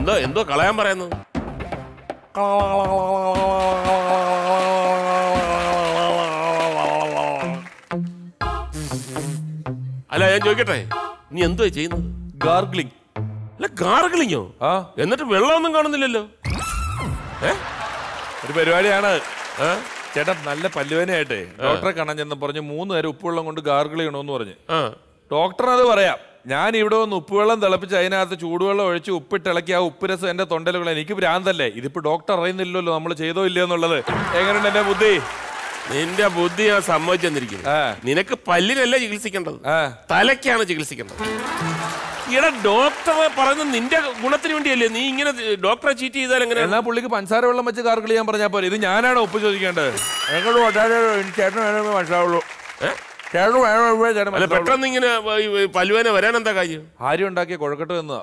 എന്തോ എന്തോ കളയാൻ പറയുന്നത് അല്ല ഞാൻ ചോദിക്കട്ടെ നീ എന്തോ ചെയ്യുന്നത് ഗാർഗ്ലിംഗ് അല്ല ഗാർഗിളിങ്ങോ ആ എന്നിട്ട് വെള്ളമൊന്നും കാണുന്നില്ലല്ലോ ഏ ഒരു പരിപാടിയാണ് ഏ? ചേട്ടാ നല്ല പല്ലുവേനയായിട്ടേ ഡോക്ടറെ കാണാൻ ചെന്ന് പറഞ്ഞു മൂന്ന് നേരം ഉപ്പുവെള്ളം കൊണ്ട് ഗാർഗിൾ ചെയ്യണമെന്ന് പറഞ്ഞു ആ ഡോക്ടറിന് അത് പറയാം ഞാൻ ഇവിടെ വന്ന് ഉപ്പുവെള്ളം തിളപ്പിച്ച് അതിനകത്ത് ചൂടുവെള്ളം ഒഴിച്ച് ഉപ്പിട്ട് ഇളക്കി ആ ഉപ്പ് രസം എന്റെ തൊണ്ടയിലുള്ള എനിക്ക് ഭ്രാന്തല്ലേ ഇതിപ്പോ ഡോക്ടർ അറിയുന്നില്ലല്ലോ നമ്മൾ ചെയ്തോ ഇല്ലയോ എന്നുള്ളത് എങ്ങനെയുണ്ട് എന്റെ ബുദ്ധി നിന്റെ ബുദ്ധി ഞാൻ സമ്മതിച്ചെന്നിരിക്കുന്നു ആ. നിനക്ക് പല്ലിനല്ല ചികിത്സിക്കേണ്ടത് ആ തലയ്ക്കാണ് ചികിത്സിക്കേണ്ടത് ഇവിടെ ഡോക്ടറെ പറയുന്നത് നിന്റെ ഗുണത്തിന് വേണ്ടിയല്ലേ നീ ഇങ്ങനെ ഡോക്ടറെ ചീറ്റ് ചെയ്താൽ എങ്ങനെ എന്നാ പുള്ളിക്ക് പഞ്ചസാര വെള്ളം വെച്ച് ഗാർഗിൾ ചെയ്യാൻ പറഞ്ഞാൽ പോലെ ഇത് ഞാനാണ് ഉപ്പ് ചോദിക്കേണ്ടത് എന്നോട് വട്ടാതെ ചേട്ടൻ വേണമെങ്കിൽ മനസ്സിലാവുള്ളൂ ഏ? ചേട്ടൻ വേണമെങ്കിൽ ചേട്ടൻ അല്ല മനസ്സിലാവുള്ളൂ. പെട്ടെന്ന് ഇങ്ങനെ ഈ- ഈ പല്ലുവേന വരാൻ എന്താ കാര്യം ആര്യ ഉണ്ടാക്കിയ കുഴക്കട്ട് എന്നതാ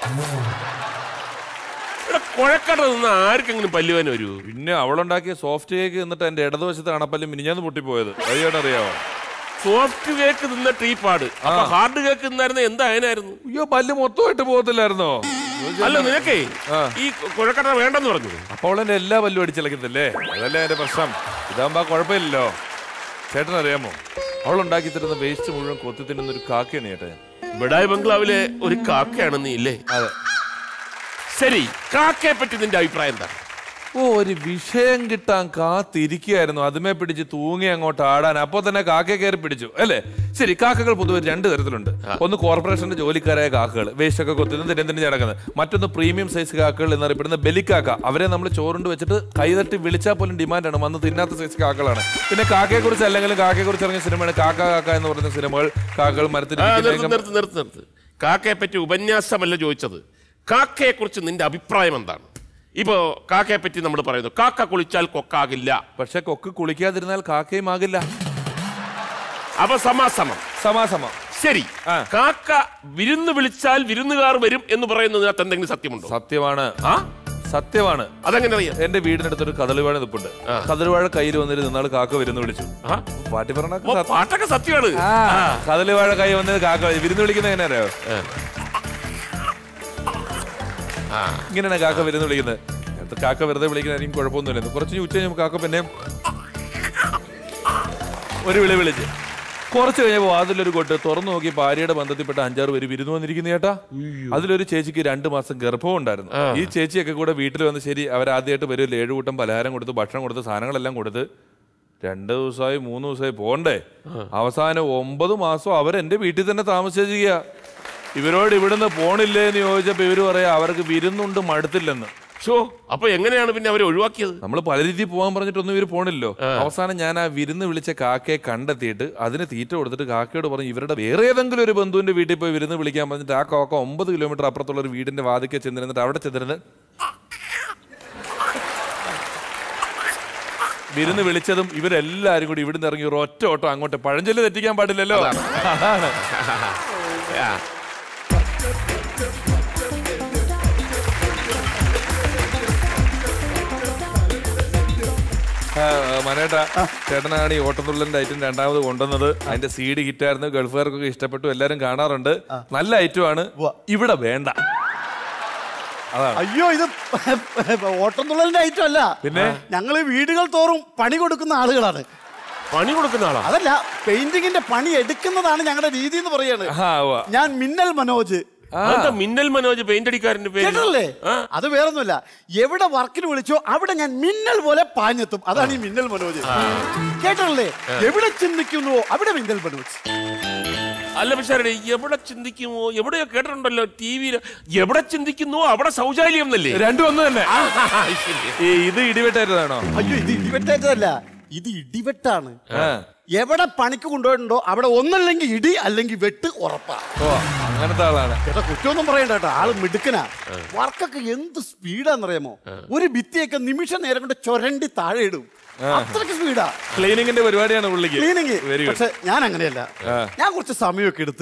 ഇവിടെ കുഴക്കട നിന്ന് ആർക്കെങ്കിലും പല്ലുവേന വരൂ പിന്നെ അവളുണ്ടാക്കിയ സോഫ്റ്റ് കേക്ക് എന്നിട്ട് എന്റെ ഇടതുവശത്ത് അണപ്പല്ല് മിനിഞ്ഞാന്ന് പൊട്ടിപ്പോയത് അത് ചേട്ടൻ അറിയാവോ സോഫ്റ്റ് കേക്ക് നിന്നിട്ട് ഈ പാട് അപ്പൊ ഹാർഡ് കേക്ക് തിന്നായിരുന്ന എന്താ അതിനായിരുന്നു അയ്യോ പല്ല് മൊത്തമായിട്ട് പോകത്തില്ലായിരുന്നോ അല്ല നിനക്കേ ആ. ഈ കുഴക്കട വേണ്ടെന്ന് പറഞ്ഞു അപ്പോൾ അവളെന്റെ എല്ലാ പല്ലും അടിച്ചിളക്കത്തില്ലേ അതല്ലേ എന്റെ പ്രശ്നം ഇതാകുമ്പോ ആ കുഴപ്പമില്ലല്ലോ ചേട്ടൻ അറിയാമോ അവളുണ്ടാക്കി തരുന്ന വേസ്റ്റ് മുഴുവൻ കൊത്തി തിന്നുന്ന ഒരു കാക്കയാണ് ചേട്ടൻ ബിഡായി ബംഗ്ലാവിലെ ഒരു കാക്കയാണ് നീ ഇല്ലേ അതെ ശരി കാക്കയെ പറ്റി നിന്റെ അഭിപ്രായം എന്താ ഓ ഒരു വിഷയം കിട്ടാൻ കാത്തിരിക്കുകയായിരുന്നു അതുമേ പിടിച്ച് തൂങ്ങി അങ്ങോട്ട് ആടാൻ അപ്പൊ തന്നെ കാക്കയെ കയറി പിടിച്ചു അല്ലേ ശരി കാക്കകൾ പൊതുവെ രണ്ട് തരത്തിലുണ്ട് ഒന്ന് കോർപ്പറേഷന്റെ ജോലിക്കാരായ കാക്കകൾ വേസ്റ്റ് ഒക്കെ കൊത്തുന്ന തിന്നെ നടക്കുന്നത് മറ്റൊന്ന് പ്രീമിയം സൈസ് കാക്കകൾ എന്നറിയപ്പെടുന്ന ബലിക്കാക്ക അവരെ നമ്മൾ ചോറുണ്ട് വെച്ചിട്ട് കൈതട്ടി വിളിച്ചാൽ പോലും ഡിമാൻഡാണ് വന്ന് തിന്നാത്ത സൈസ് കാക്കകളാണ് പിന്നെ കാക്കയെ കുറിച്ച് അല്ലെങ്കിലും കാക്കയെ കുറിച്ച് ഇറങ്ങിയ സിനിമയാണ് കാക്ക കാക്ക എന്ന് പറയുന്ന സിനിമകൾ കാക്കകൾ മരത്തിൽ ആ, നിർത്ത് ഇരിക്കുന്ന- നിർത്ത് നിർത്ത് നിർത്ത് കാക്കയെ പറ്റി ഉപന്യാസമല്ല ചോദിച്ചത് കാക്കയെ കുറിച്ച് നിന്റെ അഭിപ്രായം എന്താണ് ഇപ്പോ കാക്കയെ പറ്റി നമ്മൾ പറയുന്നു കാക്ക കുളിച്ചാൽ കൊക്കാകില്ല പക്ഷെ കൊക്ക് കുളിക്കാതിരുന്നാൽ കാക്കയും ആകില്ല അപ്പൊ സമാസമം സമാസമ ശരി ആ. കാക്ക വിരുന്ന് വിളിച്ചാൽ വിരുന്നുകാർ വരും എന്ന് പറയുന്നതിനകത്ത് എന്തെങ്കിലും സത്യമുണ്ടോ സത്യമാണ് ആ സത്യമാണ് അതെങ്ങനെ അറിയാം എന്റെ വീടിനടുത്തൊരു കദളിവാഴ നിപ്പുണ്ട് കദളിവാഴ കയ്യിൽ വന്നിട്ട് നിന്നാൾ കാക്ക വരുന്നു വിളിച്ചു ആ? പാട്ടി പറഞ്ഞ ഓ, പാട്ടൊക്കെ സത്യമാണ് കദളിവാഴ കൈ വന്നത് കാക്ക വിളി- വിരുന്ന് വിളിക്കുന്നത് എങ്ങനെ അറിയോ ഇങ്ങനെയാണ് കാക്ക വിരുന്ന് വിളിക്കുന്നത് നേരത്തെ കാക്ക വെറുതെ വിളിക്കുന്നതായിരിക്കും കുഴപ്പമൊന്നുമില്ല കുറച്ച് കഴിഞ്ഞ് ഉച്ച കഴിഞ്ഞപ്പോൾ കാക്ക പിന്നെ ഒരു വിളി വിളിച്ച് കുറച്ച് കഴിഞ്ഞപ്പോൾ അതിലൊരു കൊട്ട് തുറന്നു നോക്കി ഭാര്യയുടെ ബന്ധത്തിൽപ്പെട്ട അഞ്ചാറ് പേര് വിരുന്ന് വന്നിരിക്കുന്ന ചേട്ടാ അതിലൊരു ചേച്ചിക്ക് രണ്ട് മാസം ഗർഭവും ഉണ്ടായിരുന്നു ഈ ചേച്ചിയൊക്കെ കൂടെ വീട്ടിൽ വന്ന് ശരി അവരാദ്യമായിട്ട് വരുമല്ലോ ഏഴ് കൂട്ടം പലഹാരം കൊടുത്ത് ഭക്ഷണം കൊടുത്ത് സാധനങ്ങളെല്ലാം കൊടുത്ത് രണ്ട് ദിവസമായി മൂന്ന് ദിവസമായി പോണ്ടേ അവസാനം ഒമ്പത് മാസം അവരെന്റെ വീട്ടിൽ തന്നെ താമസിച്ചിരിക്കുക ഇവരോട് ഇവിടുന്ന് പോണില്ലേ എന്ന് ചോദിച്ചപ്പോ ഇവര് പറയാ അവർക്ക് വിരുന്നുണ്ട് മടുത്തില്ലെന്ന് ഷോ അപ്പൊ എങ്ങനെയാണ് പിന്നെ അവരെ ഒഴിവാക്കിയത് നമ്മൾ പല രീതിയിൽ പോകാൻ പറഞ്ഞിട്ടൊന്നും ഇവര് പോണില്ലോ അവസാനം ഞാൻ ആ വിരുന്ന് വിളിച്ച കാക്കയെ കണ്ടെത്തിയിട്ട് അതിന് തീറ്റ കൊടുത്തിട്ട് കാക്കയോട് പറഞ്ഞു ഇവരുടെ വേറെ ഏതെങ്കിലും ഒരു ബന്ധുവിന്റെ വീട്ടിൽ പോയി വിരുന്ന് വിളിക്കാൻ പറഞ്ഞിട്ട് ആ കാക്ക ഒമ്പത് കിലോമീറ്റർ അപ്പുറത്തുള്ള ഒരു വീടിന്റെ വാതിക്കെ ചെന്നിരുന്നിട്ട് അവിടെ ചെന്നിരുന്ന് വിരുന്ന് വിളിച്ചതും ഇവരെല്ലാരും കൂടി ഇവിടുന്ന് ഇറങ്ങി ഒരു ഒറ്റ ഓട്ടം അങ്ങോട്ട് പഴഞ്ചൊല്ലി തെറ്റിക്കാൻ പാടില്ലല്ലോ അതാണ് ആ. ആ, മനേട്ടാ ചേട്ടനാണ് ഈ ഓട്ടത്തുള്ളലിന്റെ ഐറ്റം രണ്ടാമത് കൊണ്ടുവന്നത് അതിന്റെ സീഡ് ഹിറ്റായിരുന്നു ഗൾഫുകാർക്കൊക്കെ ഇഷ്ടപ്പെട്ടു എല്ലാരും കാണാറുണ്ട് നല്ല ഐറ്റമാണ് ഇവിടെ വേണ്ട അതാണ് അയ്യോ ഇത് ഓട്ടം തുള്ളലിന്റെ ഐറ്റം അല്ല പിന്നെ? ഞങ്ങൾ വീടുകൾ തോറും പണി കൊടുക്കുന്ന ആളുകളാണ് പണി കൊടുക്കുന്ന ആളാ അതല്ല പെയിന്റിങ്ങിന്റെ പണി എടുക്കുന്നതാണ് ഞങ്ങളുടെ രീതി എന്ന് പറയാണ് ആ, ഉവ്വ. ഞാൻ മിന്നൽ മനോജ് അതെന്താ മിന്നൽ മനോജ് പെയിന്റ് അടിക്കാരന്റെ പേര് കേട്ടല്ലേ അത് വേറൊന്നുമല്ല എവിടെ വർക്കിന് വിളിച്ചോ അവിടെ ഞാൻ മിന്നൽ പോലെ പാഞ്ഞെത്തും അതാണ് ഈ മിന്നൽ മനോജ് കേട്ടല്ലേ എവിടെ ചിന്തിക്കുന്നുവോ അവിടെ മിന്നൽ മനോജ് അല്ല പക്ഷേ എവിടെ ചിന്തിക്കുമോ എവിടെയോ കേട്ടിട്ടുണ്ടല്ലോ ടി വിയിൽ എവിടെ ചിന്തിക്കുന്നുവോ അവിടെ ശൗചാലയം എന്നല്ലേ രണ്ടും ഒന്ന് തന്നെ ആ, ശരി. ഈ ഇത് ഇടിവെട്ടായിരുന്നാണോ അയ്യോ ഇത് ഇടിവെട്ടേറ്റതല്ല ഇത് ഇടിവെട്ടാണ് ആ. എവിടെ പണിക്ക് കൊണ്ടുപോയിട്ടുണ്ടോ അവിടെ ഒന്നല്ലെങ്കിൽ ഇടി അല്ലെങ്കിൽ വെട്ട് ഉറപ്പാ ഓ അങ്ങനത്തെ ആളാണ് ചേട്ടാ കുറ്റമൊന്നും പറയണ്ട കേട്ടോ ആള് മിടുക്കനാ വർക്കൊക്കെ എന്ത് സ്പീഡാന്നറിയാമോ ഒരു ഭിത്തിയൊക്കെ നിമിഷ നേരം കൊണ്ട് ചൊരണ്ടി താഴെ ഇടും അത്രയ്ക്ക് സ്പീഡാ ക്ലീനിങ്ങിന്റെ പരിപാടിയാണ് പുള്ളിക്ക് ക്ലീനിങ് വെരി ഗുഡ് പക്ഷെ ഞാൻ അങ്ങനെയല്ല ഞാൻ കുറച്ച് സമയമൊക്കെ എടുത്ത്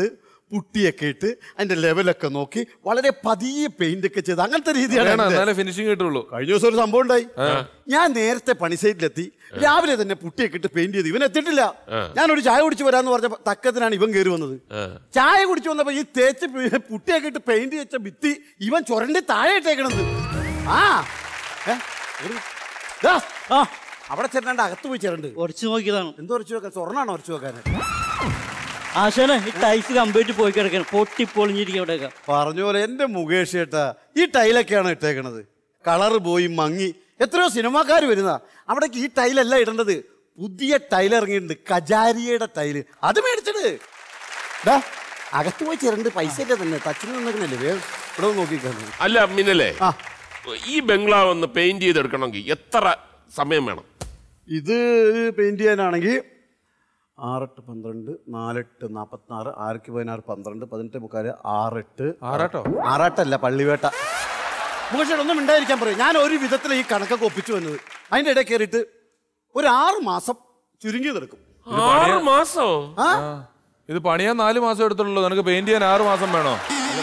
പുട്ടിയൊക്കെ ഇട്ട് അതിന്റെ ലെവലൊക്കെ നോക്കി വളരെ പതിയെ പെയിന്റ് ഒക്കെ ചെയ്ത് അങ്ങനത്തെ രീതിയാണ് വേണം എൻ്റെ. എന്നാലേ ഫിനിഷിങ് കിട്ടുള്ളൂ കഴിഞ്ഞ ദിവസം ഒരു സംഭവം ഉണ്ടായി ഞാൻ നേരത്തെ പണി സൈറ്റിലെത്തി രാവിലെ തന്നെ പുട്ടിയൊക്കെ ഇട്ട് പെയിന്റ് ചെയ്ത് ഇവൻ എത്തിയിട്ടില്ല ഞാനൊരു ചായ കുടിച്ച് വരാന്ന് പറഞ്ഞ തക്കത്തിനാണ് ഇവൻ കയറി വന്നത് ചായ കുടിച്ചു വന്നപ്പോ ഈ തേച്ച് പി- പുട്ടിയൊക്കെ ഇട്ട് പെയിന്റ് വെച്ച ഭിത്തി ഇവൻ ചുരണ്ടി താഴെ ഇട്ടേക്കണത് ആ ഏ, ഒരു- ദാ, ആ അവിടെ ചെല്ലാണ്ട് അകത്ത് പോയി ചേരണ്ട് ഉറച്ചു നോക്കിയതാണ് എന്തോ ഉറച്ചു വെക്കാൻ സ്വർണ്ണാണോ ഉറച്ചു വെക്കാൻ ആശാനെ ഈ ടൈസ് കംപ്ലീറ്റ് പോയി കിടക്കണം പൊട്ടി പൊളിഞ്ഞിരിക്കും അവിടെയൊക്കെ പറഞ്ഞ പോലെ എന്റെ മുകേഷ് ഏട്ടാ ഈ ടൈലൊക്കെയാണ് ഇട്ടേക്കണത് കളറ് പോയി മങ്ങി എത്രയോ സിനിമാക്കാർ വരുന്ന അവിടേക്ക് ഈ ടൈലല്ല ഇടേണ്ടത് പുതിയ ടൈൽ ഇറങ്ങിയിട്ടുണ്ട് കജാരിയുടെ ടൈല് അത് മേടിച്ചത് ഡാ, അകത്ത് പോയി ചിരണ്ട് പൈസ ഇല്ല തന്നെ ടച്ചിൽ നിന്നേക്കണല്ലേ വേഗം ഇവിടെ ഒന്ന് നോക്കിക്കാണ് അല്ല മിന്നലേ ആ ഈ ബംഗ്ലാവ് ഒന്ന് പെയിന്റ് ചെയ്തെടുക്കണമെങ്കിൽ എത്ര സമയം വേണം ഇത് പെയിന്റ് ചെയ്യാനാണെങ്കിൽ ആറെട്ട് പന്ത്രണ്ട് നാലെട്ട് നാൽപ്പത്തിനാറ് ആറക്ക് പതിനാറ് പന്ത്രണ്ട് പതിനെട്ട് മുക്കാല് ആറെട്ട് ആറാട്ടോ ആറാട്ടല്ല പള്ളിവേട്ട മുഖേഷ് ഒന്നും ഉണ്ടായിരിക്കാൻ പറയും ഞാൻ ഒരു വിധത്തിൽ ഈ കണക്കൊക്കെ ഒപ്പിച്ചു വന്നത് അതിന്റെ ഇടയിൽ കയറിയിട്ട് ഒരു ആറ് മാസം ചുരുങ്ങി തീർക്കും ആറ് മാസോ ആ ഇത് പണിയാൻ നാല് മാസം എടുത്തുള്ളൂ നിനക്ക് പെയിന്റ് ചെയ്യാൻ ആറ് മാസം വേണോ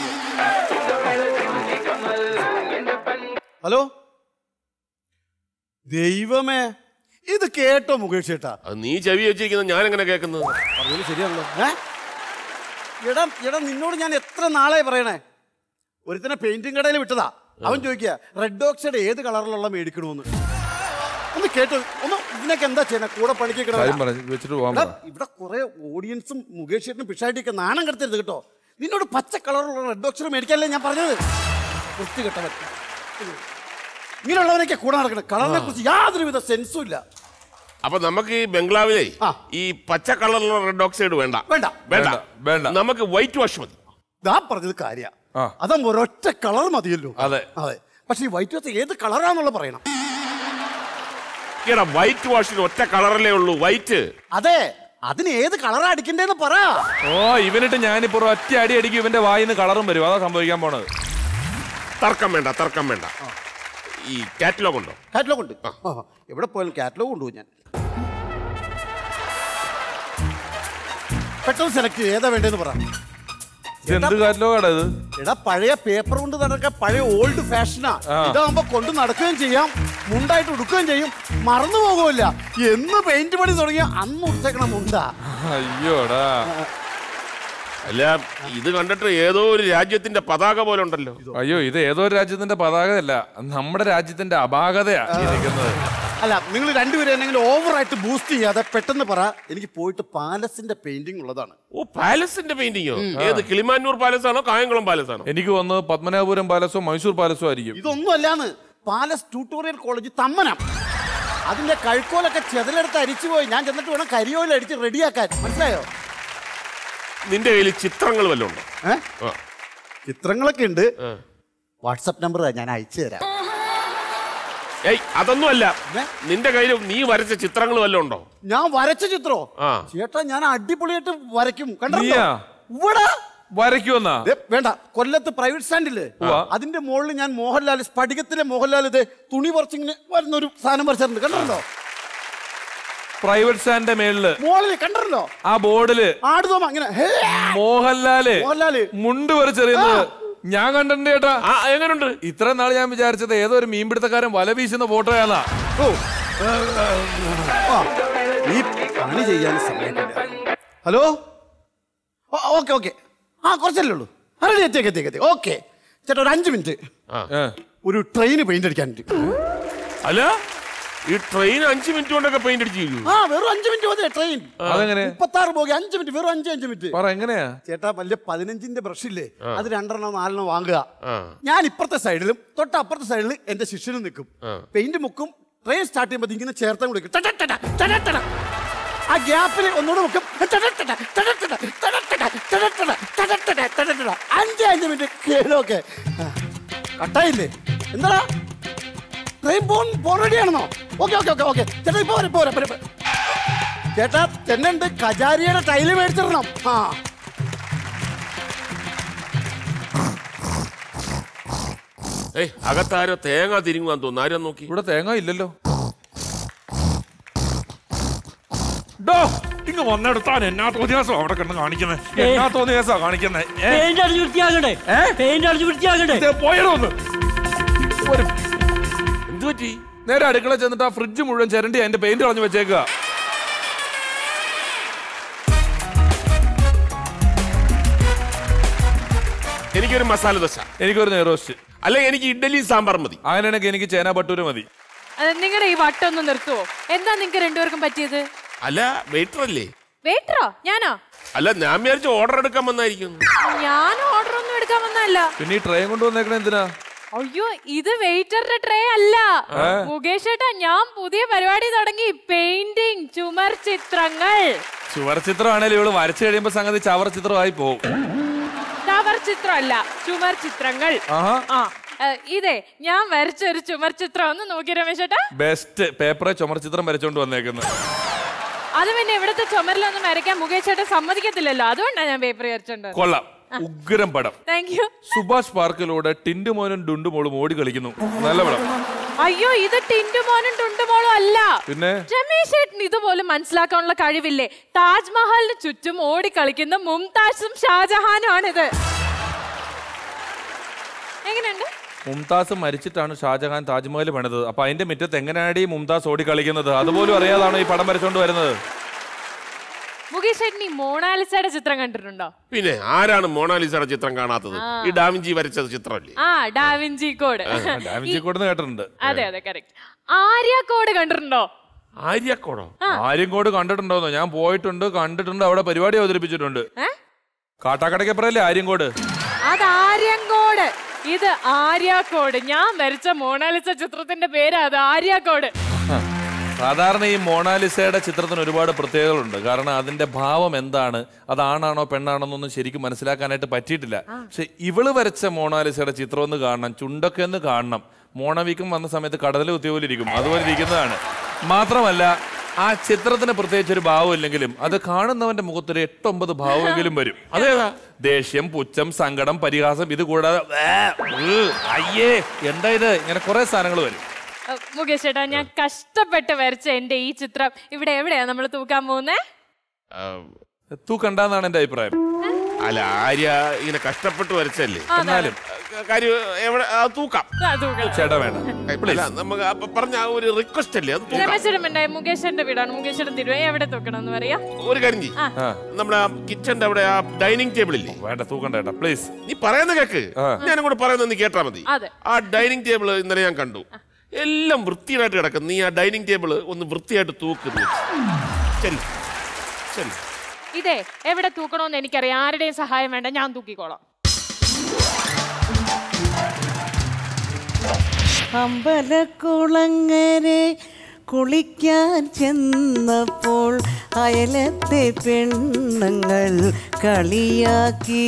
ഹലോ ദൈവമേ ഇത് കേട്ടോ മുകേഷ് ചേട്ടാ അത് നീ ചെവി വെച്ചിരിക്കുന്നത് ഞാൻ എങ്ങനെ കേൾക്കുന്നത് പറഞ്ഞത് ശരിയാണല്ലോ ഏ എടാ എടാ നിന്നോട് ഞാൻ എത്ര നാളെ പറയണേ ഒരുത്തനെ പെയിന്റിംഗ് കടയിൽ വിട്ടതാ അവൻ ചോദിക്കുക റെഡ് ഓക്സൈഡ് ഏത് കളറിലുള്ള മേടിക്കണമെന്ന് ഒന്ന് കേട്ടോ ഒന്ന് ഇതിനൊക്കെ എന്താ ചെയ്യണേ കൂടെ പണിക്ക് കാര്യം കിടന്നാ പറഞ്ഞു വെച്ചിട്ട് പോകാൻ എടാ, പറ ഇവിടെ കുറെ ഓഡിയൻസും മുകേഷ് ചേട്ടനും പിഷായിട്ടൊക്കെ നാണം കടത്തരുത് കേട്ടോ നിന്നോട് പച്ച കളറുള്ള റെഡ് ഓക്സൈഡ് മേടിക്കാനല്ലേ ഞാൻ പറഞ്ഞത് വൃത്തി കെട്ടവൻ ഇങ്ങനെയുള്ളവനൊക്കെ കൂടെ നടക്കണം കളറിനെ കുറിച്ച് യാതൊരുവിധ സെൻസും ഇല്ല അപ്പൊ നമുക്ക് ഈ ബംഗ്ലാവിലെ ആ. ഈ പച്ച കളറിലുള്ള റെഡ് ഓക്സൈഡ് വേണ്ട വേണ്ട വേണ്ട വേണ്ട, വേണ്ട. നമുക്ക് വൈറ്റ് വാഷ് മതി ഞാൻ പറഞ്ഞത് കാര്യ ആ. അതാകുമ്പോ ഒരൊറ്റ കളർ മതിയല്ലോ അതെ. അതെ പക്ഷെ ഈ വൈറ്റ് വാഷ് ഏത് കളറാന്നുള്ള പറയണം ഈടാ വൈറ്റ് വാഷിന് ഒറ്റ കളറല്ലേ ഉള്ളൂ വൈറ്റ് അതെ അതിന് ഏത് കളറാ അടിക്കണ്ടേന്ന് പറ ഓ ഇവനിട്ട് ഞാനിപ്പോ ഒറ്റ അടി അടിക്കും ഇവന്റെ വായിന്ന് കളറും വരും അതാ സംഭവിക്കാൻ പോണത് തർക്കം വേണ്ട തർക്കം വേണ്ട ഈ കാറ്റലോഗ് ഉണ്ടോ കാറ്റലോഗ് ഉണ്ട് ആ, എവിടെ പോയാലും കാറ്റലോഗ് കൊണ്ടുപോകും ഞാൻ പെട്ടെന്ന് സെലക്ട് ഏതാ വേണ്ടതെന്ന് പറ ഇത് എന്ത് കാറ്റലോഗാടാ ഇത് എടാ പഴയ പേപ്പർ കൊണ്ട് നടക്കാൻ പഴയ ഓൾഡ് ഫാഷനാ ഇതാകുമ്പോ കൊണ്ട് നടക്കുകയും ചെയ്യാം മുണ്ടായിട്ട് ഉടുക്കുകയും ചെയ്യും മറന്നു പോകുമില്ല എന്ന് പെയിന്റ് പണി തുടങ്ങിയ അന്ന് ഉടുത്തേക്കണ മുണ്ടാ അയ്യോടാ അല്ല ഇത് കണ്ടിട്ട് ഏതോ ഒരു രാജ്യത്തിന്റെ പതാക പോലെ ഉണ്ടല്ലോ അയ്യോ ഇത് ഏതോ ഒരു രാജ്യത്തിന്റെ പതാകയല്ല നമ്മുടെ രാജ്യത്തിന്റെ അപാകതയാ ഈ നിൽക്കുന്നത് അല്ല നിങ്ങൾ രണ്ടുപേരും എന്തെങ്കിലും ഓവറായിട്ട് ബൂസ്റ്റ് ചെയ്യാതെ പെട്ടെന്ന് പറ എനിക്ക് പോയിട്ട് പാലസിന്റെ പെയിന്റിംഗ് ഉള്ളതാണ് ഓ പാലസിന്റെ പെയിന്റിങ്ങോ ഏത് കിളിമാനൂർ പാലസ് ആണോ കായംകുളം പാലസ് ആണോ എനിക്ക് വന്ന് പത്മനാഭപുരം പാലസോ മൈസൂർ പാലസോ ആയിരിക്കും ഇതൊന്നും അല്ലാന്ന് പാലസ് ട്യൂട്ടോറിയൽ കോളേജ് തമ്മനം അതിന്റെ കഴുക്കോലൊക്കെ ചെതലെടുത്ത് അരിച്ചു പോയി ഞാൻ ചെന്നിട്ട് വേണം കരിയോയിൽ അടിച്ച് റെഡിയാക്കാൻ മനസ്സിലായോ നിന്റെ കയ്യിൽ ചിത്രങ്ങൾ വല്ലതും ഉണ്ടോ ഏ ആ. ചിത്രങ്ങളൊക്കെ ഉണ്ട് വാട്സപ്പ് നമ്പർ ഞാൻ അയച്ചു തരാം ഏയ് അതൊന്നും അല്ല ഏ? നിന്റെ കയ്യിൽ നീ വരച്ച ചിത്രങ്ങൾ വല്ലതും ഉണ്ടോ ഞാൻ വരച്ച ചിത്രോ ആ. ചേട്ടാ ഞാൻ അടിപൊളിയായിട്ട് വരയ്ക്കും കണ്ടോ നീയാ? ഇവിടെ വരയ്ക്കുമെന്നാ ദേ, വേണ്ട കൊല്ലത്ത് പ്രൈവറ്റ് സ്റ്റാൻഡില് അതിന്റെ മുകളിൽ ഞാൻ മോഹൻലാൽ സ്ഫടികത്തിലെ മോഹൻലാൽ ഇത് തുണി പറിച്ചിങ്ങനെ വരുന്ന ഒരു സാധനം വരച്ചിട്ടുണ്ട് കണ്ടല്ലോ പ്രൈവറ്റ് സ്റ്റാൻഡിന്റെ മേളില് മോളിൽ കണ്ടല്ലോ ആ ബോർഡില് ആടുതോമ അങ്ങനെ ഹേ, മോഹൻലാല് മോഹൻലാല് മുണ്ട് വരച്ചെറിയുന്നത് ഞാൻ കണ്ടിട്ടുണ്ട് ചേട്ടാ ആ എങ്ങനുണ്ട് ഇത്ര നാൾ ഞാൻ വിചാരിച്ചത് ഏതോ ഒരു മീൻപിടുത്തക്കാരൻ വല വീശുന്ന ഫോട്ടോയാന്നാ ഓ ആ, നീ പണി ചെയ്യാൻ സമയമില്ല ഹലോ ഓക്കെ ഓക്കെ ആ കുറച്ചല്ലേ ഉള്ളൂ റെഡി എത്തിയേക്ക് എത്തിയേക്ക് എത്തി ഓക്കെ ചേട്ടാ ഒരു അഞ്ച് മിനിറ്റ് ഏ. ഒരു ട്രെയിന് പെയിന്റ് അടിക്കാനുണ്ട് അല്ല ഈ ട്രെയിൻ അഞ്ചു മിനിറ്റ് കൊണ്ടൊക്കെ പെയിന്റ് അടിച്ചു തരൂ ആ വെറും അഞ്ച് മിനിറ്റ് മതി ട്രെയിൻ അതെങ്ങനെ മുപ്പത്താറ് പോകെ അഞ്ച് മിനിറ്റ് വെറും അഞ്ച് അഞ്ച് മിനിറ്റ് പറ എങ്ങനെയാ ചേട്ടാ വലിയ പതിനഞ്ചിന്റെ ബ്രഷ് ഇല്ലേ അത് രണ്ടെണ്ണം നാലെണ്ണം വാങ്ങുക ആ. ഞാൻ ഇപ്പുറത്തെ സൈഡിലും തൊട്ട് അപ്പുറത്തെ സൈഡിൽ എന്റെ ശിഷ്യനും നിൽക്കും പെയിന്റ് മുക്കും ട്രെയിൻ സ്റ്റാർട്ട് ചെയ്യുമ്പോൾ ഇങ്ങനെ ചേർത്താൻ കൊടുക്കും ടട ടട, ടട ടട. ആ ഗ്യാപ്പിൽ ഒന്നുകൂടെ മുക്കും ടട ടട, ടട ടട, ടട ടട, ടട ടട, ടട ടട, ടട ടട. അഞ്ച് അഞ്ച് മിനിറ്റ് കേളൊക്കെ കട്ടായില്ലേ എന്താ ട്രെയിൻ പോൺ പോൺ റെഡിയാണെന്നോ ഓക്കെ ഓക്കെ ഓക്കെ ഓക്കെ ചേട്ടാ ഇപ്പൊ വരെ പോരാ പോരാ പോരാ. ചേട്ടാ തെന്നുണ്ട് കജാരിയുടെ ടൈല് മേടിച്ചിടണം ആ ഏയ് അകത്താരോ തേങ്ങ തിരിങ്ങുവാൻ തോന്നുന്നു ആരും നോക്കി ഇവിടെ തേങ്ങ ഇല്ലല്ലോ ഡോ ഇങ്ങ് വന്നെടുത്താൻ എന്നാ തോന്നിയാസോ അവിടെ കിടന്ന് കാണിക്കുന്നത് എന്നാ തോന്നിയാസോ കാണിക്കുന്നത് ഏ പെയിന്റ് അടിച്ച് വൃത്തിയാക്കണ്ടേ ഏ? പെയിന്റ് അടിച്ച് വൃത്തിയാക്കണ്ടേ ഇത് പോയടോ ഒന്ന് ഒരു എന്തു പറ്റി നേരെ അടുക്കള ചെന്നിട്ട് ആ ഫ്രിഡ്ജ് മുഴുവൻ ചിരണ്ടി അതിന്റെ പെയിന്റ് കളഞ്ഞു വെച്ചേക്കുക എനിക്കൊരു മസാല ദോശ എനിക്കൊരു നെയ്റോസ്റ്റ് അല്ലെങ്കിൽ എനിക്ക് ഇഡ്ഡലി സാമ്പാർ മതി അങ്ങനെയാണെങ്കിൽ എനിക്ക് ചേന ബട്ടൂര് മതി നിങ്ങളുടെ ഈ വട്ടം ഒന്ന് നിർത്തുവോ എന്താ നിങ്ങൾക്ക് രണ്ടുപേർക്കും പറ്റിയത് അല്ല വെയിറ്റർ അല്ലേ വെയിറ്ററോ ഞാനോ അല്ല ഞാൻ വിചാരിച്ചു ഓർഡർ എടുക്കാൻ വന്നായിരിക്കും ഞാൻ ഓർഡർ ഒന്നും എടുക്കാൻ വന്നല്ല പിന്നെ ഈ ട്രെയിൻ കൊണ്ടുവന്നേക്കണ എന്തിനാ അയ്യോ ഇത് വെയിറ്ററിന്റെ ട്രേ അല്ല മുകേഷ് ഏട്ടാ ഞാൻ പുതിയ പരിപാടി തുടങ്ങി പെയിന്റിംഗ് ചുമർ ചിത്രങ്ങൾ ചുവർ ചിത്രമാണേലും ഇവള് വരച്ചു കഴിയുമ്പോ സംഗതി ചവർ ചിത്രമായി പോകും ചവർ ചിത്രമല്ല ചുമർ ചിത്രങ്ങൾ ആഹാ ആ ഏ, ഇതേ ഞാൻ വരച്ച ഒരു ചുമർ ചിത്രം ഒന്ന് നോക്കി രമേശ് ഏട്ടാ ബെസ്റ്റ് പേപ്പറെ ചുമർ ചിത്രം വരച്ചോണ്ട് വന്നേക്കുന്നത് അത് പിന്നെ ഇവിടുത്തെ ചുമരിലൊന്നും വരയ്ക്കാൻ മുകേഷ് ഏട്ടൻ സമ്മതിക്കത്തില്ലല്ലോ അതുകൊണ്ടാണ് ഞാൻ പേപ്പർ വരച്ചോണ്ട് കൊള്ളാം ഉഗ്രം പടം താങ്ക് യു സുഭാഷ് പാർക്കിലൂടെ ടിൻഡുമോനും ഡുണ്ടുമോളും ഓടി കളിക്കുന്നു നല്ല പടം അയ്യോ ഇത് ടിന്റുമോനും ടുണ്ടുമോളും അല്ല പിന്നെ രമേശ് ഏട്ടന് ഇതുപോലും മനസ്സിലാക്കാനുള്ള കഴിവില്ലേ താജ്മഹലിന് ചുറ്റും ഓടിക്കളിക്കുന്ന മുംതാസും ഷാജഹാനും ആണിത് എങ്ങനെയുണ്ട് മുംതാസ് മരിച്ചിട്ടാണ് ഷാജഹാൻ താജ്മഹൽ പണിതത് അപ്പൊ അതിന്റെ മുറ്റത്ത് എങ്ങനെയാണ് ഈ മുംതാസ് ഓടി കളിക്കുന്നത് അതുപോലും അറിയാതാണോ ഈ പടം വരച്ചോണ്ട് വരുന്നത് മുകേഷ് ഏട്ടൻ ഈ മോണാലിസയുടെ ചിത്രം കണ്ടിട്ടുണ്ടോ പിന്നെ ആരാണ് മോണാലിസയുടെ ചിത്രം കാണാത്തത് ഈ ഡാവിഞ്ചി വരച്ച ചിത്രമല്ലേ ആ ഡാവിഞ്ചി കോഡ് ഡാവിഞ്ചി കൊടുന്ന് കേട്ടിട്ടുണ്ട് അതെ അതെ കറക്റ്റ് ആര്യ കോഡ് കണ്ടിട്ടുണ്ടോ ആര്യക്കോടോ ആര്യങ്കോട് കണ്ടിട്ടുണ്ടോന്നോ ഞാൻ പോയിട്ടുണ്ട് കണ്ടിട്ടുണ്ട് അവിടെ പരിപാടി അവതരിപ്പിച്ചിട്ടുണ്ട് ഏ? കാട്ടാക്കടയ്ക്കപ്പുറല്ലേ ആര്യങ്കോട് അത് ആര്യങ്കോട് ഇത് ആര്യാക്കോട് ഞാൻ വരച്ച മോണാലിസ ചിത്രത്തിന്റെ പേര് അത് ആര്യാക്കോട് സാധാരണ ഈ മോണാലിസയുടെ ചിത്രത്തിന് ഒരുപാട് പ്രത്യേകതകളുണ്ട് കാരണം അതിന്റെ ഭാവം എന്താണ് അത് ആണാണോ പെണ്ണാണോ എന്നൊന്നും ശരിക്കും മനസ്സിലാക്കാനായിട്ട് പറ്റിയിട്ടില്ല പക്ഷെ ഇവള് വരച്ച മോണാലിസയുടെ ചിത്രം ഒന്ന് കാണണം ചുണ്ടൊക്കെ ഒന്ന് കാണണം മോണവീക്കം വന്ന സമയത്ത് കടലിൽ കുത്തിയ പോലെ ഇരിക്കും അതുപോലെ ഇരിക്കുന്നതാണ് മാത്രമല്ല ആ ചിത്രത്തിന് പ്രത്യേകിച്ച് ഒരു ഭാവം ഇല്ലെങ്കിലും അത് കാണുന്നവന്റെ മുഖത്തൊരു എട്ടൊമ്പത് ഭാവമെങ്കിലും വരും അതേതാ ദേഷ്യം പുച്ഛം സങ്കടം പരിഹാസം ഇത് കൂടാതെ "വേ, ഉ, അയ്യേ എന്താ ഇത് ഇങ്ങനെ കുറെ സാധനങ്ങൾ വരും അഹ് മുകേഷ് ചേട്ടാ ഞാൻ കഷ്ടപ്പെട്ട് വരച്ച എന്റെ ഈ ചിത്രം ഇവിടെ എവിടെയാ നമ്മൾ തൂക്കാൻ പോകുന്നേ ആ, തൂക്കണ്ടെന്നാണ് എന്റെ അഭിപ്രായം അല്ല ആര്യ ഇങ്ങനെ കഷ്ടപ്പെട്ട് വരച്ചല്ലേ എന്നാലും ആ, കാര്യം എവിടെ ആ, തൂക്കാം ആ, തൂക്കണം ചേട്ടാ വേണ്ട അല്ല നമുക്ക് അപ്പൊ പറഞ്ഞ ആ ഒരു റിക്വസ്റ്റ് അല്ലേ അത് തൂക്കാം രമേശ്വരം ഉണ്ടായ മുകേഷിന്റെ വീടാണ് മുകേശ്വരം തിരുവ എവിടെ തൂക്കണം എന്ന് പറയാ ഒരു കാര്യം ചെയ്യ് ആ നമ്മുടെ ആ കിച്ചന്റെ അവിടെ ആ ഡൈനിങ് ടേബിൾ ഇല്ലേ വേണ്ട തൂക്കണ്ട ഏട്ടാ പ്ലീസ് നീ പറയുന്ന കേക്ക് ആ. ഞാനും കൂടെ പറയുന്നത് നീ കേട്ടാ മതി അതെ. ആ ഡൈനിങ് ടേബിൾ ഇന്നലെ ഞാൻ കണ്ടു എല്ലാം വൃത്തിയായിട്ട് കിടക്കും നീ ആ ഡൈനിങ് ടേബിൾ ഒന്ന് വൃത്തിയായിട്ട് തൂക്കുന്നു ശരി ശരി ഇതേ എവിടെ തൂക്കണമെന്ന് എനിക്കറിയാം ആരുടെയും സഹായം വേണ്ട ഞാൻ തൂക്കിക്കോളാം അമ്പലക്കുളങ്ങരെ കുളിക്കാൻ ചെന്നപ്പോൾ അയലത്തെ പെണ്ണുങ്ങൾ കളിയാക്കി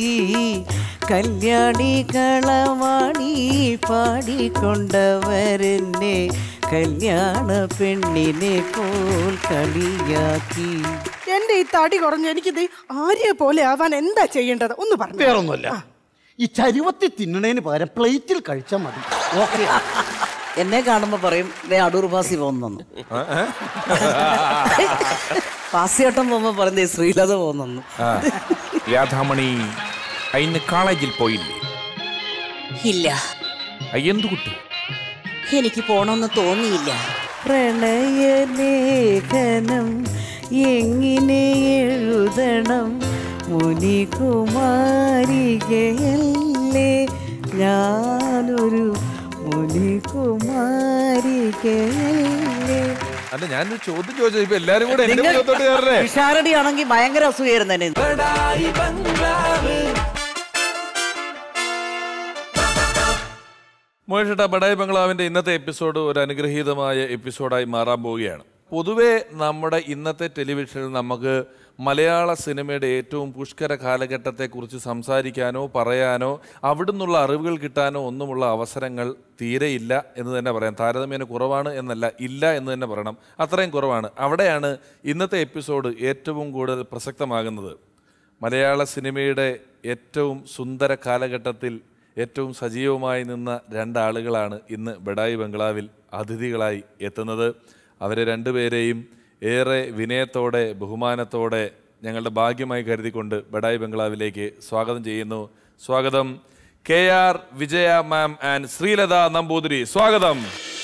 കല്യാണി കളവാണി പാടിക്കൊണ്ടവരെന്നെ കല്യാണ പെണ്ണിനെ പോൽ കളിയാക്കി എന്റെ ഈ തടി കുറഞ്ഞ് എനിക്കിത് ആര്യ പോലെ ആവാൻ എന്താ ചെയ്യേണ്ടത് ഒന്ന് പറഞ്ഞു വേറൊന്നുമല്ല ഈ ചരുവത്തി തിന്നണേന് പകരം പ്ലേറ്റിൽ കഴിച്ചാൽ മതി ഓക്കെ എന്നെ കാണുമ്പോ പറയും ദേ അടൂർ പാസി പോകുന്നു പാസിയോട്ടം പോകുമ്പോ പറയുന്നേ ശ്രീലത പോകുന്നു രാധാമണി അയിന് കോളേജിൽ പോയില്ലേ ഇല്ല എന്തു കുട്ടി എനിക്ക് പോണമെന്ന് തോന്നിയില്ല പ്രണയലേഖനം എങ്ങനെ എഴുതണം മുനികുമാരികയല്ലേ ഞാനൊരു മുനികുമാരികയല്ലേ അല്ല ഞാനൊരു ചോദ്യം ചോദിച്ചത് ഇപ്പൊ എല്ലാരും കൂടെ എന്റെ മുഖത്തോട്ട് കയറേ വിഷാരടി ആണെങ്കിൽ ഭയങ്കര അസൂയായിരുന്നു എന്നെ മോഹിഷട്ട ബഡായി ബംഗ്ലാവിന്റെ ഇന്നത്തെ എപ്പിസോഡ് ഒരു അനുഗ്രഹീതമായ എപ്പിസോഡായി മാറാൻ പോവുകയാണ് പൊതുവെ നമ്മുടെ ഇന്നത്തെ ടെലിവിഷനിൽ നമുക്ക് മലയാള സിനിമയുടെ ഏറ്റവും പുഷ്കര കാലഘട്ടത്തെക്കുറിച്ച് സംസാരിക്കാനോ പറയാനോ അവിടുന്നുള്ള അറിവുകൾ കിട്ടാനോ ഒന്നുമുള്ള അവസരങ്ങൾ തീരെയില്ല എന്ന് തന്നെ പറയാം താരതമ്യേന കുറവാണ് എന്നല്ല ഇല്ല എന്ന് തന്നെ പറയണം അത്രയും കുറവാണ് അവിടെയാണ് ഇന്നത്തെ എപ്പിസോഡ് ഏറ്റവും കൂടുതൽ പ്രസക്തമാകുന്നത് മലയാള സിനിമയുടെ ഏറ്റവും സുന്ദര കാലഘട്ടത്തിൽ ഏറ്റവും സജീവമായി നിന്ന രണ്ടാളുകളാണ് ഇന്ന് ബഡായി ബംഗ്ലാവിൽ അതിഥികളായി എത്തുന്നത് അവരെ രണ്ടുപേരെയും ഏറെ വിനയത്തോടെ ബഹുമാനത്തോടെ ഞങ്ങളുടെ ഭാഗ്യമായി കരുതിക്കൊണ്ട് ബഡായി ബംഗ്ലാവിലേക്ക് സ്വാഗതം ചെയ്യുന്നു സ്വാഗതം K R Vijaya ma'am and Sreelatha Namboothiri സ്വാഗതം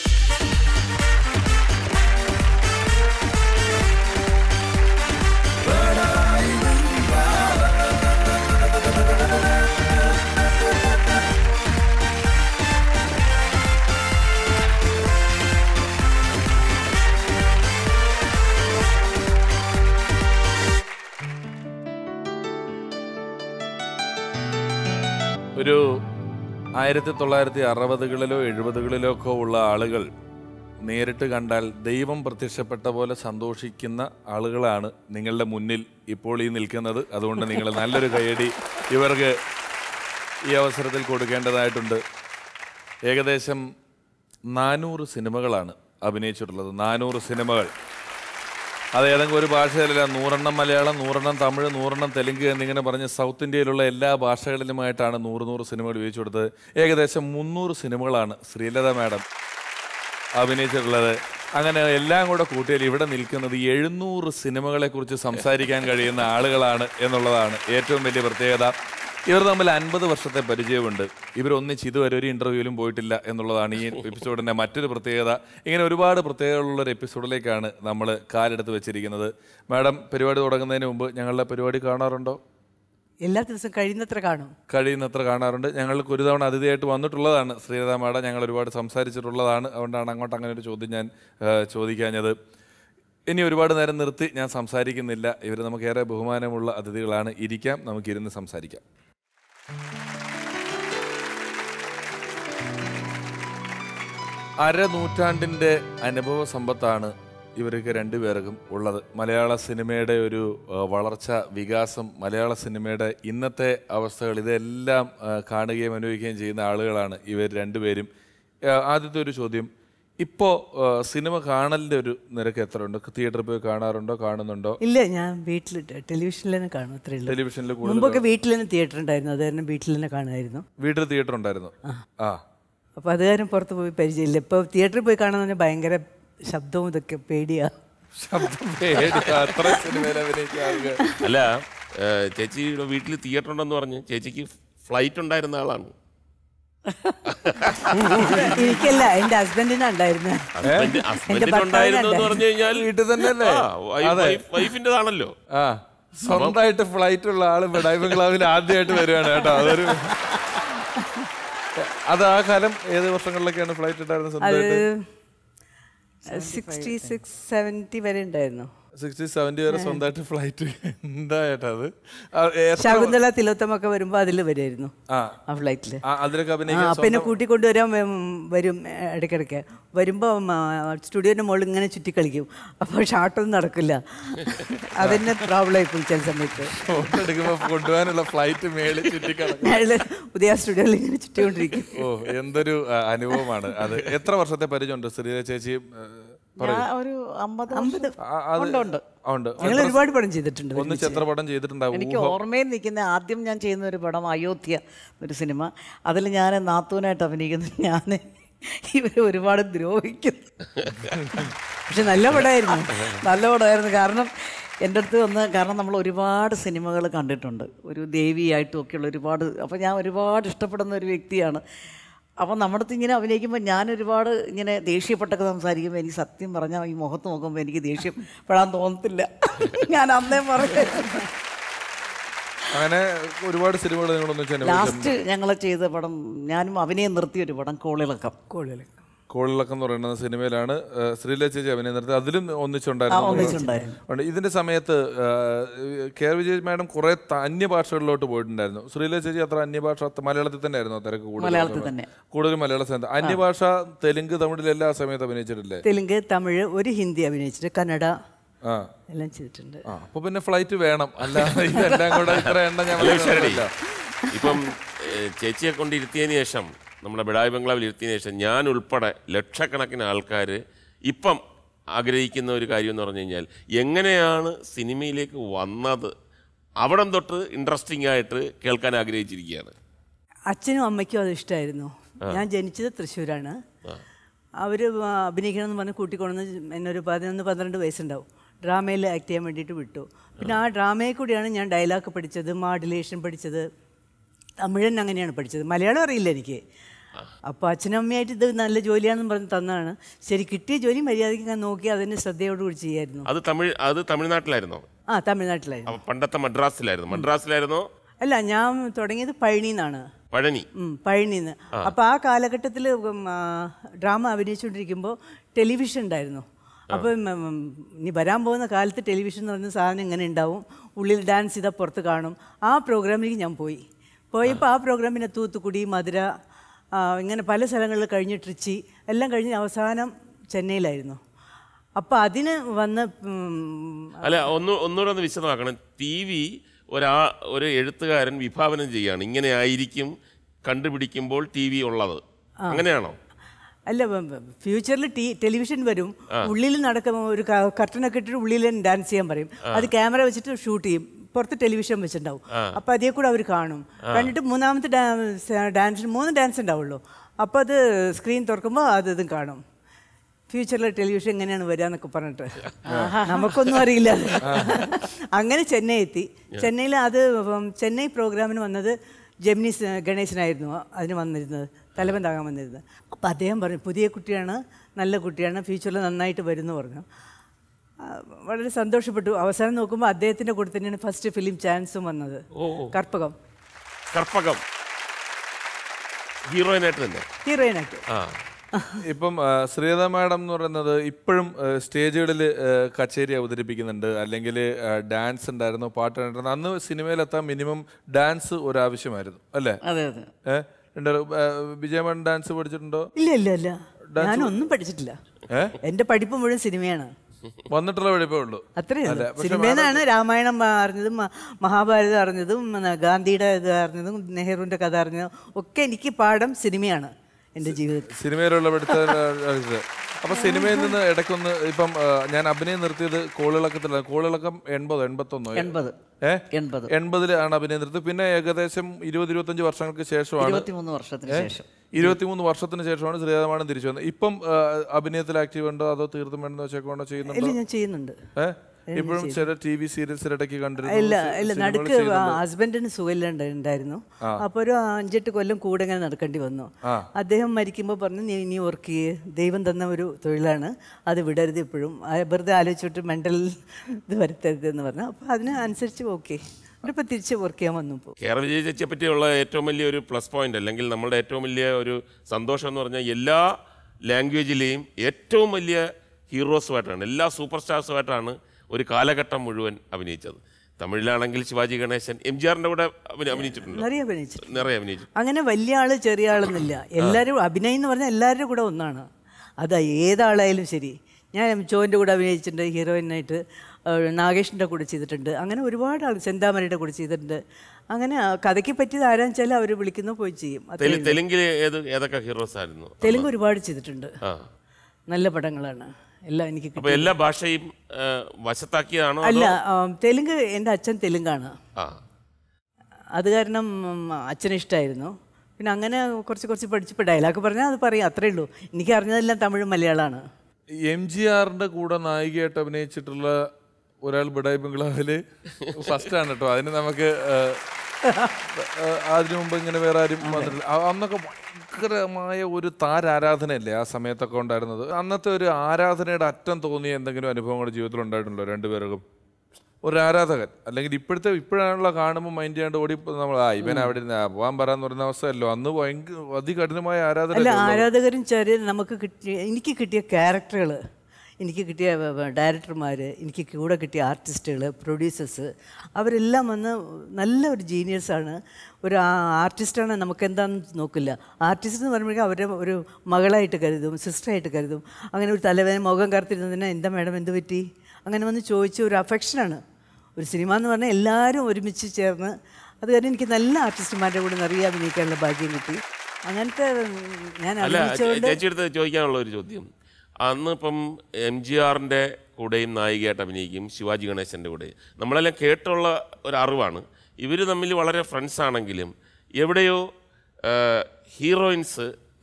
ഒരു ആയിരത്തി തൊള്ളായിരത്തി അറുപതുകളിലോ എഴുപതുകളിലോ ഒക്കെ ഉള്ള ആളുകൾ നേരിട്ട് കണ്ടാൽ ദൈവം പ്രത്യക്ഷപ്പെട്ട പോലെ സന്തോഷിക്കുന്ന ആളുകളാണ് നിങ്ങളുടെ മുന്നിൽ ഇപ്പോൾ ഈ നിൽക്കുന്നത് അതുകൊണ്ട് നിങ്ങൾ നല്ലൊരു കൈയടി ഇവർക്ക് ഈ അവസരത്തിൽ കൊടുക്കേണ്ടതായിട്ടുണ്ട് ഏകദേശം നാനൂറ് സിനിമകളാണ് അഭിനയിച്ചിട്ടുള്ളത് നാനൂറ് സിനിമകൾ അത് ഏതെങ്കിലും ഒരു ഭാഷയിലല്ല നൂറെണ്ണം മലയാളം നൂറെണ്ണം തമിഴ് നൂറെണ്ണം തെലുങ്ക് എന്നിങ്ങനെ പറഞ്ഞ് സൗത്ത് ഇന്ത്യയിലുള്ള എല്ലാ ഭാഷകളിലുമായിട്ടാണ് നൂറ് നൂറ് സിനിമകൾ ഉപയോഗിച്ചു കൊടുത്തത് ഏകദേശം മുന്നൂറ് സിനിമകളാണ് ശ്രീലത മാഡം അഭിനയിച്ചിട്ടുള്ളത് അങ്ങനെ എല്ലാം കൂടെ കൂട്ടിയാൽ ഇവിടെ നിൽക്കുന്നത് എഴുന്നൂറ് സിനിമകളെ കുറിച്ച് സംസാരിക്കാൻ കഴിയുന്ന ആളുകളാണ് എന്നുള്ളതാണ് ഏറ്റവും വലിയ പ്രത്യേകത ഇവർ തമ്മിൽ അൻപത് വർഷത്തെ പരിചയമുണ്ട് ഇവരൊന്നിച്ച് ഇതുവരെ ഒരു ഇന്റർവ്യൂവിലും പോയിട്ടില്ല എന്നുള്ളതാണ് ഈ എപ്പിസോഡിന്റെ മറ്റൊരു പ്രത്യേകത ഇങ്ങനെ ഒരുപാട് പ്രത്യേകതകളുള്ള ഒരു എപ്പിസോഡിലേക്കാണ് നമ്മൾ കാലെടുത്ത് വെച്ചിരിക്കുന്നത് മാഡം പരിപാടി തുടങ്ങുന്നതിന് മുമ്പ് ഞങ്ങളുടെ പരിപാടി കാണാറുണ്ടോ എല്ലാ ദിവസവും കഴിയുന്നത്ര കാണും കഴിയുന്നത്ര കാണാറുണ്ട് ഞങ്ങൾക്ക് ഒരു തവണ അതിഥിയായിട്ട് വന്നിട്ടുള്ളതാണ് ശ്രീലത മാഡം ഞങ്ങൾ ഒരുപാട് സംസാരിച്ചിട്ടുള്ളതാണ് അതുകൊണ്ടാണ് അങ്ങോട്ട് അങ്ങനെ ഒരു ചോദ്യം ഞാൻ ആ, ചോദിക്കാഞ്ഞത് ഇനി ഒരുപാട് നേരം നിർത്തി ഞാൻ സംസാരിക്കുന്നില്ല ഇവർ നമുക്കേറെ ബഹുമാനമുള്ള അതിഥികളാണ് ഇരിക്കാം നമുക്കിരുന്ന് സംസാരിക്കാം അരനൂറ്റാണ്ടിൻ്റെ അനുഭവ സമ്പത്താണ് ഇവർക്ക് രണ്ടുപേർക്കും ഉള്ളത് മലയാള സിനിമയുടെ ഒരു ആ, വളർച്ച വികാസം മലയാള സിനിമയുടെ ഇന്നത്തെ അവസ്ഥകൾ ഇതെല്ലാം ആ, കാണുകയും അനുഭവിക്കുകയും ചെയ്യുന്ന ആളുകളാണ് ഇവർ രണ്ടുപേരും ആ, ആദ്യത്തെ ഒരു ചോദ്യം ഇപ്പോൾ സിനിമ കാണലിൻ്റെ ഒരു നിരക്ക് എത്ര ഉണ്ട് തിയേറ്ററിൽ പോയി കാണാറുണ്ടോ കാണുന്നുണ്ടോ ഇല്ല ഞാൻ വീട്ടിൽ ടെലിവിഷനിൽ തന്നെ കാണും അത്രേ ഉള്ളൂ ടെലിവിഷനിൽ കൂടുതൽ മുമ്പൊക്കെ വീട്ടിൽ തന്നെ തിയേറ്റർ ഉണ്ടായിരുന്നു അത് കാരണം വീട്ടിൽ തന്നെ കാണുമായിരുന്നു വീട്ടിൽ തിയേറ്റർ ഉണ്ടായിരുന്നു ആ അപ്പോൾ അത് കാരണം പുറത്ത് പോയി പരിചയമില്ല ഇപ്പോൾ തിയേറ്ററിൽ പോയി കാണുന്നതിന് ഭയങ്കര ശബ്ദവും ഇതൊക്കെ പേടിയാ ശബ്ദം പേടി അത്ര സിനിമയിൽ അഭിനയിച്ച ആളുകൾ അല്ല ഏ, ചേച്ചിയുടെ വീട്ടിൽ തിയേറ്റർ ഉണ്ടെന്ന് പറഞ്ഞ് ചേച്ചിക്ക് ഫ്ലൈറ്റ് ഉണ്ടായിരുന്ന ആളാണ് എനിക്കല്ല എൻ്റെ ഹസ്ബൻഡിനാ ഉണ്ടായിരുന്നത് ഹസ്ബൻഡ് ഹസ്ബൻഡിന് ഉണ്ടായിരുന്നു എന്ന് പറഞ്ഞു കഴിഞ്ഞാൽ വീട്ടിൽ തന്നെയല്ലേ? അതെ. വൈഫിൻ്റെതാണല്ലോ ആ സ്വന്തമായിട്ട് ഫ്ലൈറ്റ് ഉള്ള ആള് ബഡായി ബംഗ്ലാവിൽ ആദ്യമായിട്ട് വരികയാണ് കേട്ടോ അതൊരു അത് ആ കാലം ഏത് വർഷങ്ങളിലൊക്കെയാണ് ഫ്ലൈറ്റ് ഉണ്ടായിരുന്നത് അത് സ്വന്തമായിട്ട് സിക്സ്റ്റി സിക്സ് സെവൻറ്റി വരെ ഉണ്ടായിരുന്നു സിക്സ്റ്റി സെവൻറ്റി വരെ സ്വന്തമായിട്ട് ഫ്ലൈറ്റ് എന്താ ചേട്ടാ അത് ആ, എത്ര- ശകുന്തള തിലോത്തമൊക്കെ വരുമ്പോൾ അതിൽ വരുമായിരുന്നു ആ ആ ഫ്ലൈറ്റിൽ ആ, അതിലൊക്കെ ആ അഭിനയിക്കാൻ അപ്പം എന്നെ കൂട്ടിക്കൊണ്ടുവരാൻ വരും- വരും ഏ, ഇടയ്ക്കിടയ്ക്ക് വരുമ്പോൾ സ്റ്റുഡിയോൻ്റെ മുകളിൽ ഇങ്ങനെ ചുറ്റിക്കളിക്കും അപ്പോൾ ഷാർട്ടൊന്നും നടക്കില്ല അതിന് പ്രോബ്ലം ആയിപ്പോയി ചില സമയത്ത് ഫോട്ടോ എടുക്കുമ്പോ കൊണ്ടുപോകാനുള്ള ഫ്ലൈറ്റ് മേളിൽ ചുറ്റിക്കിടക്കും അയാള് ഉദയ സ്റ്റുഡിയോയിൽ ഇങ്ങനെ ചുറ്റിക്കൊണ്ടിരിക്കും ഓ എന്തൊരു ആ, അനുഭവമാണ് അത് എത്ര വർഷത്തെ പരിചയമുണ്ട് ശ്രീല ചേച്ചി ആ, പറയൂ. ഞാൻ ഒരു അമ്പത് അമ്പത് ആ, അത് ഉണ്ട്, ഉണ്ട്. ആ, ഉണ്ട് ഞങ്ങൾ ഒരുപാട് പടം ചെയ്തിട്ടുണ്ട് ഒന്നിച്ച് എത്ര പടം ചെയ്തിട്ടുണ്ടാവും എനിക്ക് ഓർമ്മയിൽ നിൽക്കുന്ന ആദ്യം ഞാൻ ചെയ്യുന്ന ഒരു പടം അയോധ്യ ഒരു സിനിമ അതിൽ ഞാൻ നാത്തൂനായിട്ട് അഭിനയിക്കുന്നു ഞാൻ ഇവർ ഒരുപാട് ദ്രോഹിക്കുന്നു പക്ഷെ നല്ല പടമായിരുന്നു നല്ല പടമായിരുന്നു കാരണം എൻ്റെ അടുത്ത് വന്ന് കാരണം നമ്മൾ ഒരുപാട് സിനിമകൾ കണ്ടിട്ടുണ്ട് ഒരു ദേവിയായിട്ടും ഒക്കെയുള്ള ഒരുപാട് അപ്പോൾ ഞാൻ ഒരുപാട് ഇഷ്ടപ്പെടുന്ന ഒരു വ്യക്തിയാണ് അപ്പോൾ നമ്മുടെ അടുത്ത് ഇങ്ങനെ അഭിനയിക്കുമ്പോൾ ഞാൻ ഒരുപാട് ഇങ്ങനെ ദേഷ്യപ്പെട്ടൊക്കെ സംസാരിക്കുമ്പോൾ എനിക്ക് സത്യം പറഞ്ഞാൽ ഈ മുഖത്ത് നോക്കുമ്പോൾ എനിക്ക് ദേഷ്യപ്പെടാൻ തോന്നത്തില്ല ഞാൻ അന്നേ പറഞ്ഞു അങ്ങനെ ഒരുപാട് സിനിമകൾ നിങ്ങളൊന്നിച്ച് അനുഭവിച്ചിട്ടുണ്ട് ലാസ്റ്റ് ഞങ്ങൾ ചെയ്ത പടം ഞാനും അഭിനയം നിർത്തിയ ഒരു പടം കോളിളക്കം കോളിളക്കം എന്ന് പറയുന്ന സിനിമയിലാണ് ആ, ശ്രീല ചേച്ചി അഭിനയം നടത്തി അതിലും ആ, ഒന്നിച്ചുണ്ടായിരുന്നു ഒന്നിച്ചുണ്ടായിരുന്നു. ഉണ്ട്. ഇതിന്റെ സമയത്ത് ആ, കെ ആർ വിജയ് മാഡം കുറെ ത- അന്യഭാഷകളിലോട്ട് പോയിട്ടുണ്ടായിരുന്നു ശ്രീല ചേച്ചി അത്ര അന്യഭാഷ അത്ര- മലയാളത്തിൽ തന്നെ ആയിരുന്നു തിരക്ക് കൂടുതൽ മലയാളത്തിൽ തന്നെ. കൂടുതൽ മലയാള സ്ഥലത്ത് അന്യഭാഷ തെലുങ്ക് തമിഴിൽ എല്ലാ സമയത്ത് അഭിനയിച്ചിട്ടില്ലേ തെലുങ്ക് തമിഴ് ഒരു ഹിന്ദി അഭിനയിച്ചിട്ട് കന്നഡ ആ എല്ലാം ചെയ്തിട്ടുണ്ട് ആ അപ്പൊ പിന്നെ ഫ്ലൈറ്റ് വേണം അല്ല ഇതെല്ലാം കൂടെ ഇത്ര എണ്ണം ഞാൻ അല്ല, ശരി. മനസ്സിലാക്കില്ല. ഇപ്പം ഏ, ചേച്ചിയെ കൊണ്ട് ഇരുത്തിയതിന് ശേഷം നമ്മുടെ ബിഡായി ബംഗ്ലാവിൽ ഇരുത്തിയതിന് ശേഷം ഞാൻ ഉൾപ്പെടെ ലക്ഷക്കണക്കിന് ആൾക്കാർ ഇപ്പം ആഗ്രഹിക്കുന്ന ഒരു കാര്യം എന്ന് പറഞ്ഞു കഴിഞ്ഞാൽ എങ്ങനെയാണ് സിനിമയിലേക്ക് വന്നത് അവിടം തൊട്ട് ഇൻട്രസ്റ്റിംഗ് ആയിട്ട് കേൾക്കാൻ ആഗ്രഹിച്ചിരിക്കുകയാണ് അച്ഛനും അമ്മയ്ക്കും അത് ഇഷ്ടമായിരുന്നു ഞാൻ ജനിച്ചത് തൃശ്ശൂരാണ് അവർ അഭിനയിക്കണമെന്ന് പറഞ്ഞ് കൂട്ടിക്കൊണ്ടുവന്ന് എന്നെ ഒരു പതിനൊന്ന് പന്ത്രണ്ട് വയസ്സുണ്ടാവും ഡ്രാമയിൽ ആക്ട് ചെയ്യാൻ വേണ്ടിയിട്ട് വിട്ടു പിന്നെ ആ ഡ്രാമയിൽ കൂടിയാണ് ഞാൻ ഡയലോഗ് പഠിച്ചത് മോഡുലേഷൻ പഠിച്ചത് തമിഴൻ അങ്ങനെയാണ് പഠിച്ചത് മലയാളം അറിയില്ല എനിക്ക് അപ്പോൾ അച്ഛനും അമ്മയായിട്ട് ഇത് നല്ല ജോലിയാണെന്ന് പറഞ്ഞ് തന്നതാണ് ശരി കിട്ടിയ ജോലി മര്യാദയ്ക്ക് ഞാൻ നോക്കി അതിന് ശ്രദ്ധയോടുകൂടി ചെയ്യായിരുന്നു അത് തമിഴ് അത് തമിഴ്നാട്ടിലായിരുന്നോ ആ തമിഴ്നാട്ടിലായിരുന്നു അപ്പൊ പണ്ടത്തെ മദ്രാസിലായിരുന്നു മദ്രാസിലായിരുന്നോ അല്ല ഞാൻ തുടങ്ങിയത് പഴനിന്നാണ് പഴനി ഉം, പഴനിന്ന് അപ്പോൾ ആ കാലഘട്ടത്തിൽ ഡ്രാമ അഭിനയിച്ചുകൊണ്ടിരിക്കുമ്പോൾ ടെലിവിഷൻ ഉണ്ടായിരുന്നു അപ്പം ഉം, ഇനി വരാൻ പോകുന്ന കാലത്ത് ടെലിവിഷൻ എന്ന് പറയുന്ന സാധനം ഇങ്ങനെ ഉണ്ടാവും ഉള്ളിൽ ഡാൻസ് ചെയ്താൽ പുറത്ത് കാണും ആ പ്രോഗ്രാമിലേക്ക് ഞാൻ പോയി പോയപ്പോൾ ആ പ്രോഗ്രാമിനെ തൂത്തുക്കുടി മധുര ആ, ഇങ്ങനെ പല സ്ഥലങ്ങളിൽ കഴിഞ്ഞ് ട്രിച്ചി എല്ലാം കഴിഞ്ഞ് അവസാനം ചെന്നൈയിലായിരുന്നു അപ്പോൾ അതിന് വന്ന് ഉം, അല്ല ഒന്ന് ഒന്നുകൂടെ ഒന്ന് വിശദമാക്കണം ടി വി ഒരാ ഒരു എഴുത്തുകാരൻ വിഭാവനം ചെയ്യാണ് ഇങ്ങനെ ആയിരിക്കും കണ്ടുപിടിക്കുമ്പോൾ ടി വി ഉള്ളത് അങ്ങനെയാണോ അല്ല ഫ്യൂച്ചറിൽ ടി ടെലിവിഷൻ വരും ഉള്ളിൽ നടക്കുന്ന ഒരു കർട്ടനൊക്കെ ഇട്ടിട്ട് ഉള്ളിൽ ഡാൻസ് ചെയ്യാൻ പറയും അത് ക്യാമറ വെച്ചിട്ട് ഷൂട്ട് ചെയ്യും പുറത്ത് ടെലിവിഷൻ വെച്ചിട്ടുണ്ടാവും അപ്പോൾ അതേ കൂടെ അവർ കാണും കണ്ടിട്ട് മൂന്നാമത്തെ ഡാൻസിന് മൂന്ന് ഡാൻസ് ഉണ്ടാവുള്ളൂ അപ്പോൾ അത് സ്ക്രീൻ തുറക്കുമ്പോൾ അത് ഇതും കാണും ഫ്യൂച്ചറിൽ ടെലിവിഷൻ എങ്ങനെയാണ് വരിക എന്നൊക്കെ പറഞ്ഞിട്ട് നമുക്കൊന്നും അറിയില്ല അത്. അങ്ങനെ ചെന്നൈ എത്തി ചെന്നൈയിൽ അത് ഉം ചെന്നൈ പ്രോഗ്രാമിന് വന്നത് ജെമിനിസ് ഗണേശനായിരുന്നു അതിന് വന്നിരുന്നത് തലവൻ താങ്ങാൻ വന്നിരുന്നത് അപ്പോൾ അദ്ദേഹം പറഞ്ഞു പുതിയ കുട്ടിയാണ് നല്ല കുട്ടിയാണ് ഫ്യൂച്ചറിൽ നന്നായിട്ട് വരുമെന്ന് പറഞ്ഞു ആ, വളരെ സന്തോഷപ്പെട്ടു അവസാനം നോക്കുമ്പോൾ അദ്ദേഹത്തിൻ്റെ കൂടെ തന്നെയാണ് ഫസ്റ്റ് ഫിലിം ചാൻസും വന്നത് കർപ്പകം കർപ്പകം ഹീറോയിനായിട്ട് തന്നെ ഹീറോയിനായിട്ട് ആ ഇപ്പം ആ, ശ്രീലത മാഡം എന്ന് പറയുന്നത് ഇപ്പോഴും സ്റ്റേജുകളിൽ കച്ചേരി അവതരിപ്പിക്കുന്നുണ്ട് അല്ലെങ്കിൽ ഡാൻസ് ഉണ്ടായിരുന്നു പാട്ടുണ്ടായിരുന്നു അന്ന് സിനിമയിലെത്താൻ മിനിമം ഡാൻസ് ഒരാവശ്യമായിരുന്നു അല്ലേ അതെ അതെ ഏ? ഉണ്ട്. ആ, വിജയമേടൻ ഡാൻസ് പഠിച്ചിട്ടുണ്ടോ ഇല്ല ഇല്ല ഇല്ല ഞാനൊന്നും പഠിച്ചിട്ടില്ല എൻ്റെ പഠിപ്പ് മുഴുവൻ സിനിമയാണ് വന്നിട്ടുള്ള പഠിപ്പേ ഉള്ളൂ അത്രേ അല്ല, ഉള്ളൂ പക്ഷെ സിനിമയിൽ നിന്നാണ് രാമായണം അറിഞ്ഞതും മ- മഹാഭാരതം അറിഞ്ഞതും പിന്നെ ഗാന്ധിയുടെ ഇത് അറിഞ്ഞതും നെഹ്റുവിൻ്റെ കഥ അറിഞ്ഞതും ഒക്കെ എനിക്ക് പാഠം സിനിമയാണ് എൻ്റെ ജീവിതത്തിൽ സിനിമയിലുള്ള പഠിത്ത അപ്പൊ സിനിമയിൽ നിന്ന് ഇടയ്ക്കൊന്ന് ഇപ്പം ആ, ഞാൻ അഭിനയം നിർത്തിയത് കോളിളക്കത്തില കോളിളക്കം എൺപതോ എൺപത്തൊന്നോ എൺപത് ഏ എൺപത് എൺപതിലാണ് അഭിനയം നിർത്തിയത് പിന്നെ ഏകദേശം ഇരുപത് ഇരുപത്തഞ്ച് വർഷങ്ങൾക്ക് ശേഷമാണ് ഇരുപത്തിമൂന്ന് വർഷത്തിന് ശേഷം ഇരുപത്തിമൂന്ന് വർഷത്തിന് ശേഷമാണ് ശ്രീരാമായണം തിരിച്ചു വന്നത് ഇപ്പം ആ, അഭിനയത്തിൽ ആക്റ്റീവ് ഉണ്ടോ അതോ തീർത്തും വേണ്ടെന്ന് വെച്ചേക്കൊണ്ടോ ഇല്ല ചെയ്യുന്നുണ്ടോ ഞാൻ ചെയ്യുന്നുണ്ട് ഏഹ് ഇപ്പോഴും ചില ടി വി സീരിയൽസ് ഇടയ്ക്ക് കണ്ടിരുന്നു ഇല്ല സി- ഇല്ല സിനിമകൾ നടുക്ക് ചെയ്യുന്നുണ്ട്. ഹസ്ബൻഡിന് സുഖമില്ല ഉണ്ടായിരുന്നു അപ്പോൾ ഒരു അഞ്ചെട്ട് കൊല്ലം കൂടെ ഇങ്ങനെ നടക്കേണ്ടി വന്നു അദ്ദേഹം മരിക്കുമ്പോൾ പറഞ്ഞു നീ ഇനി വർക്ക് ചെയ്യേ ദൈവം തന്ന ഒരു തൊഴിലാണ് അത് വിടരുത് ഇപ്പോഴും ആ, വെറുതെ ആലോചിച്ചിട്ട് മെൻ്റൽ ഇത് വരുത്തരുത് എന്ന് പറഞ്ഞു അപ്പോൾ അതിന് അനുസരിച്ച് ഓക്കെ ഇപ്പോൾ തിരിച്ച് വർക്ക് ചെയ്യാൻ വന്നു ഇപ്പോൾ കേരള വിജയ ചേച്ചിയെ പറ്റിയുള്ള ഏറ്റവും വലിയ ഒരു പ്ലസ് പോയിന്റ് അല്ലെങ്കിൽ നമ്മളുടെ ഏറ്റവും വലിയ ഒരു സന്തോഷം എന്ന് പറഞ്ഞാൽ എല്ലാ ലാംഗ്വേജിലെയും ഏറ്റവും വലിയ ഹീറോസുമായിട്ടാണ് എല്ലാ സൂപ്പർ സ്റ്റാർസുമായിട്ടാണ് ഒരു കാലഘട്ടം മുഴുവൻ അഭിനയിച്ചത് തമിഴിലാണെങ്കിൽ ശിവാജി ഗണേശൻ എം ജി ആറിൻ്റെ കൂടെ അഭിന- അഭിനയിച്ചിട്ടുണ്ടോ നിറയെ അഭിനയിച്ചു നിറയെ അഭിനയിച്ചു അങ്ങനെ വലിയ ആള് ചെറിയ ആളെന്നില്ല എല്ലാവരും അഭിനയം എന്ന് പറഞ്ഞാൽ എല്ലാവരുടെ കൂടെ ഒന്നാണ് അത് ഏതാളായാലും ശരി ഞാൻ ചോൻ്റെ കൂടെ അഭിനയിച്ചിട്ടുണ്ട് ഹീറോയിനായിട്ട് നാഗേഷിൻ്റെ കൂടെ ചെയ്തിട്ടുണ്ട് അങ്ങനെ ഒരുപാട് ആൾ ചെന്താമരയുടെ കൂടെ ചെയ്തിട്ടുണ്ട് അങ്ങനെ ആ കഥയ്ക്ക് പറ്റിയത് ആരാന്ന് വെച്ചാൽ അവർ വിളിക്കുന്നു പോയി ചെയ്യും അത്രേ തെലു- ഉള്ളൂ. തെലുങ്കിൽ ഏത് ഏതൊക്കെ ഹീറോസ് ആയിരുന്നു തെലുങ്ക് ഒരുപാട് ചെയ്തിട്ടുണ്ട് ആ നല്ല പടങ്ങളാണ് എല്ലാം എനിക്ക് അപ്പൊ കിട്ടി എല്ലാ ഭാഷയും ആ, വശത്താക്കിയതാണോ അതോ അല്ല ആ, തെലുങ്ക് എൻ്റെ അച്ഛൻ തെലുങ്കാണ് ആ അത് കാരണം ഉം, അച്ഛന് ഇഷ്ടമായിരുന്നു പിന്നെ അങ്ങനെ കുറച്ച് കുറച്ച് പഠിച്ചപ്പോൾ ഡയലോഗ് പറഞ്ഞാൽ അത് പറയും അത്രേ ഉള്ളൂ എനിക്ക് അറിഞ്ഞതെല്ലാം തമിഴ് മലയാളമാണ് എം ജി ആറിന്റെ കൂടെ നായികയായിട്ട് അഭിനയിച്ചിട്ടുള്ള ഒരാൾ ബിഡായി ബംഗ്ലാവില് ഫസ്റ്റ് ആണ് കേട്ടോ അതിന് നമുക്ക് ആ, ആ, അതിനു മുമ്പ് ഇങ്ങനെ വേറെ ആരും വന്നിട്ടില്ല ആ, അന്നൊക്കെ ഭയങ്കരമായ ഒരു താരാരാധനയല്ലേ ആ സമയത്തൊക്കെ ഉണ്ടായിരുന്നത് അന്നത്തെ ഒരു ആരാധനയുടെ അറ്റം തോന്നിയ എന്തെങ്കിലും അനുഭവങ്ങൾ ജീവിതത്തിൽ ഉണ്ടായിട്ടുണ്ടോ രണ്ടുപേർക്കും ഒരു ആരാധകൻ അല്ലെങ്കിൽ ഇപ്പോഴത്തെ ഇപ്പോഴാണല്ലോ കാണുമ്പോൾ മൈൻഡ് ചെയ്യാണ്ട് ഓടി നമ്മൾ ആ ഇവൻ അവിടെ ഇരുന്ന് ആ, പോവാൻ പറയാന്ന് പറയുന്ന അവസ്ഥയല്ലോ അന്ന് ഭയങ്കര അതികഠിനമായ ആരാധന അല്ല ആരാധകരും ചെറിയ നമുക്ക് കിട്ടിയ എനിക്ക് കിട്ടിയ ക്യാരക്ടറുകൾ എനിക്ക് കിട്ടിയ ഡയറക്ടർമാർ എനിക്ക് കൂടെ കിട്ടിയ ആർട്ടിസ്റ്റുകൾ പ്രൊഡ്യൂസേഴ്സ് അവരെല്ലാം വന്ന് നല്ല ഒരു ജീനിയസാണ് ഒരു ആർട്ടിസ്റ്റാണ് നമുക്ക് എന്താണെന്ന് നോക്കില്ല ആർട്ടിസ്റ്റ് എന്ന് പറയുമ്പോഴേക്കും അവരെ ഒരു മകളായിട്ട് കരുതും സിസ്റ്ററായിട്ട് കരുതും അങ്ങനെ ഒരു തലവേദന മുഖം കറുത്തിരുന്നതിന് എന്താ മാഡം എന്ത് പറ്റി അങ്ങനെ വന്ന് ചോദിച്ച ഒരു അഫെക്ഷനാണ് ഒരു സിനിമ എന്ന് പറഞ്ഞാൽ എല്ലാവരും ഒരുമിച്ച് ചേർന്ന് അത് കാരണം എനിക്ക് നല്ല ആർട്ടിസ്റ്റുമാരുടെ കൂടെ നിറയെ അഭിനയിക്കാനുള്ള ഭാഗ്യം കിട്ടി അങ്ങനത്തെ ഉം, ഞാൻ അല്ല അഭിനയിച്ചുകൊണ്ട് ചേച്ചി അടുത്ത് ചോദിക്കാനുള്ള ഒരു ചോദ്യം അന്ന് ഇപ്പം എം ജി ആറിൻ്റെ കൂടെയും നായികയായിട്ട് അഭിനയിക്കും ശിവാജി ഗണേശൻ്റെ കൂടെ നമ്മളെല്ലാം കേട്ടുള്ള ഒരു അറിവാണ് ഇവർ തമ്മിൽ വളരെ ഫ്രണ്ട്സ് ആണെങ്കിലും എവിടെയോ ഹീറോയിൻസ്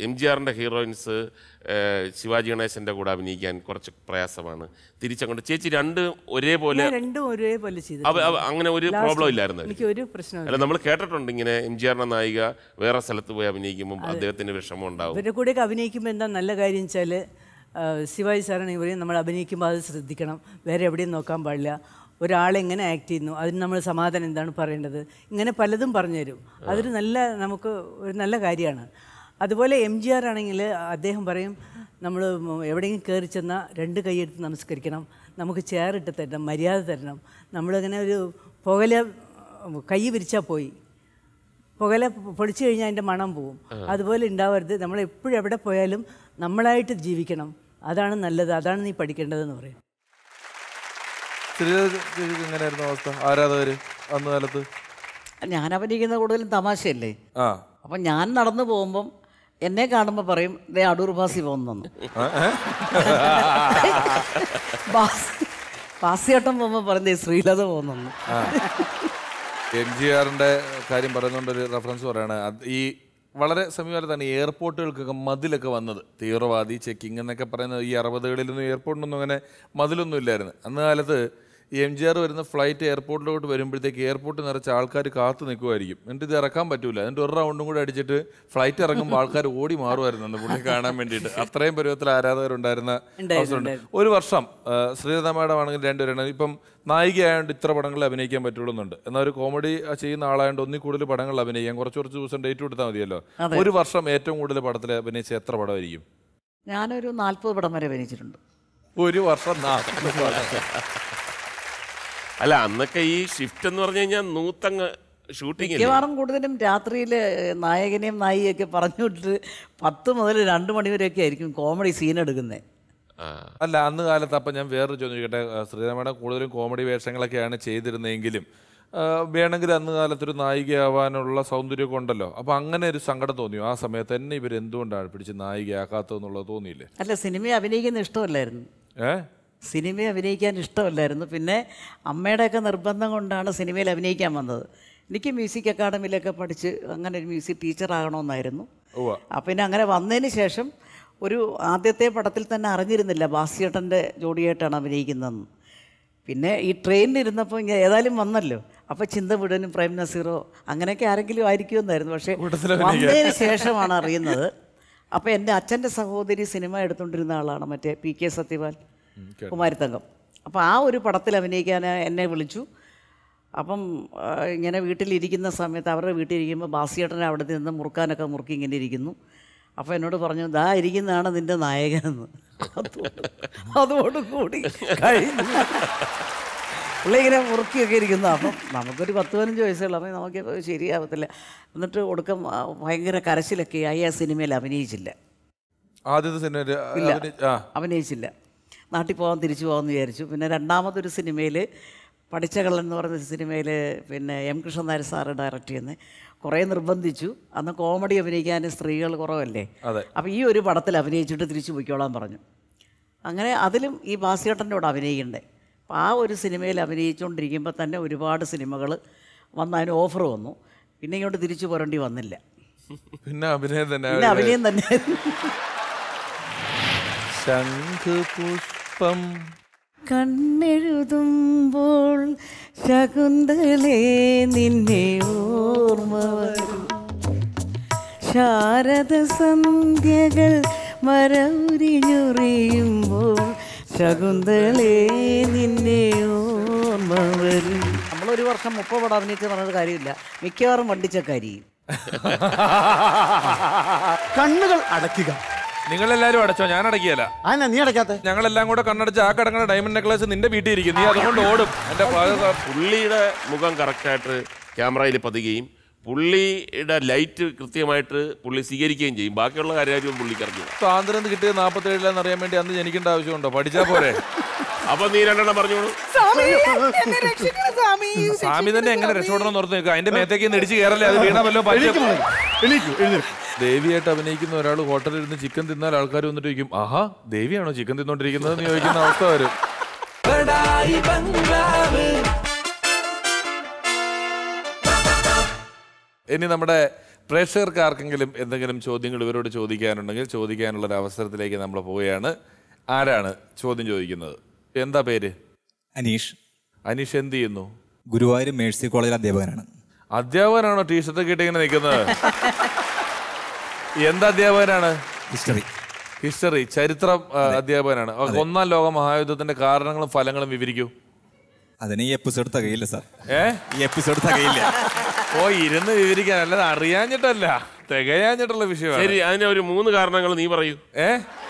എം ജി ആറിൻ്റെ ഹീറോയിൻസ് ശിവാജി ഗണേശൻ്റെ കൂടെ അഭിനയിക്കാൻ കുറച്ച് പ്രയാസമാണ് തിരിച്ചങ്ങോട്ട് ചേച്ചി രണ്ട് ഒരേപോലെ ഞാൻ രണ്ടും ഒരേപോലെ ചെയ്തു അവ- അവ- അങ്ങനെ ഒരു പ്രോബ്ലം ഇല്ലായിരുന്നു എനിക്ക് ഒരു പ്രശ്നമില്ല അല്ല നമ്മൾ കേട്ടിട്ടുണ്ട് ഇങ്ങനെ എം ജി ആറിന്റെ നായിക വേറെ സ്ഥലത്ത് പോയി അഭിനയിക്കുമ്പോൾ അദ്ദേഹത്തിന് വിഷമം ഉണ്ടാവും ഇവരുടെ കൂടെയൊക്കെ അഭിനയിക്കുമ്പോൾ എന്താ നല്ല കാര്യം വെച്ചാൽ ശിവാജി സാറാണെങ്കിൽ പറയും നമ്മൾ അഭിനയിക്കുമ്പോൾ അത് ശ്രദ്ധിക്കണം വേറെ എവിടെയും നോക്കാൻ പാടില്ല ഒരാളെങ്ങനെ ആക്ട് ചെയ്യുന്നു അതിന് നമ്മൾ സമാധാനം എന്താണ് പറയേണ്ടത് ഇങ്ങനെ പലതും പറഞ്ഞുതരും അതൊരു നല്ല നമുക്ക് ഒരു നല്ല കാര്യമാണ് അതുപോലെ എം ജി ആർ ആണെങ്കിൽ അദ്ദേഹം പറയും നമ്മൾ എവിടെയെങ്കിലും കയറി ചെന്നാൽ രണ്ട് കൈയെടുത്ത് നമസ്കരിക്കണം നമുക്ക് ചെയറിട്ട് തരണം മര്യാദ തരണം നമ്മളിങ്ങനെ ഒരു പുകല കൈ വിരിച്ചാൽ പോയി പുകല പൊളിച്ചു കഴിഞ്ഞാൽ അതിൻ്റെ മണം പോവും അതുപോലെ ഉണ്ടാവരുത് നമ്മൾ എപ്പോഴും എവിടെ പോയാലും നമ്മളായിട്ട് ജീവിക്കണം അതാണ് നല്ലത് അതാണ് നീ പഠിക്കേണ്ടതെന്ന് പറയും ശ്രീലത ചേച്ചിക്ക് എങ്ങനെയായിരുന്നു അവസ്ഥ ആരാധകര് അന്ന് കാലത്ത് ഞാൻ അഭിനയിക്കുന്ന കൂടുതലും തമാശയല്ലേ ആ അപ്പം ഞാൻ നടന്നു പോകുമ്പം എന്നെ കാണുമ്പോൾ പറയും ദേ അടൂർ ബാസി പോകുന്നു ബാസിയേട്ടൻ പോകുമ്പോൾ പറയും ദേ ശ്രീലത പോകുന്നു എം ജി ആറിന്റെ കാര്യം പറയുന്നതുകൊണ്ട് ഒരു റെഫറൻസ് പറയാണ് അത് ഈ വളരെ സമീപകാലത്താണ് ഈ എയർപോർട്ടുകൾക്കൊക്കെ മതിലൊക്കെ വന്നത് തീവ്രവാദി ചെക്കിംഗ് എന്നൊക്കെ പറയുന്നത് ഈ അറുപതുകളിലൊന്നും എയർപോർട്ടിനൊന്നും അങ്ങനെ മതിലൊന്നും ഇല്ലായിരുന്നു അന്ന് കാലത്ത് ഈ എം ജി ആർ വരുന്ന ഫ്ലൈറ്റ് എയർപോർട്ടിലോട്ട് വരുമ്പോഴത്തേക്ക് എയർപോർട്ട് നിറച്ച ആൾക്കാർ കാത്തു നിൽക്കുമായിരിക്കും എന്നിട്ട് ഇത് ഇറക്കാൻ പറ്റൂല എന്നിട്ട് ഒരു റൗണ്ടും കൂടെ അടിച്ചിട്ട് ഫ്ലൈറ്റ് ഇറങ്ങുമ്പോൾ ആൾക്കാർ ഓടി മാറുമായിരുന്നു അന്ന് പുള്ളി കാണാൻ വേണ്ടിയിട്ട് അത്രയും പരുവത്തിൽ ആരാധകരുണ്ടായിരുന്ന അവസരമുണ്ട് ഒരു വർഷം ആ, ശ്രീലത മാഡം ആണെങ്കിൽ രണ്ടുപേരാണ് ഇപ്പം നായികയായതുകൊണ്ട് ഇത്ര പടങ്ങളിൽ അഭിനയിക്കാൻ പറ്റുള്ളൂന്നുണ്ട് എന്നാൽ ഒരു കോമഡി ചെയ്യുന്ന ആളായതുകൊണ്ട് ഒന്നിൽ കൂടുതൽ പടങ്ങളിൽ അഭിനയിക്കാം കുറച്ച് കുറച്ച് ദിവസം ഡേറ്റ് കൊടുത്താൽ മതിയല്ലോ ഒരു വർഷം ഏറ്റവും കൂടുതൽ പടത്തിൽ അഭിനയിച്ച എത്ര പടമായിരിക്കും ഞാനൊരു നാൽപ്പത് പടം വരെ അഭിനയിച്ചിട്ടുണ്ട് ഒരു വർഷം നാൽപ്പത് പടം. അല്ല അന്നൊക്കെ ഈ ഷിഫ്റ്റ് എന്ന് പറഞ്ഞു കഴിഞ്ഞാൽ നൂത്തങ്ങ് ഷൂട്ടിംഗ് ഇല്ലേ മിക്കവാറും കൂടുതലും രാത്രിയിൽ നായകനെയും നായികയൊക്കെ പറഞ്ഞു വിട്ടിട്ട് പത്ത് മുതൽ രണ്ട് മണി വരെയൊക്കെ ആയിരിക്കും കോമഡി സീൻ എടുക്കുന്നത് ആ അല്ല അന്ന് കാലത്ത് അപ്പം ഞാൻ വേറൊരു ചോദ്യം ചോദിക്കട്ടെ ശ്രീരാമയുടെ കൂടുതലും കോമഡി വേഷങ്ങളൊക്കെയാണ് ചെയ്തിരുന്നതെങ്കിലും ആ, വേണമെങ്കിൽ അന്ന് കാലത്തൊരു നായികയാവാനുള്ള സൗന്ദര്യമൊക്കെ ഉണ്ടല്ലോ അപ്പം അങ്ങനെ ഒരു സങ്കടം തോന്നിയോ ആ സമയത്ത് എന്നെ ഇവർ എന്തുകൊണ്ടാണ് പിടിച്ച് നായികയാക്കാത്തതെന്നുള്ളത് തോന്നിയില്ലേ അല്ല സിനിമ അഭിനയിക്കുന്ന ഇഷ്ടമല്ലായിരുന്നു ഏ സിനിമ അഭിനയിക്കാൻ ഇഷ്ടമല്ലായിരുന്നു പിന്നെ അമ്മയുടെയൊക്കെ നിർബന്ധം കൊണ്ടാണ് സിനിമയിൽ അഭിനയിക്കാൻ വന്നത് എനിക്ക് മ്യൂസിക് അക്കാഡമിയിലൊക്കെ പഠിച്ച് അങ്ങനെ ഒരു മ്യൂസിക് ടീച്ചറാകണമെന്നായിരുന്നു ഉവ്വ. അപ്പം പിന്നെ അങ്ങനെ വന്നതിന് ശേഷം ഒരു ആദ്യത്തെ പടത്തിൽ തന്നെ അറിഞ്ഞിരുന്നില്ല ബാസിയേട്ടൻ്റെ ജോഡിയായിട്ടാണ് അഭിനയിക്കുന്നതെന്ന് പിന്നെ ഈ ട്രെയിനിലിരുന്നപ്പോൾ ഇങ്ങനെ ഏതായാലും വന്നല്ലോ അപ്പോൾ ചിന്ത വിടനും പ്രേം നസീറോ അങ്ങനെയൊക്കെ ആരെങ്കിലും ആയിരിക്കുമെന്നായിരുന്നു പക്ഷേ വന്നതിന് ശേഷമാണ് അറിയുന്നത് അപ്പോൾ എൻ്റെ അച്ഛൻ്റെ സഹോദരി സിനിമ എടുത്തുകൊണ്ടിരുന്ന ആളാണ് മറ്റേ പി കെ സത്യപാൽ കുമാരിത്തങ്കം അപ്പോൾ ആ ഒരു പടത്തിൽ അഭിനയിക്കാൻ എന്നെ വിളിച്ചു അപ്പം ആ, ഇങ്ങനെ വീട്ടിലിരിക്കുന്ന സമയത്ത് അവരുടെ വീട്ടിലിരിക്കുമ്പോൾ ബാസിയേട്ടനെ അവിടെ നിന്ന് മുറുക്കാനൊക്കെ മുറുക്കി ഇങ്ങനെ ഇരിക്കുന്നു അപ്പോൾ എന്നോട് പറഞ്ഞു ദാ ഇരിക്കുന്നതാണ് നിൻ്റെ നായകനെന്ന് അതോട് അതോടുകൂടി കഴിഞ്ഞു പുള്ളി ഇങ്ങനെ മുറുക്കിയൊക്കെ ഇരിക്കുന്നു അപ്പം നമുക്കൊരു പത്ത് പതിനഞ്ച് വയസ്സുള്ള അപ്പം നമുക്ക് ശരിയാവത്തില്ല എന്നിട്ട് ഒടുക്കം ആ, ഭയങ്കര കരച്ചിലൊക്കെ ആയി ആ സിനിമയിൽ അഭിനയിച്ചില്ല ആദ്യത്തെ സിനിമ ഇല്ല ആ അഭിനയിച്ചില്ല നാട്ടിൽ പോകാൻ തിരിച്ചു പോകാമെന്ന് വിചാരിച്ചു പിന്നെ രണ്ടാമതൊരു സിനിമയിൽ പഠിച്ച കള്ളൻ എന്ന് പറഞ്ഞ സിനിമയിൽ പിന്നെ എം കൃഷ്ണനായർ സാറ് ഡയറക്റ്റ് ചെയ്യുന്നത് കുറേ നിർബന്ധിച്ചു അന്ന് കോമഡി അഭിനയിക്കാൻ സ്ത്രീകൾ കുറവല്ലേ അതെ. അപ്പോൾ ഈ ഒരു പടത്തിൽ അഭിനയിച്ചിട്ട് തിരിച്ചു പോയിക്കോളാൻ പറഞ്ഞു അങ്ങനെ അതിലും ഈ ബാസിയേട്ടൻ്റെ കൂടെ അഭിനയിക്കണ്ടേ അപ്പോൾ ആ ഒരു സിനിമയിൽ അഭിനയിച്ചുകൊണ്ടിരിക്കുമ്പോൾ തന്നെ ഒരുപാട് സിനിമകൾ വന്ന് അതിന് ഓഫർ വന്നു പിന്നെ ഇങ്ങോട്ട് തിരിച്ചു പോരേണ്ടി വന്നില്ല പിന്നെ അഭിനയം തന്നെ പിന്നെ അഭിനയം തന്നെ ശംഖുപുഷ്പം കണ്ണെഴുതുമ്പോൾ ശകുന്തളേ നിന്നെ ഓർമ്മ വരും ശാരദ സന്ധ്യകൾ മരൗരിഞ്ഞുറിയുമ്പോൾ ശകുന്തളേ നിന്നെ ഓർമ്മ വരും നമ്മളൊരു വർഷം മുപ്പത് പടം അഭിനയിച്ച് പറഞ്ഞൊരു കാര്യമില്ല മിക്കവാറും വണ്ടിച്ചക്കാരിയും കണ്ണുകൾ അടയ്ക്കുക നിങ്ങളെല്ലാരും അടച്ചോ ഞാൻ അടക്കിയല്ല ആന നീ അടയ്ക്കാത്ത ഞങ്ങളെല്ലാം കൂടെ കണ്ണടച്ച് ആ കിടക്കുന്ന ഡയമണ്ട് നെക്ലേസ് നിന്റെ വീട്ടിൽ ഇരിക്കും നീ അതുകൊണ്ട് ഓടും എന്റെ ഫാദർ പുള്ളിയുടെ മുഖം കറക്റ്റായിട്ട് ക്യാമറയിൽ പതിയുകയും പുള്ളിയുടെ ലൈറ്റ് കൃത്യമായിട്ട് പുള്ളി സ്വീകരിക്കുകയും ചെയ്യും ബാക്കിയുള്ള കാര്യമായിട്ടും പുള്ളിക്ക് അറിഞ്ഞില്ല സ്വാതന്ത്ര്യം കിട്ടിയത് നാൽപ്പത്തി ഏഴിലാന്ന് അറിയാൻ വേണ്ടി അന്ന് ജനിക്കേണ്ട ആവശ്യമുണ്ടോ പഠിച്ചാ പോരെ അപ്പൊ നീ രണ്ടെണ്ണം പറഞ്ഞോളൂ സ്വാമി എന്നെ രക്ഷിക്കണം സ്വാമി സ്വാമി തന്നെ എങ്ങനെ രക്ഷപ്പെടണം ഓർത്ത് നിൽക്കുക അതിന്റെ മേത്തേക്ക് ഒന്ന് ഇടിച്ച് കയറല്ലേ അത് വീണ വല്ലോ പറ്റും എണീക്കൂ എഴുന്നേൽക്കൂ ദേവിയായിട്ട് അഭിനയിക്കുന്ന ഒരാൾ ഹോട്ടലിൽ ഇരുന്ന് ചിക്കൻ തിന്നാൽ ആൾക്കാർ വന്നിട്ട് ചോദിക്കും ആഹാ ദേവിയാണോ ചിക്കൻ തിന്നോണ്ടിരിക്കുന്നത് എന്ന് ചോദിക്കുന്ന അവസ്ഥ വരും ഇനി നമ്മുടെ പ്രേക്ഷകർക്ക് ആർക്കെങ്കിലും എന്തെങ്കിലും ചോദ്യങ്ങൾ ഇവരോട് ചോദിക്കാനുണ്ടെങ്കിൽ ചോദിക്കാനുള്ള ഒരു അവസരത്തിലേക്ക് നമ്മൾ പോവുകയാണ് ആരാണ് ചോദ്യം ചോദിക്കുന്നത് എന്താ പേര് അനീഷ് അനീഷ് എന്ത് ചെയ്യുന്നു ഗുരുവായൂർ മേഴ്സി കോളേജിൽ അധ്യാപകനാണ് അധ്യാപകനാണോ ടീഷർട്ട് കിട്ടി ഇങ്ങനെ നിൽക്കുന്നത് എന്ത് അധ്യാപകനാണ് ഹിസ്റ്ററി ഹിസ്റ്ററി ചരിത്രം ആ, അധ്യാപകനാണ് ആ, ഒന്നാം ലോക മഹായുദ്ധത്തിന്റെ കാരണങ്ങളും ഫലങ്ങളും വിവരിക്കൂ അതിന് ഈ എപ്പിസോഡ് തികയില്ല സാർ ഏ ഈ എപ്പിസോഡ് തികയില്ല ഓ ഇരുന്ന് വിവരിക്കാൻ അല്ലാതെ അറിയാഞ്ഞിട്ടല്ല തികയാഞ്ഞിട്ടുള്ള വിഷയമാണ് ശരി അതിന് ഒരു മൂന്ന് കാരണങ്ങൾ നീ പറയൂ ഏ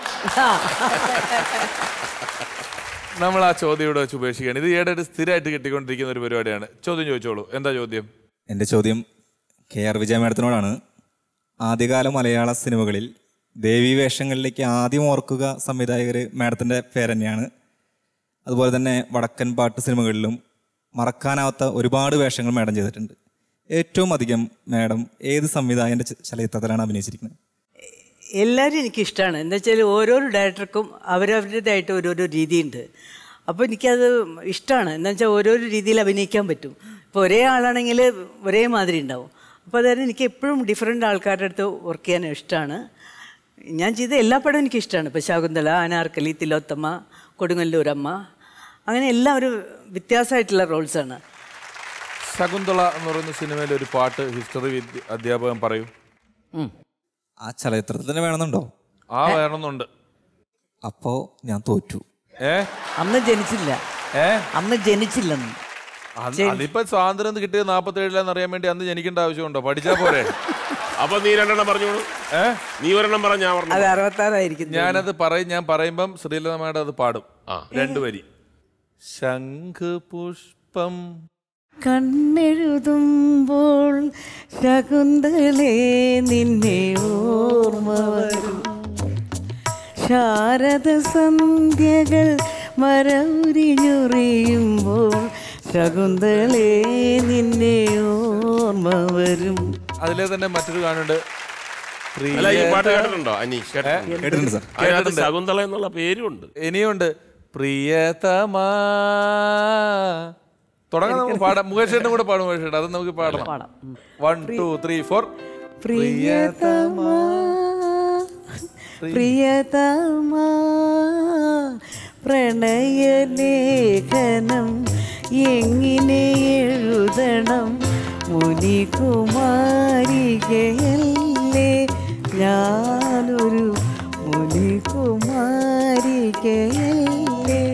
നമ്മൾ ആ ചോദ്യം ഇവിടെ വെച്ച് ഉപേക്ഷിക്കുകയാണ് ഇത് ഈയിടെ സ്ഥിരമായിട്ട് കിട്ടിക്കൊണ്ടിരിക്കുന്ന ഒരു പരിപാടിയാണ് ചോദ്യം ചോദിച്ചോളൂ എന്താ ചോദ്യം എൻ്റെ ചോദ്യം കെ ആർ വിജയ മേഡത്തിനോടാണ് ആദ്യകാല മലയാള സിനിമകളിൽ ദേവീ വേഷങ്ങളിലേക്ക് ആദ്യം ഓർക്കുക സംവിധായകർ മാഡത്തിൻ്റെ പേര് തന്നെയാണ് അതുപോലെ തന്നെ വടക്കൻ പാട്ട് സിനിമകളിലും മറക്കാനാവാത്ത ഒരുപാട് വേഷങ്ങൾ മാഡം ചെയ്തിട്ടുണ്ട് ഏറ്റവും അധികം മാഡം ഏത് സംവിധായകൻ്റെ ച- ചലച്ചിത്രത്തിലാണ് അഭിനയിച്ചിരിക്കുന്നത് എല്ലാവരും എനിക്കിഷ്ടമാണ് എന്താ വെച്ചാൽ ഓരോരോ ഡയറക്ടർക്കും അവരവരുടേതായിട്ട് ഓരോരോ രീതിയുണ്ട് അപ്പോൾ എനിക്കത് ഇഷ്ടമാണ് എന്താ വെച്ചാൽ ഓരോരോ രീതിയിൽ അഭിനയിക്കാൻ പറ്റും ഇപ്പോൾ ഒരേ ആളാണെങ്കിൽ ഒരേ മാതിരി ഉണ്ടാവും അപ്പോൾ അതായത് എനിക്ക് എപ്പോഴും ഡിഫറെൻ്റ് ആൾക്കാരുടെ അടുത്ത് വർക്ക് ചെയ്യാൻ ഇഷ്ടമാണ് ഞാൻ ചെയ്ത എല്ലാ പടവും എനിക്ക് ഇഷ്ടമാണ് ഇപ്പോൾ ശകുന്തള അനാർക്കലി തിലോത്തമ്മ കൊടുങ്ങല്ലൂരമ്മ അങ്ങനെ എല്ലാം ഒരു വ്യത്യാസമായിട്ടുള്ള റോൾസാണ് ശകുന്തള എന്ന് പറയുന്ന സിനിമയിലെ ഒരു പാട്ട് ഹിസ്റ്ററി വിദ്യ- അധ്യാപകൻ പറയൂ ആ ചലച്ചിത്രത്തിൽ തന്നെ വേണമെന്നുണ്ടോ ആ വേണമെന്നുണ്ട് അപ്പോൾ ഞാൻ തോറ്റു ഏ അന്ന് ജനിച്ചില്ല ഏ അന്ന് ജനിച്ചില്ലെന്ന് അത് അതിപ്പോ സ്വാതന്ത്ര്യം കിട്ടിയത് നാപ്പത്തി ഏഴിലാന്ന് അറിയാൻ വേണ്ടി അന്ന് ജനിക്കേണ്ട ആവശ്യമുണ്ടോ പഠിച്ചാ പോരെ അപ്പൊ നീ രണ്ടെണ്ണം പറഞ്ഞോളൂ ഏ നീ ഒരെണ്ണം പറഞ്ഞ ഞാൻ പറഞ്ഞു അത് അറുപത്താറായിരിക്കും ഞാനത് പറയും ഞാൻ പറയുമ്പം ശ്രീലത മാഡം അത് പാടും ആ. രണ്ടു വരി ശംഖ് പുഷ്പം കണ്ണെഴുതുമ്പോൾ ശകുന്തളേ നിന്നെ ഓർമ്മ വരും ശാരദ സന്ധ്യകൾ മരൗരിഞ്ഞുറിയുമ്പോൾ ശകുന്തളേ നിന്നെ ഓർമ്മ വരും അതിലെ തന്നെ മറ്റൊരു കാണുണ്ട് അല്ല ഈ പാട്ട് പ്രിയ കേട്ടിട്ടുണ്ടോ അനീഷ് കേട്ടിട്ടുണ്ടോ? കേട്ടിട്ടുണ്ട് സാർ അതിനകത്ത് ശകുന്തള എന്നുള്ള പേരും ഉണ്ട് ഇനിയുണ്ട് പ്രിയതമാ തുടങ്ങാൻ നമുക്ക് പാടാം മുകേഷ് ഏട്ടനും കൂടെ പാടും മുകേഷ് ഏട്ടൻ അത് നമുക്ക് പാടണം വൺ ടു ത്രീ ഫോർ പ്രിയതമാ പ്രിയതമാ പ്രണയലേഖനം എങ്ങനെ എഴുതണം മുനികുമാരികയല്ലേ ഞാനൊരു മുനികുമാരികയല്ലേ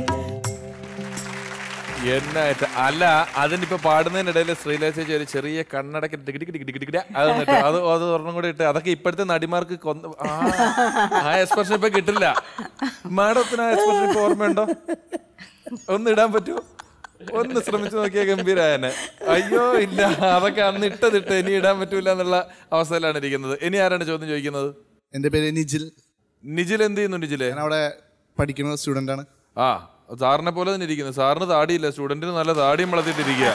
എന്നായിട്ട് അല്ല അതിനിപ്പോ പാടുന്നതിനിടയിൽ ശ്രീലേഖ ചേച്ചി ഒരു ചെറിയ കണ്ണടക്ക് ടിക് ടിക് ടിക് ടിക് ടിക് അത് ഇട്ട് അത് അത് ഒരെണ്ണം കൂടെ ഇട്ട് അതൊക്കെ ഇപ്പോഴത്തെ നടിമാർക്ക് കൊന്ന ആ, ആ എക്സ്പ്രഷൻ ഇപ്പൊ കിട്ടില്ല മാഡത്തിന് ആ എക്സ്പ്രഷൻ ഇപ്പൊ ഓർമ്മയുണ്ടോ ഒന്ന് ഇടാൻ പറ്റുമോ ഒന്ന് ശ്രമിച്ചു നോക്കിയ ഗംഭീരായനെ അയ്യോ ഇല്ല അതൊക്കെ അന്ന് ഇട്ടതിട്ട് ഇനി ഇടാൻ പറ്റൂല എന്നുള്ള അവസ്ഥയിലാണ് ഇരിക്കുന്നത് ഇനി ആരാണ് ചോദ്യം ചോദിക്കുന്നത് എൻ്റെ പേര് നിജിൽ നിജിൽ എന്ത് ചെയ്യുന്നു നിജിലെ ഞാൻ അവിടെ പഠിക്കുന്ന സ്റ്റുഡൻ്റ് ആണ് ആ സാറിനെ പോലെ തന്നെ ഇരിക്കുന്നു സാറിന് താടിയില്ല സ്റ്റുഡന്റിന് നല്ല താടിയും വളർത്തിയിട്ടിരിക്കുക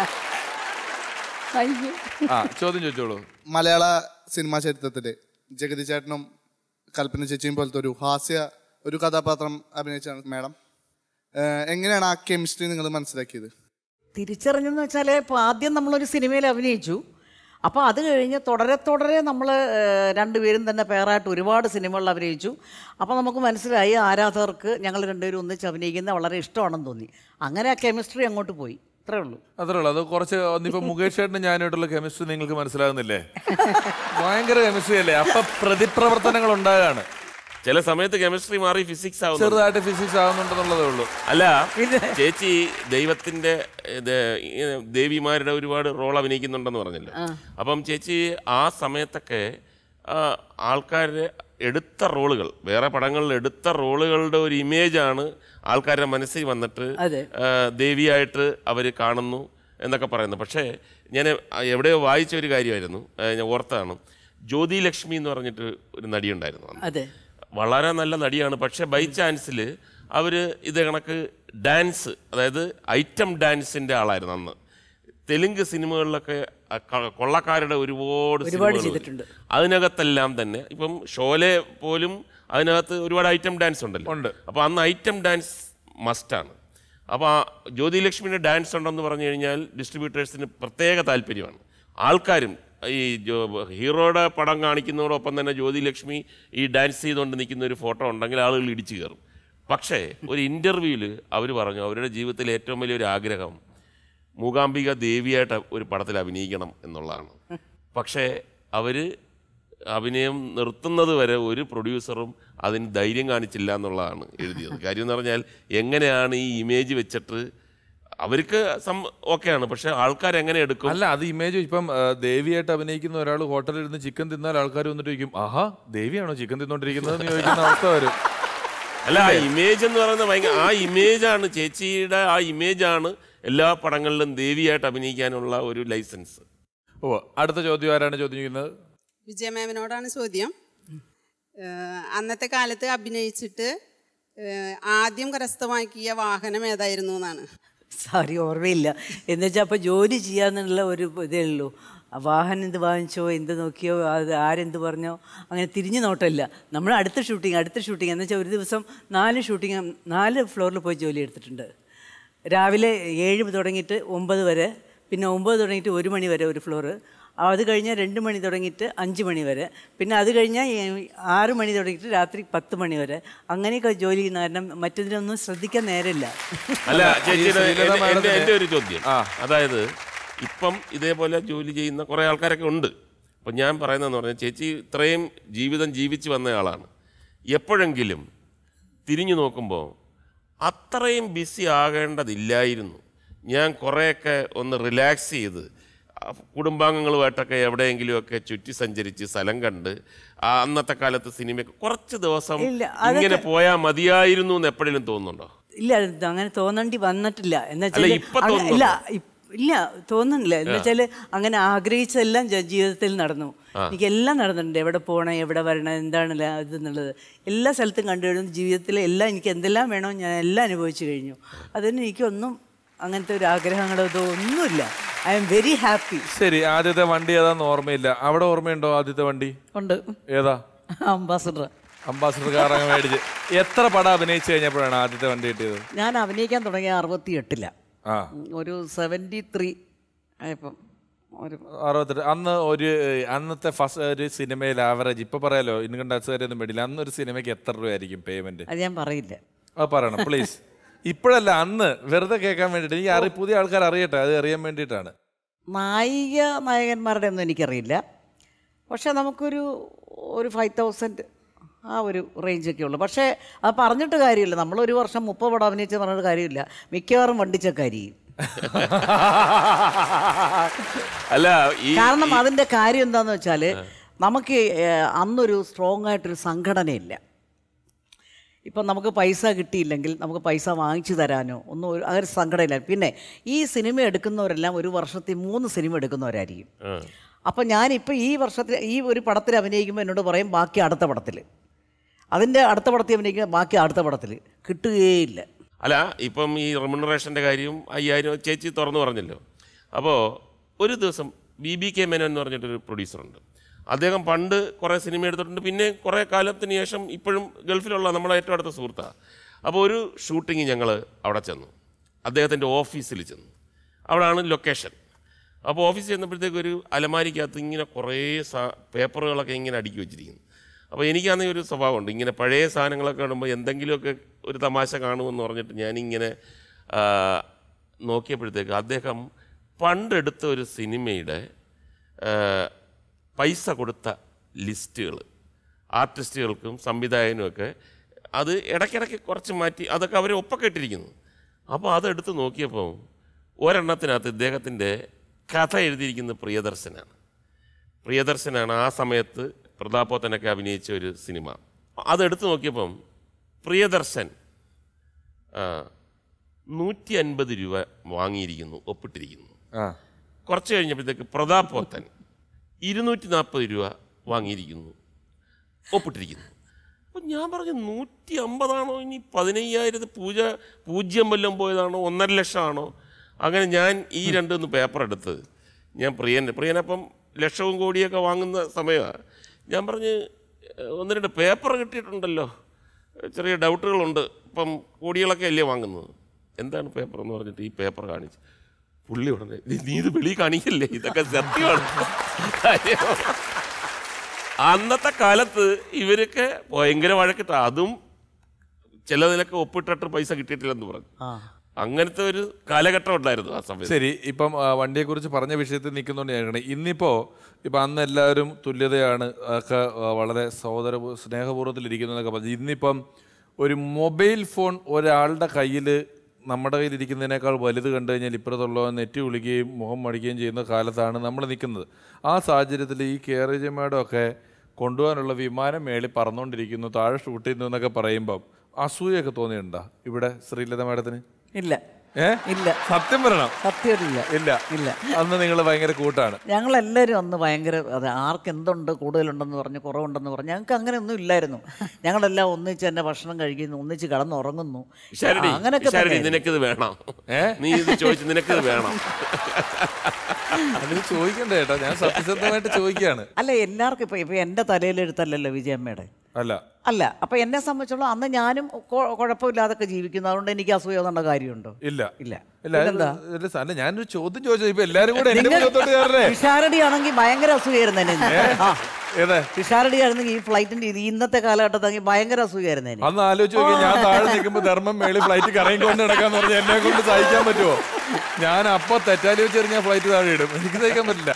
ആ ചോദ്യം ചോദിച്ചോളൂ മലയാള സിനിമാ ചരിത്രത്തിൽ ജഗതി ചേട്ടനും കൽപ്പന ചേച്ചിയും പോലത്തെ ഒരു ഹാസ്യ ഒരു കഥാപാത്രം അഭിനയിച്ചാണ് മാഡം ഏഹ് എങ്ങനെയാണ് ആ കെമിസ്ട്രി നിങ്ങൾ മനസ്സിലാക്കിയത് തിരിച്ചറിഞ്ഞെന്ന് വെച്ചാൽ ഇപ്പോൾ ആദ്യം നമ്മളൊരു സിനിമയിൽ അഭിനയിച്ചു അപ്പോൾ അത് കഴിഞ്ഞ് തുടരെ തുടരെ നമ്മൾ രണ്ടുപേരും തന്നെ പേറായിട്ട് ഒരുപാട് സിനിമകളിൽ അഭിനയിച്ചു അപ്പോൾ നമുക്ക് മനസ്സിലായി ആരാധകർക്ക് ഞങ്ങൾ രണ്ടുപേരും ഒന്നിച്ച് അഭിനയിക്കുന്നത് വളരെ ഇഷ്ടമാണെന്ന് തോന്നി അങ്ങനെ ആ കെമിസ്ട്രി അങ്ങോട്ട് പോയി അത്രേ ഉള്ളൂ അത്രേ ഉള്ളൂ അത് കുറച്ച് ഇപ്പൊ മുകേഷ് ചേട്ടനും ഞാനായിട്ടുള്ള കെമിസ്ട്രി നിങ്ങൾക്ക് മനസ്സിലാകുന്നില്ലേ ഭയങ്കര കെമിസ്ട്രി അല്ലേ അപ്പൊ പ്രതിപ്രവർത്തനങ്ങൾ ഉണ്ടാകാണ് ചില സമയത്ത് കെമിസ്ട്രി മാറി ഫിസിക്സ് ആവുന്നു ചെറുതായിട്ട് ഫിസിക്സ് ആകുന്നുണ്ടെന്നുള്ളതേ ഉള്ളൂ അല്ല ചേച്ചി ദൈവത്തിന്റെ ഇത് ഈ ദേവിമാരുടെ ഒരുപാട് റോൾ അഭിനയിക്കുന്നുണ്ടെന്ന് പറഞ്ഞല്ലോ അപ്പം ചേച്ചി ആ സമയത്തൊക്കെ ആൾക്കാർ എടുത്ത റോളുകൾ വേറെ പടങ്ങളിൽ എടുത്ത റോളുകളുടെ ഒരു ഇമേജാണ് ആൾക്കാരുടെ മനസ്സിൽ വന്നിട്ട് അതെ. ആ, ദേവിയായിട്ട് അവർ കാണുന്നു എന്നൊക്കെ പറയുന്നു പക്ഷേ ഞാൻ എവിടെയോ വായിച്ച ഒരു കാര്യമായിരുന്നു ആ, ഞാൻ ഓർത്താണ് ജ്യോതി ലക്ഷ്മി എന്ന് പറഞ്ഞിട്ട് ഒരു നടിയുണ്ടായിരുന്നു അന്ന്. അതെ വളരെ നല്ല നടിയാണ് പക്ഷെ ബൈ ചാൻസിൽ അവർ ഇത് കണക്ക് ഡാൻസ് അതായത് ഐറ്റം ഡാൻസിൻ്റെ ആളായിരുന്നു അന്ന് തെലുങ്ക് സിനിമകളിലൊക്കെ ആ ക- കൊള്ളക്കാരുടെ ഒരുപാട് ഒരുപാട് സിനിമകൾ ചെയ്തിട്ടുണ്ട്. വരും. അതിനകത്തെല്ലാം തന്നെ ഇപ്പം ഷോലെ പോലും അതിനകത്ത് ഒരുപാട് ഐറ്റം ഡാൻസ് ഉണ്ടല്ലോ ഉണ്ട്. അപ്പോൾ അന്ന് ഐറ്റം ഡാൻസ് മസ്റ്റാണ് അപ്പോൾ ആ ജ്യോതിലക്ഷ്മിയുടെ ഡാൻസ് ഉണ്ടെന്ന് പറഞ്ഞു കഴിഞ്ഞാൽ ഡിസ്ട്രിബ്യൂട്ടേഴ്സിന് പ്രത്യേക താല്പര്യമാണ് ആൾക്കാരും ഈ ജോ- ഹീറോയുടെ പടം കാണിക്കുന്നതോടൊപ്പം തന്നെ ജ്യോതിലക്ഷ്മി ഈ ഡാൻസ് ചെയ്തുകൊണ്ട് നിൽക്കുന്ന ഒരു ഫോട്ടോ ഉണ്ടെങ്കിൽ ആളുകൾ ഇടിച്ചു കയറും പക്ഷേ ഒരു ഇൻ്റർവ്യൂവിൽ അവർ പറഞ്ഞു അവരുടെ ജീവിതത്തിലെ ഏറ്റവും വലിയൊരു ആഗ്രഹം മൂകാംബിക ദേവിയായിട്ട് ഒരു പടത്തിൽ അഭിനയിക്കണം എന്നുള്ളതാണ് പക്ഷേ അവർ അഭിനയം നിർത്തുന്നത് വരെ ഒരു പ്രൊഡ്യൂസറും അതിന് ധൈര്യം കാണിച്ചില്ല എന്നുള്ളതാണ് എഴുതിയത് കാര്യം എന്ന് പറഞ്ഞാൽ എങ്ങനെയാണ് ഈ ഇമേജ് വെച്ചിട്ട് അവർക്ക് സം ഓക്കെയാണ് പക്ഷെ ആൾക്കാർ എങ്ങനെ എടുക്കും അല്ല അത് ഇമേജ് ഇപ്പം ആ, ദേവിയായിട്ട് അഭിനയിക്കുന്ന ഒരാൾ ഹോട്ടലിൽ ഇരുന്ന് ചിക്കൻ തിന്നാൽ ആൾക്കാർ വന്നിട്ട് ചോദിക്കും ആഹാ ദേവിയാണോ ചിക്കൻ തിന്നോണ്ടിരിക്കുന്നത് എന്ന് ചോദിക്കുന്ന അവസ്ഥ വരും അല്ല ആ ഇമേജ് എന്ന് പറയുന്നത് ഭയങ്കര ആ ഇമേജാണ് ചേച്ചിയുടെ ആ ഇമേജാണ് എല്ലാ പടങ്ങളിലും ദേവിയായിട്ട് അഭിനയിക്കാനുള്ള ഒരു ലൈസൻസ് ഓ അടുത്ത ചോദ്യം ആരാണ് ചോദിക്കുന്നത് വിജയ മാമിനോടാണ് ചോദ്യം ഏഹ് അന്നത്തെ കാലത്ത് അഭിനയിച്ചിട്ട് ഏഹ് ആദ്യം കരസ്ഥമാക്കിയ വാഹനം ഏതായിരുന്നു എന്നാണ് സാരി ഓർമ്മയില്ല എന്ന് വെച്ചാൽ അപ്പോൾ ജോലി ചെയ്യാന്നുള്ള ഒരു ഇതേ ഉള്ളൂ ആ വാഹനം എന്ത് വാങ്ങിച്ചോ എന്ത് നോക്കിയോ അത് ആരെന്ത് പറഞ്ഞോ അങ്ങനെ തിരിഞ്ഞു നോട്ടമില്ല നമ്മൾ അടുത്ത ഷൂട്ടിങ് അടുത്ത ഷൂട്ടിങ് എന്ന് വെച്ചാൽ ഒരു ദിവസം നാല് ഷൂട്ടിങ് നാല് ഫ്ലോറിൽ പോയി ജോലി എടുത്തിട്ടുണ്ട് രാവിലെ ഏഴ് തുടങ്ങിയിട്ട് ഒമ്പത് വരെ പിന്നെ ഒമ്പത് തുടങ്ങിയിട്ട് ഒരു മണി വരെ ഒരു ഫ്ലോറ് അത് കഴിഞ്ഞാൽ രണ്ട് മണി തുടങ്ങിയിട്ട് അഞ്ച് മണി വരെ പിന്നെ അത് കഴിഞ്ഞാൽ ഏ- ആറ് മണി തുടങ്ങിയിട്ട് രാത്രി പത്ത് മണി വരെ അങ്ങനെയൊക്കെ ജോലി ചെയ്യുന്ന കാരണം മറ്റതിനൊന്നും ശ്രദ്ധിക്കാൻ നേരമില്ല അല്ല ചേച്ചിയുടെ ശ്രീലത എൻ്റെ- എൻ്റെ മാഡത്തിന് എൻ്റെ ഒരു ചോദ്യം അതായത് ഇപ്പം ഇതേപോലെ ജോലി ചെയ്യുന്ന കുറേ ആൾക്കാരൊക്കെ ഉണ്ട് അപ്പം ഞാൻ പറയുന്നതെന്ന് പറഞ്ഞാൽ ചേച്ചി ഇത്രയും ജീവിതം ജീവിച്ച് വന്നയാളാണ് എപ്പോഴെങ്കിലും തിരിഞ്ഞു നോക്കുമ്പോൾ അത്രയും ബിസി ആകേണ്ടതില്ലായിരുന്നു ഞാൻ കുറേയൊക്കെ ഒന്ന് റിലാക്സ് ചെയ്ത് ആ കുടുംബാംഗങ്ങളുമായിട്ടൊക്കെ എവിടെയെങ്കിലുമൊക്കെ ചുറ്റി സഞ്ചരിച്ച് സ്ഥലം കണ്ട് ആ അന്നത്തെ കാലത്ത് സിനിമയൊക്കെ കുറച്ച് ദിവസം ഇല്ല, അതൊക്കെ- ഇങ്ങനെ പോയാൽ മതിയായിരുന്നു എന്ന് എപ്പോഴെങ്കിലും തോന്നുന്നുണ്ടോ ഇല്ല അത് അങ്ങനെ തോന്നേണ്ടി വന്നിട്ടില്ല എന്ന് അല്ല, വെച്ചാല് ഇപ്പൊ അങ്ങ- തോന്നുന്നുണ്ടോ? ഇല്ല ഇ- ഇല്ല തോന്നുന്നില്ല എന്ന് വെച്ചാൽ അങ്ങനെ ആഗ്രഹിച്ചെല്ലാം ജ- ജീവിതത്തിൽ നടന്നു എനിക്ക് എല്ലാം നടന്നിട്ടുണ്ട് എവിടെ പോകണം എവിടെ വരണം എന്താണ് ല- ഇത് എന്നുള്ളത് എല്ലാ സ്ഥലത്തും കണ്ടുകഴിഞ്ഞു ജീവിതത്തിൽ എല്ലാം എനിക്ക് എന്തെല്ലാം വേണോ ഞാൻ എല്ലാം അനുഭവിച്ചു കഴിഞ്ഞു അതിന് എനിക്കൊന്നും അങ്ങനത്തെ ഒരു ആഗ്രഹങ്ങളോ ഇതോ ഒന്നുമില്ല ഐ എം വെരി ഹാപ്പി ശരി ആദ്യത്തെ വണ്ടി ഏതാന്ന് ഓർമ്മയില്ല അവിടെ ഓർമ്മയുണ്ടോ ആദ്യത്തെ വണ്ടി ഉണ്ട് ഏതാ അംബാസഡർ അംബാസഡർ കാർ അങ്ങ് മേടിച്ച് എത്ര പടം അഭിനയിച്ചു കഴിഞ്ഞപ്പോഴാണ് ആദ്യത്തെ വണ്ടി കിട്ടിയത് ഞാൻ അഭിനയിക്കാൻ തുടങ്ങിയ അറുപത്തി എട്ടിലാണ് ആ ഒരു സെവൻറ്റി ത്രീ ആയപ്പം ഒരു അറുപത്തെട്ട് അന്ന് ഒരു അന്നത്തെ ഫസ്റ്റ് ഒരു സിനിമയിൽ ആവറേജ് ഇപ്പൊ പറയാലോ ഇൻകം ടാക്സ് ഒന്നും മേടില്ല അന്ന് ഒരു സിനിമയ്ക്ക് എത്ര രൂപയായിരിക്കും പേയ്മെന്റ് അത് ഞാൻ പറയില്ല അത് പറയണം പ്ലീസ് ഇപ്പോഴല്ല അന്ന് വെറുതെ കേൾക്കാൻ വേണ്ടിയിട്ട് എനിക്ക് അറി പുതിയ ആൾക്കാർ അറിയട്ടെ അത് അറിയാൻ വേണ്ടിയിട്ടാണ് നായിക നായകന്മാരുടെ ഒന്നും എനിക്കറിയില്ല പക്ഷേ നമുക്കൊരു ഒരു ഫൈവ് തൗസൻഡ് ആ ഒരു റേഞ്ചൊക്കെ ഉള്ളു പക്ഷേ അത് പറഞ്ഞിട്ട് കാര്യമില്ല നമ്മൾ ഒരു വർഷം മുപ്പത് പടം അഭിനയിച്ച് പറഞ്ഞിട്ട് കാര്യമില്ല മിക്കവാറും വണ്ടിച്ചക്കാരിയും അല്ല ഈ കാരണം അതിൻ്റെ കാര്യം എന്താണെന്ന് വെച്ചാൽ നമുക്ക് ഏഹ്, അന്നൊരു സ്ട്രോങ് ആയിട്ടൊരു സംഘടനയില്ല ഇപ്പം നമുക്ക് പൈസ കിട്ടിയില്ലെങ്കിൽ നമുക്ക് പൈസ വാങ്ങിച്ചു തരാനോ ഒന്നും ഒരു അങ്ങനെ സംഘടനയില്ല പിന്നെ ഈ സിനിമ എടുക്കുന്നവരെല്ലാം ഒരു വർഷത്തിൽ മൂന്ന് സിനിമ എടുക്കുന്നവരായിരിക്കും അപ്പം ഞാനിപ്പോൾ ഈ വർഷത്തിൽ ഈ ഒരു പടത്തിൽ അഭിനയിക്കുമ്പോൾ എന്നോട് പറയും ബാക്കി അടുത്ത പടത്തിൽ അതിൻ്റെ അടുത്ത പടത്തിൽ അഭിനയിക്കുമ്പോൾ ബാക്കി അടുത്ത പടത്തിൽ കിട്ടുകയില്ല അല്ല ഇപ്പം ഈ റെമുനറേഷൻ്റെ കാര്യം അയ്യായിരം ചേച്ചി തുറന്നു പറഞ്ഞല്ലോ അപ്പോൾ ഒരു ദിവസം ബി ബി കെ മേനോൻ എന്ന് പറഞ്ഞിട്ടൊരു പ്രൊഡ്യൂസറുണ്ട് അദ്ദേഹം പണ്ട് കുറേ സിനിമ എടുത്തിട്ടുണ്ട് പിന്നെ കുറേ കാലത്തിന് ശേഷം ഇപ്പോഴും ഗൾഫിലുള്ള നമ്മളെ ഏറ്റവും അടുത്ത സുഹൃത്താണ് അപ്പോൾ ഒരു ഷൂട്ടിങ് ഞങ്ങൾ അവിടെ ചെന്നു അദ്ദേഹത്തിൻ്റെ ഓഫീസിൽ ചെന്നു അവിടെയാണ് ലൊക്കേഷൻ അപ്പോൾ ഓഫീസിൽ ചെന്നപ്പോഴത്തേക്ക് ഒരു അലമാരിക്കകത്ത് ഇങ്ങനെ കുറേ സാ പേപ്പറുകളൊക്കെ ഇങ്ങനെ അടുക്കി വെച്ചിരിക്കുന്നു അപ്പോൾ എനിക്കാണെങ്കിൽ ഒരു സ്വഭാവമുണ്ട് ഇങ്ങനെ പഴയ സാധനങ്ങളൊക്കെ കാണുമ്പോൾ എന്തെങ്കിലുമൊക്കെ ഒരു തമാശ കാണുമെന്ന് പറഞ്ഞിട്ട് ഞാനിങ്ങനെ ആ, നോക്കിയപ്പോഴത്തേക്ക് അദ്ദേഹം പണ്ടെടുത്ത ഒരു സിനിമയുടെ ആ, പൈസ കൊടുത്ത ലിസ്റ്റുകൾ ആർട്ടിസ്റ്റുകൾക്കും സംവിധായകനുമൊക്കെ അത് ഇടയ്ക്കിടയ്ക്ക് കുറച്ച് മാറ്റി അതൊക്കെ അവർ ഒപ്പൊക്കെ ഇട്ടിരിക്കുന്നു അപ്പോൾ അതെടുത്ത് നോക്കിയപ്പോൾ ഒരെണ്ണത്തിനകത്ത് ഇദ്ദേഹത്തിൻ്റെ കഥ എഴുതിയിരിക്കുന്നത് പ്രിയദർശനാണ് പ്രിയദർശനാണ് ആ സമയത്ത് പ്രതാപോത്തനൊക്കെ അഭിനയിച്ച ഒരു സിനിമ അതെടുത്ത് നോക്കിയപ്പം പ്രിയദർശൻ ആ, നൂറ്റി അൻപത് രൂപ വാങ്ങിയിരിക്കുന്നു ഒപ്പിട്ടിരിക്കുന്നു ആ കുറച്ച് കഴിഞ്ഞപ്പോഴത്തേക്ക് പ്രതാപോത്തൻ ഇരുന്നൂറ്റി നാൽപ്പത് രൂപ വാങ്ങിയിരിക്കുന്നു ഒപ്പിട്ടിരിക്കുന്നു അപ്പം ഞാൻ പറഞ്ഞു നൂറ്റി അമ്പതാണോ ഇനി പതിനയ്യായിരത്തി പൂജ പൂജ്യം വല്ലതും പോയതാണോ ഒന്നര ലക്ഷമാണോ അങ്ങനെ ഞാൻ ഈ രണ്ടൊന്ന് പേപ്പർ എടുത്ത് ഞാൻ പ്രിയൻ പ്രിയനപ്പം ലക്ഷവും കോടിയൊക്കെ വാങ്ങുന്ന സമയമാണ് ഞാൻ പറഞ്ഞ് "ഏഹ്, ഒന്ന് രണ്ട് പേപ്പർ കിട്ടിയിട്ടുണ്ടല്ലോ ചെറിയ ഡൗട്ടുകളുണ്ട് ഇപ്പം കോടികളൊക്കെ അല്ലേ വാങ്ങുന്നത് എന്താണ് പേപ്പർ എന്ന് പറഞ്ഞിട്ട് ഈ പേപ്പർ കാണിച്ച് പുള്ളി ഉടനെ "നീ- നീ ഇത് വെളി കാണിക്കല്ലേ ഇതൊക്കെ സത്യമാണ് കാര്യം അന്നത്തെ കാലത്ത് ഇവരൊക്കെ ഭയങ്കര വഴക്കിട്ട അതും ചിലതിലൊക്കെ ഒപ്പിട്ടിട്ട് പൈസ കിട്ടിയിട്ടില്ലെന്ന് പറഞ്ഞു അങ്ങനത്തെ ഒരു കാലഘട്ടം ഉണ്ടായിരുന്നു ആ സമയത്ത് ശരി ഇപ്പം ആ, വണ്ടിയെക്കുറിച്ച് പറഞ്ഞ വിഷയത്തിൽ നിൽക്കുന്നതുകൊണ്ട് ഞാൻ പറയണേ ഇന്നിപ്പോൾ ഇപ്പം അന്ന് എല്ലാവരും തുല്യതയാണ് ഒക്കെ ആ, വളരെ സഹോദര സ്നേഹപൂർവ്വത്തിലിരിക്കുന്നതൊക്കെ പറഞ്ഞു ഇന്നിപ്പം ഒരു മൊബൈൽ ഫോൺ ഒരാളുടെ കയ്യിൽ നമ്മുടെ കയ്യിലിരിക്കുന്നതിനേക്കാൾ വലുത് കണ്ടു കഴിഞ്ഞാൽ ഇപ്പുറത്തുള്ളവൻ നെറ്റി വിളിക്കുകയും മുഖം മടിക്കുകയും ചെയ്യുന്ന കാലത്താണ് നമ്മൾ നിൽക്കുന്നത് ആ സാഹചര്യത്തിൽ ഈ കേരജമാടൊക്കെ കൊണ്ടുപോകാനുള്ള വിമാനം മേളിൽ പറന്നുകൊണ്ടിരിക്കുന്നു താഴെ ഷൂട്ട് ചെയ്യുന്നു എന്നൊക്കെ പറയുമ്പം അസൂയൊക്കെ തോന്നിയിട്ടുണ്ടോ ഇവിടെ ശ്രീലത മാഡത്തിന് ഇല്ല ഏ ഇല്ല സത്യം പറയണം സത്യമില്ല ഇല്ല ഇല്ല അന്ന് നിങ്ങൾ ഭയങ്കര കൂട്ടാണ് ഞങ്ങളെല്ലാവരും അന്ന് ഭയങ്കര അത് ആർക്ക് എന്തുണ്ട് കൂടുതലുണ്ടെന്ന് പറഞ്ഞ് കുറവുണ്ടെന്ന് പറഞ്ഞ് ഞങ്ങൾക്ക് അങ്ങനെ ഒന്നും ഇല്ലായിരുന്നു ഞങ്ങളെല്ലാം ഒന്നിച്ച് തന്നെ ഭക്ഷണം കഴിക്കുന്നു ഒന്നിച്ച് കിടന്നുറങ്ങുന്നു ശരടി അങ്ങനെയൊക്കെ ശരടി തന്നെ നിനക്കിത് വേണം നീ ഇത് ചോദിച്ചു നിനക്കിത് വേണം അതിന് ചോദിക്കണ്ടേ ചേട്ടാ ഞാൻ സത്യസന്ധമായിട്ട് ചോദിക്കുകയാണ് അല്ല എല്ലാവർക്കും ഇപ്പൊ ഇപ്പൊ എന്റെ തലയിലെഴുത്തല്ലല്ലോ വിജയമ്മയുടെ അല്ല അല്ല അപ്പൊ എന്നെ സംബന്ധിച്ചോളം അന്ന് ഞാനും കൊ- കുഴപ്പമില്ലാതൊക്കെ ജീവിക്കുന്നു അതുകൊണ്ട് എനിക്ക് അസൂയ തോന്നേണ്ട കാര്യമുണ്ടോ ഇല്ല ഇല്ല ഇല്ല അത് പിന്നെന്താ? ഒരു സ- അല്ല ഞാനൊരു ചോദ്യം ചോദിച്ചത് ഇപ്പൊ എല്ലാരും കൂടെ എന്റെ മുഖത്തോട്ട് കയറേ പിഷാരടി ആണെങ്കിൽ ഭയങ്കര അസൂയായിരുന്നു എന്നെ ആ ഏതാ പിഷാരടി ആയിരുന്നെങ്കിൽ ഈ ഫ്ലൈറ്റിന്റെ ഇത് ഇന്നത്തെ കാലഘട്ടത്തിൽ ഭയങ്കര അസൂയായിരുന്നു എന്നെ അന്ന് ആലോചിച്ച് നോക്കി ഞാൻ താഴെ നിൽക്കുമ്പോ ധർമ്മം മേളിൽ ഫ്ലൈറ്റ് കറങ്ങിക്കൊണ്ട് നടക്കാന്ന് പറഞ്ഞാൽ എന്നെ കൊണ്ട് സഹിക്കാൻ പറ്റുമോ ഞാൻ അപ്പൊ തെറ്റാലി വെച്ചെറിഞ്ഞ ഫ്ലൈറ്റ് താഴെ ഇടും എനിക്ക് സഹിക്കാൻ പറ്റില്ല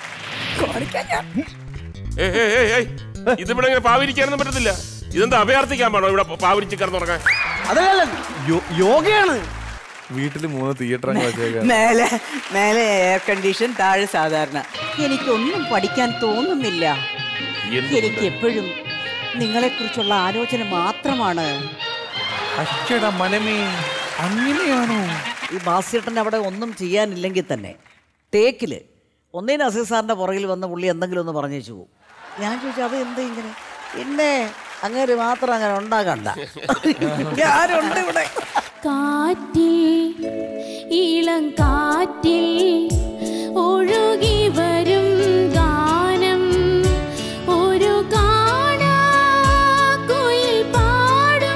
ഏയ് ഏയ് ഏയ് ഏയ് ഇതിവിടെ ഇങ്ങനെ പാവിരിക്കാനൊന്നും പറ്റത്തില്ല ഇതെന്താ അഭയാർത്ഥിക്കാൻ പാടോ ഇവിടെ പാവിരിച്ച് കിടന്നുറങ്ങാൻ അതല്ല യോഗയാണ് വീട്ടിൽ മൂന്ന് തിയേറ്റർ വെച്ചേക്കാം മേലെ മേലെ എയർ കണ്ടീഷൻ താഴെ സാധാരണ എനിക്കൊന്നും പഠിക്കാൻ തോന്നുന്നില്ല എനിക്ക് എപ്പോഴും നിങ്ങളെക്കുറിച്ചുള്ള ആലോചന മാത്രമാണ് അച്ചട മനമേ അങ്ങനെയാണോ ഈ ബാസ്യേട്ടൻ അവിടെ ഒന്നും ചെയ്യാനില്ലെങ്കിൽ തന്നെ തേക്കില് ഒന്നേ അസീസ് സാറിന്റെ പുറകിൽ വന്ന പുള്ളി എന്തെങ്കിലും ഒന്ന് പറഞ്ഞു വെച്ചു പോകും ഞാൻ ചോദിച്ചു അത് എന്താ ഇങ്ങനെ പിന്നെ അങ്ങനെ മാത്രം അങ്ങനെ ഉണ്ടാകണ്ട ഞാനുണ്ട് ഇവിടെ കാറ്റിൽ ഇളം കാറ്റിൽ ഒഴുകി വരും ഗാനം ഒരു കാണാ കുയിൽ പാടും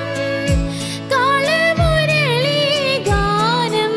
കളമുരളി ഗാനം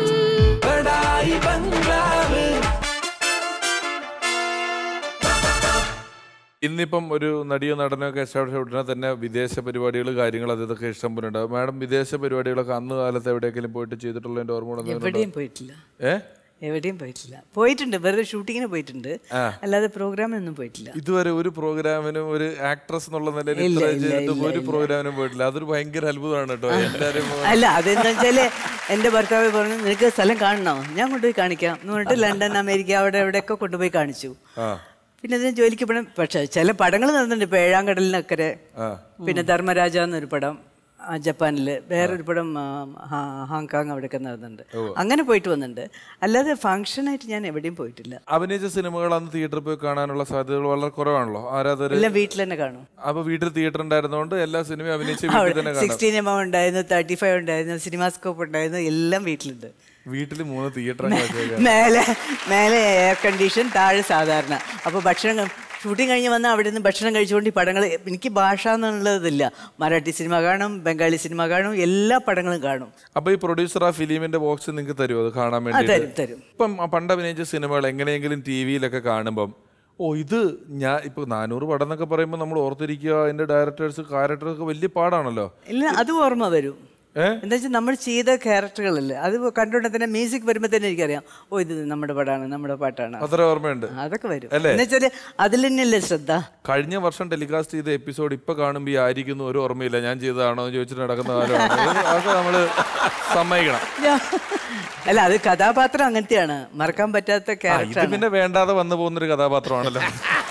ഇന്നിപ്പം ഒരു നടിയോ നടനോ ഒക്കെ എസ്റ്റാബ്ലിഷ് ഉടനെ തന്നെ വിദേശ പരിപാടികൾ കാര്യങ്ങൾ അത് ഇതൊക്കെ ഇഷ്ടം പോലെ ഉണ്ടാവും മാഡം വിദേശ പരിപാടികളൊക്കെ അന്ന് കാലത്ത് എവിടെയെങ്കിലും പോയിട്ട് ചെയ്തിട്ടുള്ളതിന്റെ ഓർമ്മ ഉണ്ടോ? എവിടെയും പോയിട്ടില്ല ഏ എവിടെയും പോയിട്ടില്ല പോയിട്ടുണ്ട് വെറുതെ ഷൂട്ടിങ്ങിന് പോയിട്ടുണ്ട് ആ. അല്ലാതെ പ്രോഗ്രാമിനൊന്നും പോയിട്ടില്ല ഇതുവരെ ഒരു പ്രോഗ്രാമിനും ഒരു ആക്ട്രസ് എന്നുള്ള നിലയിൽ ഇല്ല, ഇത്ര ഇല്ല, ചെയ്തിട്ടും ഇല്ല, ഒരു ഇല്ല. പ്രോഗ്രാമിനും പോയിട്ടില്ല അതൊരു ഭയങ്കര അത്ഭുതമാണ് കേട്ടോ എല്ലാരും അല്ല അതെന്താ വെച്ചാല് എന്റെ ഭർത്താവ് പറഞ്ഞു നിനക്ക് സ്ഥലം കാണണോ ഞാൻ കൊണ്ടുപോയി കാണിക്കാം എന്ന് പറഞ്ഞിട്ട് ലണ്ടൻ അമേരിക്ക അവിടെ എവിടെയൊക്കെ കൊണ്ടുപോയി കാണിച്ചു ആ പിന്നെ ഇതിന് ജോലിക്ക് പോകണം പക്ഷെ ചില പടങ്ങൾ നടന്നിട്ടുണ്ട് ഇപ്പൊ ഏഴാം കടലിനക്കരെ ആ. പിന്നെ ധർമ്മരാജ എന്നൊരു പടം ആ, ജപ്പാനില് വേറൊരു പടം ആ, ഹാ- ഹാങ്കോങ് അവിടെയൊക്കെ നടന്നിട്ടുണ്ട് അങ്ങനെ പോയിട്ട് വന്നിട്ടുണ്ട് അല്ലാതെ ഫംഗ്ഷനായിട്ട് ഞാൻ എവിടെയും പോയിട്ടില്ല അഭിനയിച്ച സിനിമകൾ അന്ന് തിയേറ്ററിൽ പോയി കാണാനുള്ള സാധ്യതകൾ വളരെ കുറവാണല്ലോ ആരാധകർ എല്ലാം വീട്ടിൽ തന്നെ കാണും അപ്പൊ വീട്ടിൽ തിയേറ്റർ ഉണ്ടായിരുന്നതുകൊണ്ട് എല്ലാ സിനിമയും അഭിനയിച്ച വീട്ടിൽ തന്നെ കാണാം സിക്സ്റ്റീൻ എം എം ഉണ്ടായിരുന്നു തേർട്ടി ഫൈവ് ഉണ്ടായിരുന്നു സിനിമാസ്കോപ്പ് ഉണ്ടായിരുന്നു എല്ലാം വീട്ടിലുണ്ട് വീട്ടിൽ മൂന്ന് തിയേറ്റർ മേലെ മേലെ എയർ കണ്ടീഷൻ താഴെ സാധാരണ അപ്പോൾ ഭക്ഷണം ഷൂട്ടിംഗ് കഴിഞ്ഞ് വന്നാൽ അവിടെ നിന്ന് ഭക്ഷണം കഴിച്ചുകൊണ്ട് ഈ പടങ്ങൾ എനിക്ക് ഭാഷ എന്നുള്ളതില്ല മറാഠി സിനിമ കാണും ബംഗാളി സിനിമ കാണും എല്ലാ പടങ്ങളും കാണും അപ്പൊ ഈ പ്രൊഡ്യൂസർ ആ ഫിലിമിന്റെ ബോക്സ് നിങ്ങൾക്ക് തരുമോ അത് കാണാൻ തരും, വേണ്ടി തരും. ഇപ്പം ആ പണ്ട് അഭിനയിച്ച സിനിമകൾ എങ്ങനെയെങ്കിലും ടി വിയിലൊക്കെ കാണുമ്പം ഓ ഇത് ഞാൻ ഇപ്പൊ നാനൂറ് പടം എന്നൊക്കെ പറയുമ്പോൾ നമ്മൾ ഓർത്തിരിക്കുക അതിന്റെ ഡയറക്ടേഴ്സ് ക്യാരക്ടേഴ്സ് ഒക്കെ വലിയ പാടാണല്ലോ ഇല്ല അത് ഓർമ്മ വരും എന്താ വെച്ചാൽ നമ്മൾ ചെയ്ത ക്യാരക്ടറുകളല്ലേ അത് കണ്ടുകൊണ്ട് തന്നെ മ്യൂസിക് വരുമ്പോൾ തന്നെ എനിക്കറിയാം ഓ ഇത് നമ്മുടെ പടമാണ് നമ്മുടെ പാട്ടാണ് അത്ര ഓർമ്മയുണ്ട് അതൊക്കെ വരും അല്ലേ? എന്ന് വെച്ചാൽ അതിൽ തന്നെയല്ലേ ശ്രദ്ധ കഴിഞ്ഞ വർഷം ടെലികാസ്റ്റ് ചെയ്ത എപ്പിസോഡ് ഇപ്പൊ കാണുമ്പോൾ ഈ ആയിരിക്കുന്നു ഒരു ഓർമ്മയില്ല ഞാൻ ചെയ്തതാണോ എന്ന് ചോദിച്ചിട്ട് നടക്കുന്ന കാലമാണ് ഇത് അതൊക്കെ നമ്മള് സമ്മതിക്കണം ഞാൻ- അല്ല അത് കഥാപാത്രം അങ്ങനത്തെയാണ് മറക്കാൻ പറ്റാത്ത ആ, ഇത് ക്യാരക്ടറാണ് പിന്നെ വേണ്ടാതെ വന്നു പോകുന്നൊരു കഥാപാത്രമാണല്ലോ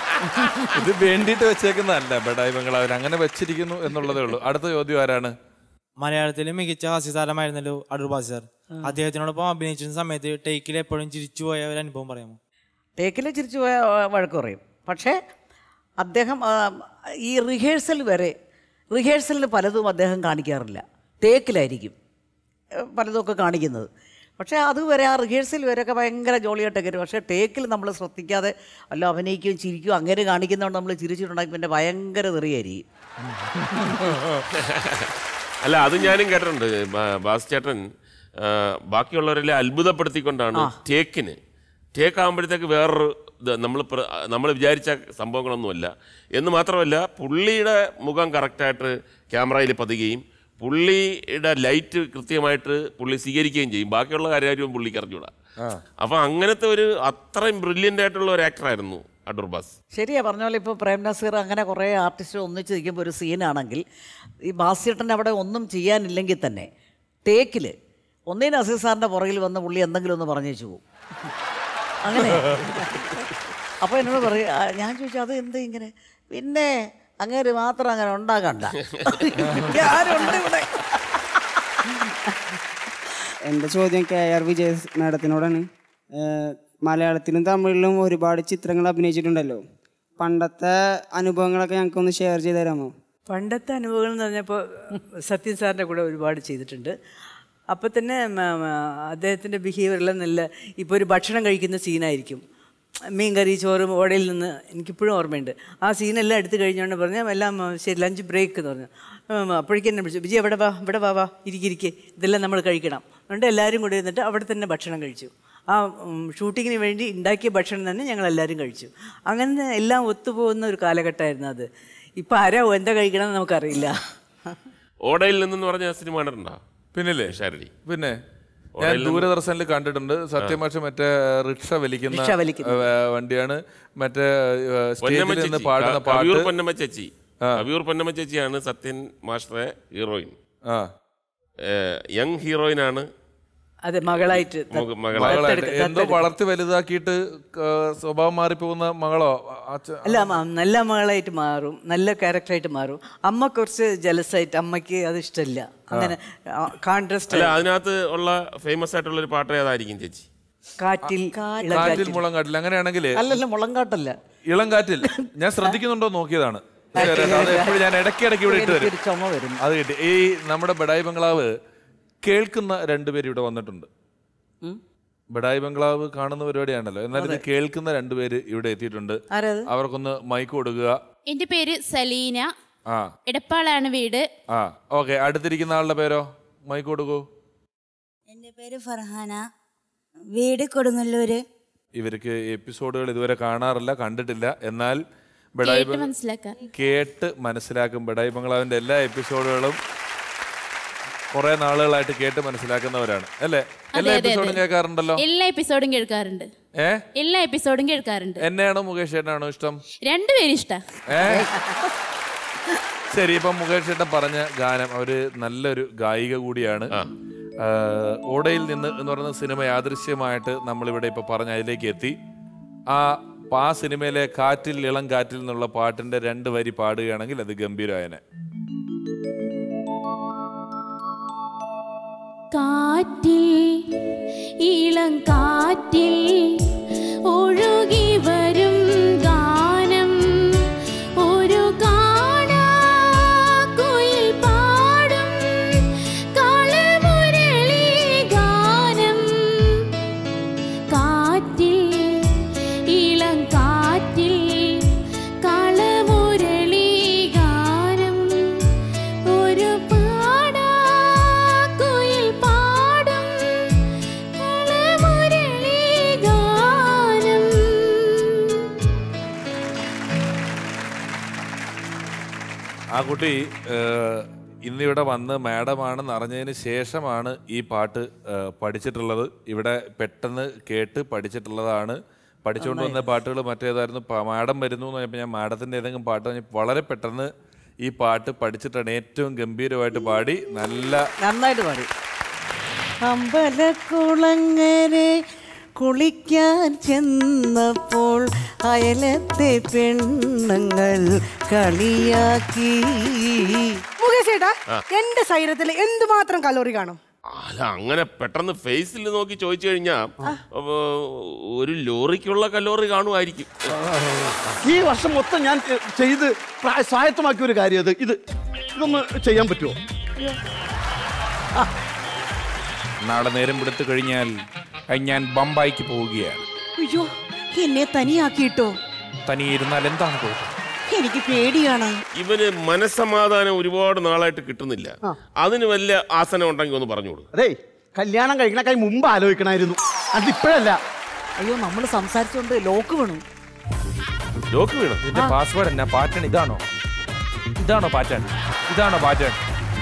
ഇത് വേണ്ടിയിട്ട് വെച്ചേക്കുന്നതല്ല ബഡായി ബംഗ്ലാവിൽ അങ്ങനെ വെച്ചിരിക്കുന്നു എന്നുള്ളതേ ഉള്ളൂ അടുത്ത ചോദ്യം ആരാണ് മലയാളത്തിലെ മികച്ച ഹാസ്യതാരമായിരുന്നല്ലോ അടൂർ ബാസി സാർ അദ്ദേഹത്തിനോടൊപ്പം അഭിനയിച്ചിരുന്ന സമയത്ത് ടേക്കിൽ എപ്പോഴും ചിരിച്ചു പോയ ഒരു അനുഭവം പറയാമോ ടേക്കിൽ ചിരിച്ചു പോയ ആ, വഴക്ക് പറയും പക്ഷേ അദ്ദേഹം ആ, ഈ റിഹേഴ്സൽ വരെ റിഹേഴ്സലിന് പലതും അദ്ദേഹം കാണിക്കാറില്ല ടേക്കിലായിരിക്കും ഏ, പലതുമൊക്കെ കാണിക്കുന്നത് പക്ഷേ അതുവരെ ആ റിഹേഴ്സൽ വരെയൊക്കെ ഭയങ്കര ജോളിയായിട്ടൊക്കെ വരും പക്ഷേ ടേക്കിൽ നമ്മൾ ശ്രദ്ധിക്കാതെ വല്ല അഭിനയിക്കുകയും ചിരിക്കുകയും അങ്ങനെ കാണിക്കുന്നതുകൊണ്ട് നമ്മൾ ചിരിച്ചിട്ടുണ്ടെങ്കിൽ പിന്നെ ഭയങ്കര തെറിയായിരിക്കും അല്ല അത് ഞാനും കേട്ടിട്ടുണ്ട് ബാ- ബാസ് ചേട്ടൻ ആ, ബാക്കിയുള്ളവരെല്ലാം അത്ഭുതപ്പെടുത്തിക്കൊണ്ടാണ് ടേക്കിന് ടേക്ക് ആകുമ്പോഴത്തേക്ക് വേറൊരു ഇത് നമ്മൾ നമ്മൾ വിചാരിച്ച സംഭവങ്ങളൊന്നുമല്ല എന്ന് മാത്രമല്ല പുള്ളിയുടെ മുഖം കറക്റ്റായിട്ട് ക്യാമറയിൽ പതിയുകയും പുള്ളിയുടെ ലൈറ്റ് കൃത്യമായിട്ട് പുള്ളി സ്വീകരിക്കുകയും ചെയ്യും ബാക്കിയുള്ള കാര്യമായിട്ടും പുള്ളിക്ക് അറിഞ്ഞൂടാ അപ്പൊ അങ്ങനത്തെ ഒരു അത്രയും ബ്രില്യൻ്റ് ആയിട്ടുള്ള ഒരു ആക്ടറായിരുന്നു അടൂർ ബാസ് ശരിയാ പറഞ്ഞ പോലെ ഇപ്പോൾ പ്രേം നസീർ അങ്ങനെ കുറേ ആർട്ടിസ്റ്റ് ഒന്നിച്ച് നിൽക്കുമ്പോൾ ഒരു സീനാണെങ്കിൽ ഈ ബാസ്യേട്ടൻ അവിടെ ഒന്നും ചെയ്യാനില്ലെങ്കിൽ തന്നെ ടേക്കിൽ ഒന്നേ നസീർ സാറിൻ്റെ പുറകിൽ വന്ന് പുള്ളി എന്തെങ്കിലും ഒന്ന് പറഞ്ഞു വെച്ചു പോകും അങ്ങനെ അപ്പോൾ എന്നോട് പറയും "ആ, ഞാൻ ചോദിച്ചു അത് എന്ത് ഇങ്ങനെ പിന്നെ അങ്ങേര് മാത്രം അങ്ങനെ ഉണ്ടാകണ്ട ആരുണ്ട് ഇവിടെ എൻ്റെ ചോദ്യം കെ ആർ വിജയ മാഡത്തിനോടാണ് ഏഹ് മലയാളത്തിലും തമിഴിലും ഒരുപാട് ചിത്രങ്ങൾ അഭിനയിച്ചിട്ടുണ്ടല്ലോ പണ്ടത്തെ അനുഭവങ്ങളൊക്കെ ഞങ്ങൾക്കൊന്ന് ഷെയർ ചെയ്ത് തരാമോ പണ്ടത്തെ അനുഭവങ്ങൾ എന്ന് പറഞ്ഞപ്പോൾ സത്യൻ സാറിൻ്റെ കൂടെ ഒരുപാട് ചെയ്തിട്ടുണ്ട് അപ്പോൾ തന്നെ മ- മ- അദ്ദേഹത്തിൻ്റെ ബിഹേവിയറെല്ലാം നല്ല ഇപ്പോൾ ഒരു ഭക്ഷണം കഴിക്കുന്ന സീനായിരിക്കും മീൻ കറി ചോറും ഓടയിൽ നിന്ന് എനിക്കിപ്പോഴും ഓർമ്മയുണ്ട് ആ സീനെല്ലാം എടുത്തു കഴിഞ്ഞുകൊണ്ട് പറഞ്ഞാൽ എല്ലാം ഉം, ശരി ലഞ്ച് ബ്രേക്ക് എന്ന് പറഞ്ഞു ഉം, അപ്പോഴേക്കും എന്നെ വിളിച്ചു വിജയ് എവിടെ വാ ഇവിടെ വാ വാ ഇരിക്കിരിക്കെ ഇതെല്ലാം നമ്മൾ കഴിക്കണം അതുകൊണ്ട് എല്ലാവരും കൂടി ഇരുന്നിട്ട് അവിടെ തന്നെ ഭക്ഷണം കഴിച്ചു ആ ഉം, ഷൂട്ടിങ്ങിന് വേണ്ടി ഉണ്ടാക്കിയ ഭക്ഷണം തന്നെ ഞങ്ങൾ എല്ലാവരും കഴിച്ചു അങ്ങനെ എല്ലാം ഒത്തുപോകുന്ന ഒരു കാലഘട്ടമായിരുന്നു അത് ഇപ്പം ആരാ എന്താ കഴിക്കണമെന്ന് നമുക്കറിയില്ല ഓടയിൽ നിന്നെന്ന് പറഞ്ഞ സിനിമ കണ്ടിട്ടുണ്ടോ പിന്നില്ലേ ഷാരടി പിന്നെ ഞാൻ ഓടയിൽ നിന്ന് ദൂരദർശനിൽ കണ്ടിട്ടുണ്ട് സത്യമാഷ മറ്റേ റിക്ഷ വലിക്കുന്ന റിക്ഷ വലിക്കുന്ന. ഏ, വണ്ടിയാണ് മറ്റേ ഏ, സ്റ്റേജിൽ പൊന്നമ്മ നിന്ന് ചേച്ചി പാടുന്ന കവിയൂർ പാട്ട് പൊന്നമ്മ ചേച്ചി കവിയൂർ പൊന്നമ്മ ചേച്ചിയാണ് സത്യൻ മാസ്റ്ററെ ഹീറോയിൻ ആ യങ് ഹീറോയിനാണ് അതെ മകളായിട്ട് ത- മക- മകളായിട്ട്. മകളായിട്ട് ദത്തെടുക്ക- എന്തോ വളർത്തി വലുതാക്കിയിട്ട് ഏ, സ്വഭാവം മാറിപ്പോകുന്ന മകളോ അച്ഛ- അല്ല മ- നല്ല മകളായിട്ട് മാറും നല്ല ക്യാരക്ടറായിട്ട് മാറും അമ്മ കുറച്ച് ജലസായിട്ട് അമ്മയ്ക്ക് അത് ഇഷ്ടമില്ല അങ്ങനെ കോൺട്രസ്റ്റ് അല്ല അതിനകത്ത് ഉള്ള ഫേമസ് ആയിട്ടുള്ള ഒരു പാട്ട് ഏതായിരിക്കും ചേച്ചി കാറ്റിൽ കാറ്റിൽ ഇളങ്കാറ്റിൽ. മുളം കാറ്റിൽ അങ്ങനെയാണെങ്കിൽ അല്ലല്ല മുളങ്കാട്ടല്ല ഇളം കാറ്റിൽ ഞാൻ ശ്രദ്ധിക്കുന്നുണ്ടോ നോക്കിയതാണ് അത് എപ്പോഴും ഞാൻ ഇടയ്ക്കിടയ്ക്ക് ഇവിടെ ഇട്ട് എനിക്കൊരു വരും ചുമ വരും അത് കിട്ടി ഈ നമ്മുടെ ബഡായി ബംഗ്ലാവ് കേൾക്കുന്ന രണ്ടുപേര് ഇവിടെ വന്നിട്ടുണ്ട് ബഡായി ബംഗ്ലാവ് കാണുന്ന പരിപാടിയാണല്ലോ എന്നാൽ ഇത് കേൾക്കുന്ന രണ്ടുപേര് ഇവിടെ എത്തിയിട്ടുണ്ട് ആരത് അവർക്കൊന്ന് മൈക്ക് കൊടുക്കുക എന്റെ പേര് സലീന ആ എടപ്പാളാണ് വീട് ആ ഓക്കെ അടുത്തിരിക്കുന്ന ആളുടെ പേരോ മൈക്ക് കൊടുക്കൂ എൻ്റെ പേര് ഫർഹാന വീട് കൊടുങ്ങല്ലൂര് ഇവർക്ക് എപ്പിസോഡുകൾ ഇതുവരെ കാണാറില്ല കണ്ടിട്ടില്ല എന്നാൽ ബഡായി കേട്ട് ബംഗ്- മനസ്സിലാക്കാൻ കേട്ട് മനസ്സിലാക്കും ബഡായി ബംഗ്ലാവിന്റെ എല്ലാ എപ്പിസോഡുകളും കുറെ നാളുകളായിട്ട് കേട്ട് മനസ്സിലാക്കുന്നവരാണ് അല്ലേ എല്ലാ അതെ, അതെ, എപ്പിസോഡും അതെ. കേൾക്കാറുണ്ടല്ലോ എല്ലാ എപ്പിസോഡും കേൾക്കാറുണ്ട് ഏ എല്ലാ എപ്പിസോഡും കേൾക്കാറുണ്ട് എന്നെയാണോ മുകേഷ് ചേട്ടനാണോ ഇഷ്ടം രണ്ടുപേരും ഇഷ്ടാ ഏ ശരി ഇപ്പം മുകേഷ് ചേട്ടൻ പറഞ്ഞ ഗാനം അവര് നല്ലൊരു ഗായിക കൂടിയാണ് ആ, ഓടയിൽ നിന്ന് എന്ന് പറയുന്ന സിനിമ യാദൃശ്യമായിട്ട് നമ്മളിവിടെ ഇപ്പൊ പറഞ്ഞ അതിലേക്ക് എത്തി ആ ആ സിനിമയിലെ കാറ്റിൽ ഇളം കാറ്റിൽ എന്നുള്ള പാട്ടിന്റെ രണ്ട് വരി പാടുകയാണെങ്കിൽ അത് ഗംഭീരമായനെ കാറ്റിൽ ഇളം കാറ്റിൽ ഒഴുകി വരും ഗാനം ഒരു കാണാ കുയിൽ പാടും കളമുരളി ഗാനം കാറ്റിൽ ഇളം കാറ്റിൽ കളമുരളി ഗാനം ഒരു പാടാ കുയിൽ പാടും കളമുരളി ഗാനം ആ കുട്ടി ഏഹ്, ഇന്നിവിടെ വന്ന് മാഡമാണെന്ന് അറിഞ്ഞതിന് ശേഷമാണ് ഈ പാട്ട് ഏഹ്, പഠിച്ചിട്ടുള്ളത് ഇവിടെ പെട്ടെന്ന് കേട്ട് പഠിച്ചിട്ടുള്ളതാണ് പഠിച്ചുകൊണ്ട് വന്ന പാട്ടുകൾ മറ്റേതായിരുന്നു പ- മാഡം വരുന്നു എന്ന് പറഞ്ഞപ്പോൾ ഞാൻ മാഡത്തിൻ്റെ ഏതെങ്കിലും പാട്ട് പറഞ്ഞ് വളരെ പെട്ടെന്ന് ഈ പാട്ട് പഠിച്ചിട്ടാണ് ഏറ്റവും ഗംഭീരമായിട്ട് പാടി നല്ല നന്നായിട്ട് പാടി അമ്പലക്കുളങ്ങരെ കുളിക്കാൻ ചെന്നപ്പോൾ അയലത്തെ പെണ്ണുങ്ങൾ കളിയാക്കി മുകേഷ് ചേട്ടാ എന്റെ ശരീരത്തിൽ എന്തുമാത്രം കലോറി കാണും അല്ല അങ്ങനെ പെട്ടെന്ന് ഫേസിൽ നോക്കി ചോദിച്ചു കഴിഞ്ഞാൽ ഒരു ലോറിക്കുള്ള കലോറി കാണുമായിരിക്കും ഈ വർഷം മൊത്തം ഞാൻ ഏ, ചെയ്ത് പ്രായ- സ്വായത്തമാക്കിയ ഒരു കാര്യം ഇത് ഇത് ഇതൊന്ന് ചെയ്യാൻ പറ്റുമോ നാളെ നേരം പിടുത്തു കഴിഞ്ഞാൽ ഞാൻ ബമ്പായിക്ക് പോവുകയാണ് അയ്യോ എന്നെ തനിയാക്കിയിട്ടോ തനിയെ ഇരുന്നാൽ എന്താണ് കുഴപ്പം എനിക്ക് പേടിയാണ് ഇവന് മനസ്സമാധാനം ഒരുപാട് നാളായിട്ട് കിട്ടുന്നില്ല അതിന് വല്ല ആസനം ഉണ്ടെങ്കിൽ ഒന്ന് പറഞ്ഞോളൂ അതെ കല്യാണം കഴിക്കണക്കായി മുമ്പ് ആലോചിക്കണമായിരുന്നു അതിപ്പോഴല്ല അയ്യോ നമ്മൾ സംസാരിച്ചോണ്ട് ലോക്ക് വീണു ലോക്ക് വീണു ഇതിന്റെ പാസ്വേഡ് എന്നാ പാറ്റേൺ ഇതാണോ ഇതാണോ പാറ്റേൺ ഇതാണോ പാറ്റേൺ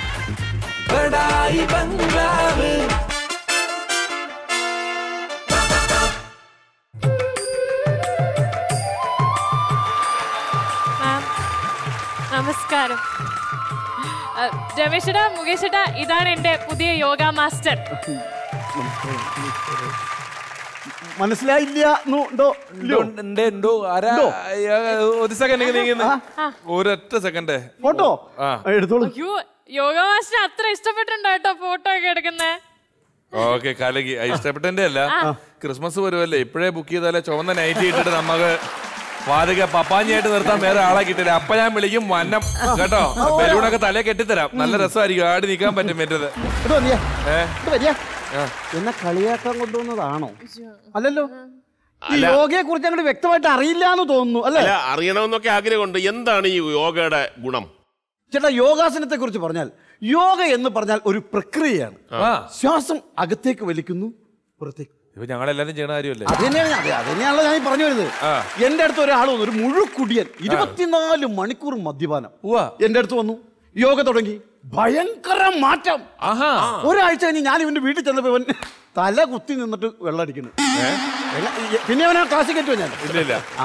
മാം നമസ്കാരം ആ, രമേശേട്ടാ മുകേഷേട്ടാ ഇതാണ് എന്റെ പുതിയ യോഗ മാസ്റ്റർ മനസ്സിലായില്ല ഉണ്ടോ ഉണ്ട് ഉണ്ടോ ആരാ അയ്യ, ഒരു സെക്കൻഡ് നീങ്ങുന്നു ഒരൊറ്റ സെക്കൻഡ് ഫോട്ടോ ആ എടുത്തോളൂ അയ്യോ യോഗ മാസ്റ്റർ അത്ര ഇഷ്ടപ്പെട്ടിട്ടുണ്ടോ കേട്ടോ ഫോട്ടോ ഒക്കെ എടുക്കുന്നേ ഓക്കെ കലകി ആ, ഇഷ്ടപ്പെട്ടതിന്റെ അല്ല ക്രിസ്മസ് വരുമല്ലേ ഇപ്പോഴേ ബുക്ക് ചെയ്താലേ ചുവന്ന നൈറ്റ് ഇട്ടിട്ട് നമുക്ക് വാതിക പപ്പാഞ്ഞിയായിട്ട് നിർത്താൻ വേറെ ആളെ കിട്ടില്ല അപ്പൊ ഞാൻ വിളിക്കും വന്നം കേട്ടോ ബലൂണൊക്കെ തലേ കെട്ടിത്തരാം നല്ല രസമായിരിക്കും ആടി നിൽക്കാൻ പറ്റും മറ്റത് ഇത് വന്നിയേ. ഏ ഇത് വരിക ആ. എന്നെ കളിയാക്കാൻ കൊണ്ടുവന്നതാണോ അല്ലല്ലോ ഈ അല്ല. യോഗയെ കുറിച്ച് അങ്ങോട്ട് വ്യക്തമായിട്ട് അറിയില്ല എന്ന് തോന്നുന്നു അല്ലേ അല്ല അറിയണമെന്നൊക്കെ ആഗ്രഹമുണ്ട് എന്താണ് ഈ യോഗയുടെ ഗുണം ചേട്ടാ യോഗാസനത്തെ കുറിച്ച് പറഞ്ഞാൽ യോഗ എന്ന് പറഞ്ഞാൽ ഒരു പ്രക്രിയയാണ് ആ. ശ്വാസം അകത്തേക്ക് വലിക്കുന്നു പുറത്തേക്ക് ഇപ്പൊ ഞങ്ങളെല്ലാരും ചെയ്യണ കാര്യമല്ലേ അത് തന്നെയാണ് അതെ അത് തന്നെയാണല്ലോ ഞാൻ ഈ പറഞ്ഞു വരുന്നത് എന്റെ അടുത്ത് ഒരാൾ വന്നു ഒരു മുഴുക്കുടിയൻ ഇരുപത്തിനാല് മണിക്കൂർ മദ്യപാനം എന്റെ അടുത്ത് വന്നു യോഗ തുടങ്ങി ഭയങ്കര മാറ്റം ഒരാഴ്ച കഴിഞ്ഞ് ഞാൻ ഇവന്റെ വീട്ടിൽ ചെന്നപ്പോ ഇവൻ തല കുത്തി നിന്നിട്ട് വെള്ളം അടിക്കുന്നു എങ്ങ- പിന്നെ അവനെ ക്ലാസ്സിൽ കയറ്റുമോ ഞാൻ ഇല്ല ഇല്ല ആ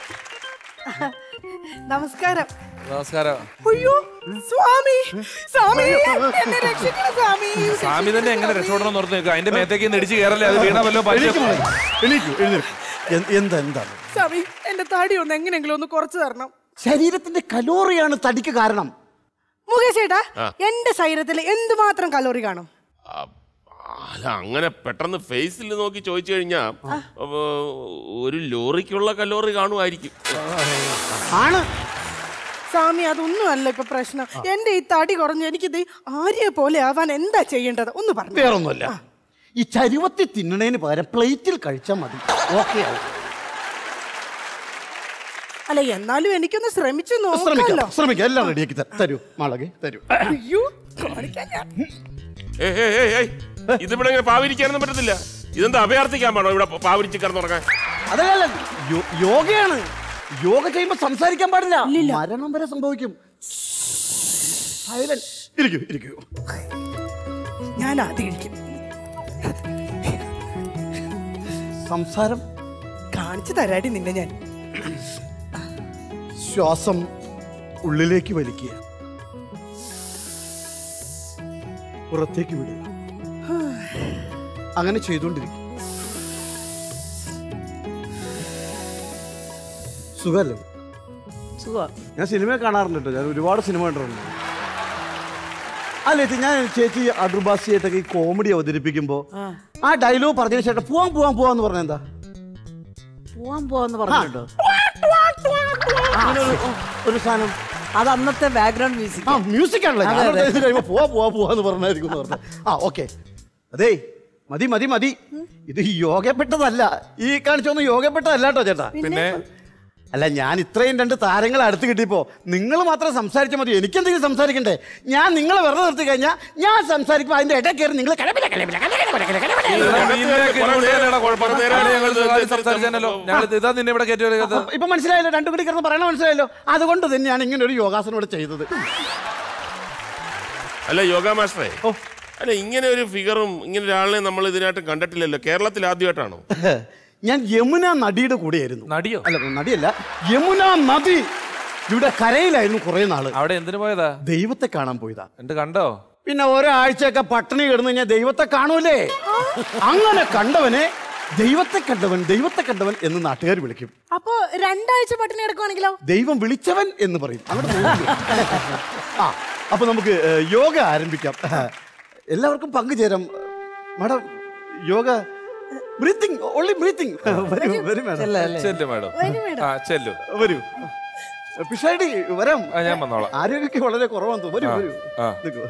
നമസ്കാരം നമസ്കാരം അയ്യോ സ്വാമി സ്വാമി എന്നെ രക്ഷിക്കണം സ്വാമി സ്വാമി തന്നെ എങ്ങനെ രക്ഷപ്പെടണം എന്ന് ഓർത്ത് നിൽക്കുക അതിന്റെ മേത്തേക്ക് ഇന്ന് ഇടിച്ച് കയറല്ലേ അത് വീണ വല്ലോ എണീക്ക് മോളെ. പറ്റും എണീക്കൂ, എഴുന്നേൽക്കൂ. എന്ത്- എന്താ എന്താണ് സ്വാമി എന്റെ തടി ഒന്ന് എങ്ങനെയെങ്കിലും ഒന്ന് കുറച്ച് തരണം ശരീരത്തിന്റെ കലോറിയാണ് തടിക്ക് കാരണം മുകേഷ് ചേട്ടാ ആ. എന്റെ ശരീരത്തിൽ എന്തുമാത്രം കലോറി കാണും അല്ല അങ്ങനെ പെട്ടെന്ന് ഫേസിൽ നോക്കി ചോദിച്ചു കഴിഞ്ഞാ അപ്പൊ, ഒരു ലോറിക്കുള്ള കലോറി കാണുമായിരിക്കും ആണ് സ്വാമി അതൊന്നും അല്ല ഇപ്പൊ പ്രശ്നം എന്റെ ഈ തടി കുറഞ്ഞു എനിക്കിത് ആര്യെ പോലെ ആവാൻ എന്താ ചെയ്യേണ്ടത് ഒന്ന് പറഞ്ഞു വേറൊന്നുമല്ല ഈ ചരുവത്തി തിന്നണേന് പകരം പ്ലേറ്റിൽ കഴിച്ചാൽ മതി ഓക്കെ ആവും അല്ല എന്നാലും എനിക്കൊന്ന് ശ്രമിച്ചു നോക്കാമല്ലോ ശ്രമിക്കാം ശ്രമിക്കാം എല്ലാം റെഡിയാക്കി തരാം തരൂ മാളകെ തരൂ അയ്യോ കാണിക്കാൻ ഞാൻ ഏയ് ഏയ് ഏയ് ഏയ് ഇതിവിടെ ഇങ്ങനെ പാവിരിക്കാനൊന്നും പറ്റത്തില്ല ഇതെന്താ അഭയാർത്ഥിക്കാൻ പാടോ ഇവിടെ പാവിരിച്ച് കിടന്നുറങ്ങാൻ അതല്ല യോ- യോഗയാണ് യോഗ ചെയ്യുമ്പോ സംസാരിക്കാൻ പാടില്ല മരണം വരെ സംഭവിക്കും സൈലന്റ് ഇരിക്കൂ ഇരിക്കൂ ഞാൻ ആദ്യം ഇരിക്കും സംസാരം കാണിച്ചു തരാടി നിന്നെ ഞാൻ ശ്വാസം ഉള്ളിലേക്ക് വലിക്കുക പുറത്തേക്ക് വിടുക അങ്ങനെ ചെയ്തുകൊണ്ടിരിക്കും സുഖല്ലേ സുഖ ഞാൻ സിനിമ കാണാറുണ്ട് കേട്ടോ ഞാൻ ഒരുപാട് സിനിമ കണ്ടിട്ടുണ്ട് അല്ല ചേച്ചി ഞാൻ ചേച്ചി അഡ്രുബാസിയായിട്ടൊക്കെ ഈ കോമഡി അവതരിപ്പിക്കുമ്പോ ആ ഡയലോഗ് പറഞ്ഞതിന് ശേഷം പോവാൻ പോവാൻ പോവാന്ന് പറഞ്ഞ എന്താ പോവാൻ പോവാന്ന് പറഞ്ഞിട്ടുണ്ടോ അങ്ങനെ ഒരു- ഒരു സാധനം അത് അന്നത്തെ ബാക്ക്ഗ്രൗണ്ട് മ്യൂസിക് ആ മ്യൂസിക് ആണല്ലോ അതെ, ഞാൻ അതെ. ഉദ്ദേശിച്ചത് കഴിയുമ്പോ പോവാ പോവാ പോവാന്ന് പറഞ്ഞായിരിക്കും എന്ന് പറഞ്ഞു ആ ഓക്കെ അതേ മതി മതി മതി ഇത് യോഗപ്പെട്ടതല്ല ഈ കാണിച്ചൊന്നും യോഗപ്പെട്ടതല്ല കേട്ടോ ചേട്ടാ പിന്നെ അല്ല ഞാൻ ഇത്രയും രണ്ട് താരങ്ങളെ അടുത്ത് കിട്ടിയപ്പോ നിങ്ങൾ മാത്രം സംസാരിച്ചാൽ മതി എനിക്കെന്തെങ്കിലും സംസാരിക്കണ്ടേ ഞാൻ നിങ്ങളെ വെറുതെ നിർത്തി കഴിഞ്ഞാൽ ഞാൻ സംസാരിക്കുമ്പോൾ അതിന്റെ ഇടയിൽ കയറി നിങ്ങൾ ഇതാ നിന്നെ ഇവിടെ കയറ്റി വരുന്നത്. ഇപ്പൊ മനസ്സിലായല്ലോ രണ്ടും കൂടി കിടന്ന് പറയണ മനസ്സിലായല്ലോ അതുകൊണ്ട് തന്നെയാണ് ഇങ്ങനെ ഒരു യോഗാസനം ഇവിടെ ചെയ്തത് അല്ല യോഗ മാസ്റ്ററെ അല്ല ഇങ്ങനെ ഒരു ഫിഗറും ഇങ്ങനെ ഒരാളിനെ നമ്മൾ ഇതിനായിട്ട് കണ്ടിട്ടില്ലല്ലോ കേരളത്തിൽ ആദ്യമായിട്ടാണോ ഞാൻ യമുന നദിയുടെ കൂടെയായിരുന്നു നടിയോ അല്ല നദിയല്ല യമുന നദി ഇവിടെ കരയിലായിരുന്നു കുറെ നാള് അവിടെ എന്തിനു പോയതാ ദൈവത്തെ കാണാൻ പോയതാ എന്ത് കണ്ടോ പിന്നെ ഒരാഴ്ചയൊക്കെ പട്ടിണി കിടന്നു കഴിഞ്ഞാൽ ദൈവത്തെ കാണൂലേ അങ്ങനെ കണ്ടവനെ ദൈവത്തെ കണ്ടവൻ ദൈവത്തെ കണ്ടവൻ എന്ന് നാട്ടുകാർ വിളിക്കും അപ്പൊ രണ്ടാഴ്ച പട്ടിണി കിടക്കുവാണെങ്കിലോ ദൈവം വിളിച്ചവൻ എന്ന് പറയും അങ്ങോട്ട് പോകില്ലേ? ആ അപ്പൊ നമുക്ക് ഏഹ്, യോഗ ആരംഭിക്കാം എല്ലാവർക്കും പങ്കുചേരാം madam yoga breathing only breathing വരൂ വരൂ മാഡം ചെല്ലു മാഡം ആ ചെല്ലു വരൂ പിഷാടി വരാം ആ, ഞാൻ വന്നോളാം. ആരോഗ്യമൊക്കെ വളരെ കുറവാന്ന് തോന്നുന്നു വരൂ ആ, വരൂ ആ. നിൽക്കൂ.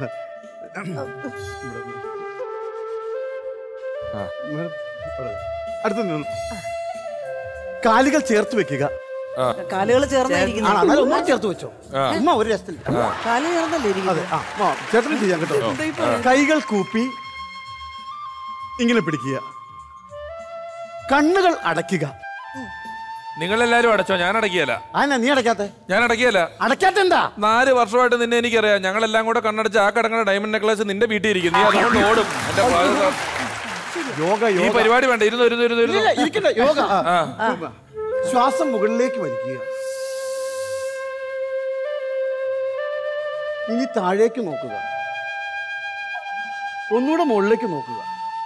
ആ. മാഡം, അവിടെ. അടുത്ത് നിന്ന് കാലുകൾ ചേർത്ത് വെക്കുക കാലുകൾ ആണോ? ചേർന്നായിരിക്കുന്നു എന്നാലും ഒന്നും ചേർത്ത് വെച്ചോ ആ. ഉമ്മ ഒരു രസത്തിൽ കാല് ചേർന്നല്ലേ അതെ ഇരിക്കുന്നത് ആ ആ, ചേട്ടനും ചെയ്യാം കേട്ടോ കൈകൾ കൂപ്പി ഇങ്ങനെ പിടിക്കുക കണ്ണുകൾ അടയ്ക്കുക നിങ്ങളെല്ലാരും അടച്ചോ ഞാൻ അടക്കിയല്ല ആന നീ അടയ്ക്കാത്ത ഞാൻ അടക്കിയല്ല അടയ്ക്കാത്ത എന്താ നാല് വർഷമായിട്ട് നിന്നെ എനിക്കറിയാം ഞങ്ങളെല്ലാം കൂടെ കണ്ണടച്ച് ആ കിടക്കുന്ന ഡയമണ്ട് നെക്ലേസ് നിന്റെ വീട്ടിൽ ഇരിക്കും നീ അതുകൊണ്ട് ഓടും എന്റെ ഭാഗത്ത് യോഗ ഈ യോഗ പരിപാടി വേണ്ട ഇരുന്നു ഇരുന്നു ഇരുന്നു ഇല്ല, ഇല്ല, ഇരുന്നു ഇരിക്കണ്ട യോഗ ആ. ആ. ശ്വാസം മുകളിലേക്ക് വലിക്കുക ഇനി താഴേക്ക് നോക്കുക ഒന്നുകൂടെ മുകളിലേക്ക് നോക്കുക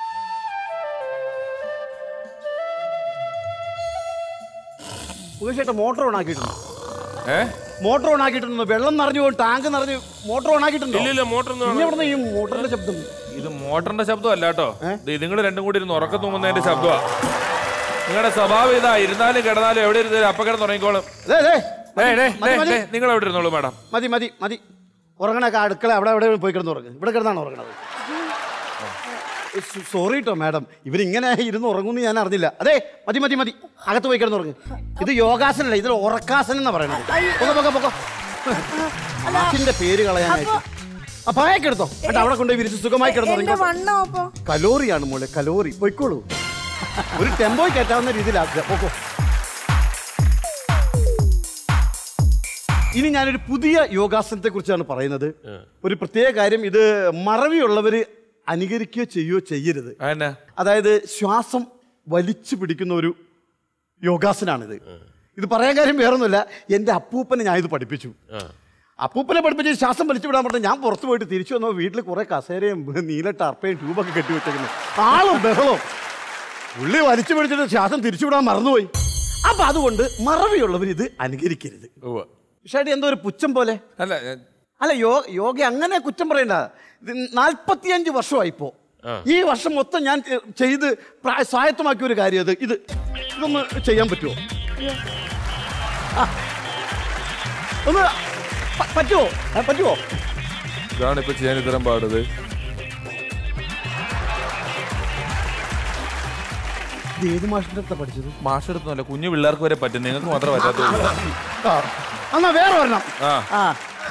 മുകേഷേട്ട മോട്ടോർ ഓൺ ആക്കിയിട്ടുണ്ടോ ഏ മോട്ടോർ ഓൺ ആക്കിയിട്ടുണ്ടോ വെള്ളം നിറഞ്ഞു പോകും ടാങ്ക് നിറഞ്ഞ് മോട്ടോർ ഓൺ ആക്കിയിട്ടുണ്ടോ ഇല്ല, ഇല്ല, motor ഒന്നും പിന്നെ എവിടുന്നാ ഈ മോട്ടറിന്റെ ശബ്ദം ഇത് മോട്ടറിന്റെ ശബ്ദമല്ല കേട്ടോ നിങ്ങൾ രണ്ടും കൂടി ഇരുന്ന് ഉറക്കം തൂങ്ങുന്നതിന്റെ ശബ്ദമാ നിങ്ങളുടെ സ്വഭാവം ഇതാ ഇരുന്നാലും കിടന്നാലും എവിടെ ഇരുന്നാലും അപ്പ കിടന്ന് ഉറങ്ങിക്കോളും ദേ, ദേ, ഡേ, ഡേ, മതി, ഡേ, മതി. ഡേ, നിങ്ങൾ എവിടെ ഇരുന്നോളൂ മാഡം മതി മതി മതി ഉറങ്ങണൊക്കെ അടുക്കള അവിടെ അവിടെ പോയി കിടന്ന് ഉറങ്ങും ഇവിടെ കിടന്നാണ് ഉറങ്ങണത് സോറി കേട്ടോ മാഡം ഇവരിങ്ങനെ ഇരുന്ന് ഉറങ്ങുമെന്ന് ഞാൻ അറിഞ്ഞില്ല അതെ മതി മതി മതി അകത്ത് പോയി കിടന്ന് ഉറങ്ങും ഇത് യോഗാസനല്ല ഇതിൽ ഉറക്കാസനം എന്നാ പറയണത് പൊക്കോ പൊക്കോ പൊക്കോ അതിന്റെ പേര് കളയാനായിട്ട് ആ പായൊക്കെ എടുത്തോ എന്നിട്ട് അവിടെ കൊണ്ടുപോയി വിരിച്ച് സുഖമായി കിടന്ന് എന്റെ ഉറങ്ങി വണ്ണം അപ്പൊ കലോറിയാണ് മോളെ കലോറി പൊയ്ക്കോളൂ ഒരു ടെമ്പോയിൽ കയറ്റാവുന്ന രീതിയിലാക്കുക പോക്കോ ഇനി ഞാനൊരു പുതിയ യോഗാസനത്തെ കുറിച്ചാണ് പറയുന്നത് ഒരു പ്രത്യേക കാര്യം ഇത് മറവിയുള്ളവര് അനുകരിക്കുകയോ ചെയ്യുകയോ ചെയ്യരുത് അതെന്നാ അതായത് ശ്വാസം വലിച്ചു പിടിക്കുന്ന ഒരു യോഗാസനാണിത് ഇത് പറയാൻ കാര്യം വേറൊന്നുമില്ല എൻ്റെ അപ്പൂപ്പനെ ഞാൻ ഇത് പഠിപ്പിച്ചു അപ്പൂപ്പനെ പഠിപ്പിച്ച് ശ്വാസം വലിച്ചു വിടാൻ പറഞ്ഞാൽ ഞാൻ പുറത്ത് പോയിട്ട് തിരിച്ചു വന്നപ്പോൾ വീട്ടിൽ കുറെ കസേരയും നീല ടർപ്പയും ട്യൂബൊക്കെ കെട്ടി വെച്ചേക്കുന്നു ആളും ബഹളവും പുള്ളി വലിച്ചു പിടിച്ചിട്ട് ശ്വാസം തിരിച്ചു വിടാൻ മറന്നുപോയി അപ്പൊ അതുകൊണ്ട് മറവിയുള്ളവർ ഇത് അനുകരിക്കരുത് ഷാടി എന്തോ ഒരു പുച്ഛം പോലെ അല്ല അല്ല യോഗ യോഗ അങ്ങനെ കുറ്റം പറയണ്ട ഇത് നാൽപ്പത്തിയഞ്ച് വർഷമായിപ്പോ ഈ വർഷം മൊത്തം ഞാൻ ചെ- ചെയ്ത് പ്രായ- സ്വായത്തമാക്കിയ ഒരു കാര്യം ഇത് ഇത് ഇതൊന്ന് ചെയ്യാൻ പറ്റുമോ ആ. ഒന്ന് പ- പറ്റുമോ ആ, പറ്റുമോ ഇതാണ് ഇപ്പൊ ചെയ്യാൻ ഇത്തരം പാടത് ഇത് ഏത് മാഷിന്റെ അടുത്താ പഠിച്ചത് മാഷെടുത്തൊന്നുമല്ല കുഞ്ഞു പിള്ളേർക്ക് വരെ പറ്റും നിങ്ങൾക്ക് മാത്രമേ പറ്റാത്തുള്ളൂ ആ എന്നാ വേറെ ഒരെണ്ണം ആ ആ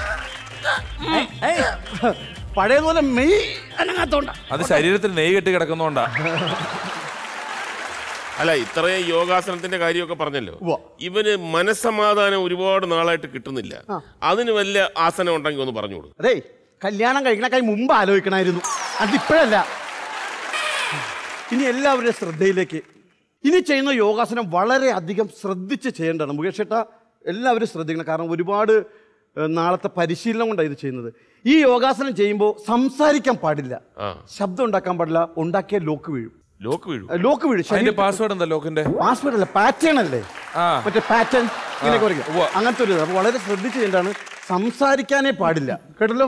പഴയതുപോലെ മെയ് അനങ്ങാത്തോണ്ട അത് ശരീരത്തിൽ നെയ്യ് കെട്ടി കിടക്കുന്നോണ്ടാ അല്ല ഇത്രയും യോഗാസനത്തിന്റെ കാര്യമൊക്കെ പറഞ്ഞല്ലോ ഇവന് മനസ്സമാധാനം ഒരുപാട് നാളായിട്ട് കിട്ടുന്നില്ല അതിന് വല്ല ആസനം ഉണ്ടെങ്കിൽ ഒന്ന് പറഞ്ഞു കൊടുക്കും അതേ കല്യാണം കഴിക്കണക്കായി മുമ്പ് ആലോചിക്കണമായിരുന്നു അതിപ്പോഴല്ല ഇനി എല്ലാവരുടെയും ശ്രദ്ധയിലേക്ക് ഇനി ചെയ്യുന്ന യോഗാസനം വളരെ അധികം ശ്രദ്ധിച്ച് ചെയ്യേണ്ടതാണ് മുകേഷ് ഏട്ടാ എല്ലാവരും ശ്രദ്ധിക്കണം കാരണം ഒരുപാട് ഏഹ്, നാളത്തെ പരിശീലനം കൊണ്ടാണ് ഇത് ചെയ്യുന്നത് ഈ യോഗാസനം ചെയ്യുമ്പോൾ സംസാരിക്കാൻ പാടില്ല ശബ്ദം ഉണ്ടാക്കാൻ പാടില്ല ഉണ്ടാക്കിയ ലോക്ക് വീഴും ലോക്ക് വീഴും ഏഹ്, ലോക്ക് വീഴും അതിന്റെ പാസ്വേഡ് എന്താ ലോക്കിന്റെ പാസ്വേഡ് അല്ല പാറ്റേൺ അല്ലേ ആ മറ്റേ പാറ്റേൺ ഇങ്ങനെ ആ, കുറയ്ക്കും അങ്ങനത്തെ ഒരു ഇത് അപ്പൊ വളരെ ശ്രദ്ധിച്ച് ചെയ്യേണ്ടതാണ് സംസാരിക്കാനേ പാടില്ല കേട്ടല്ലോ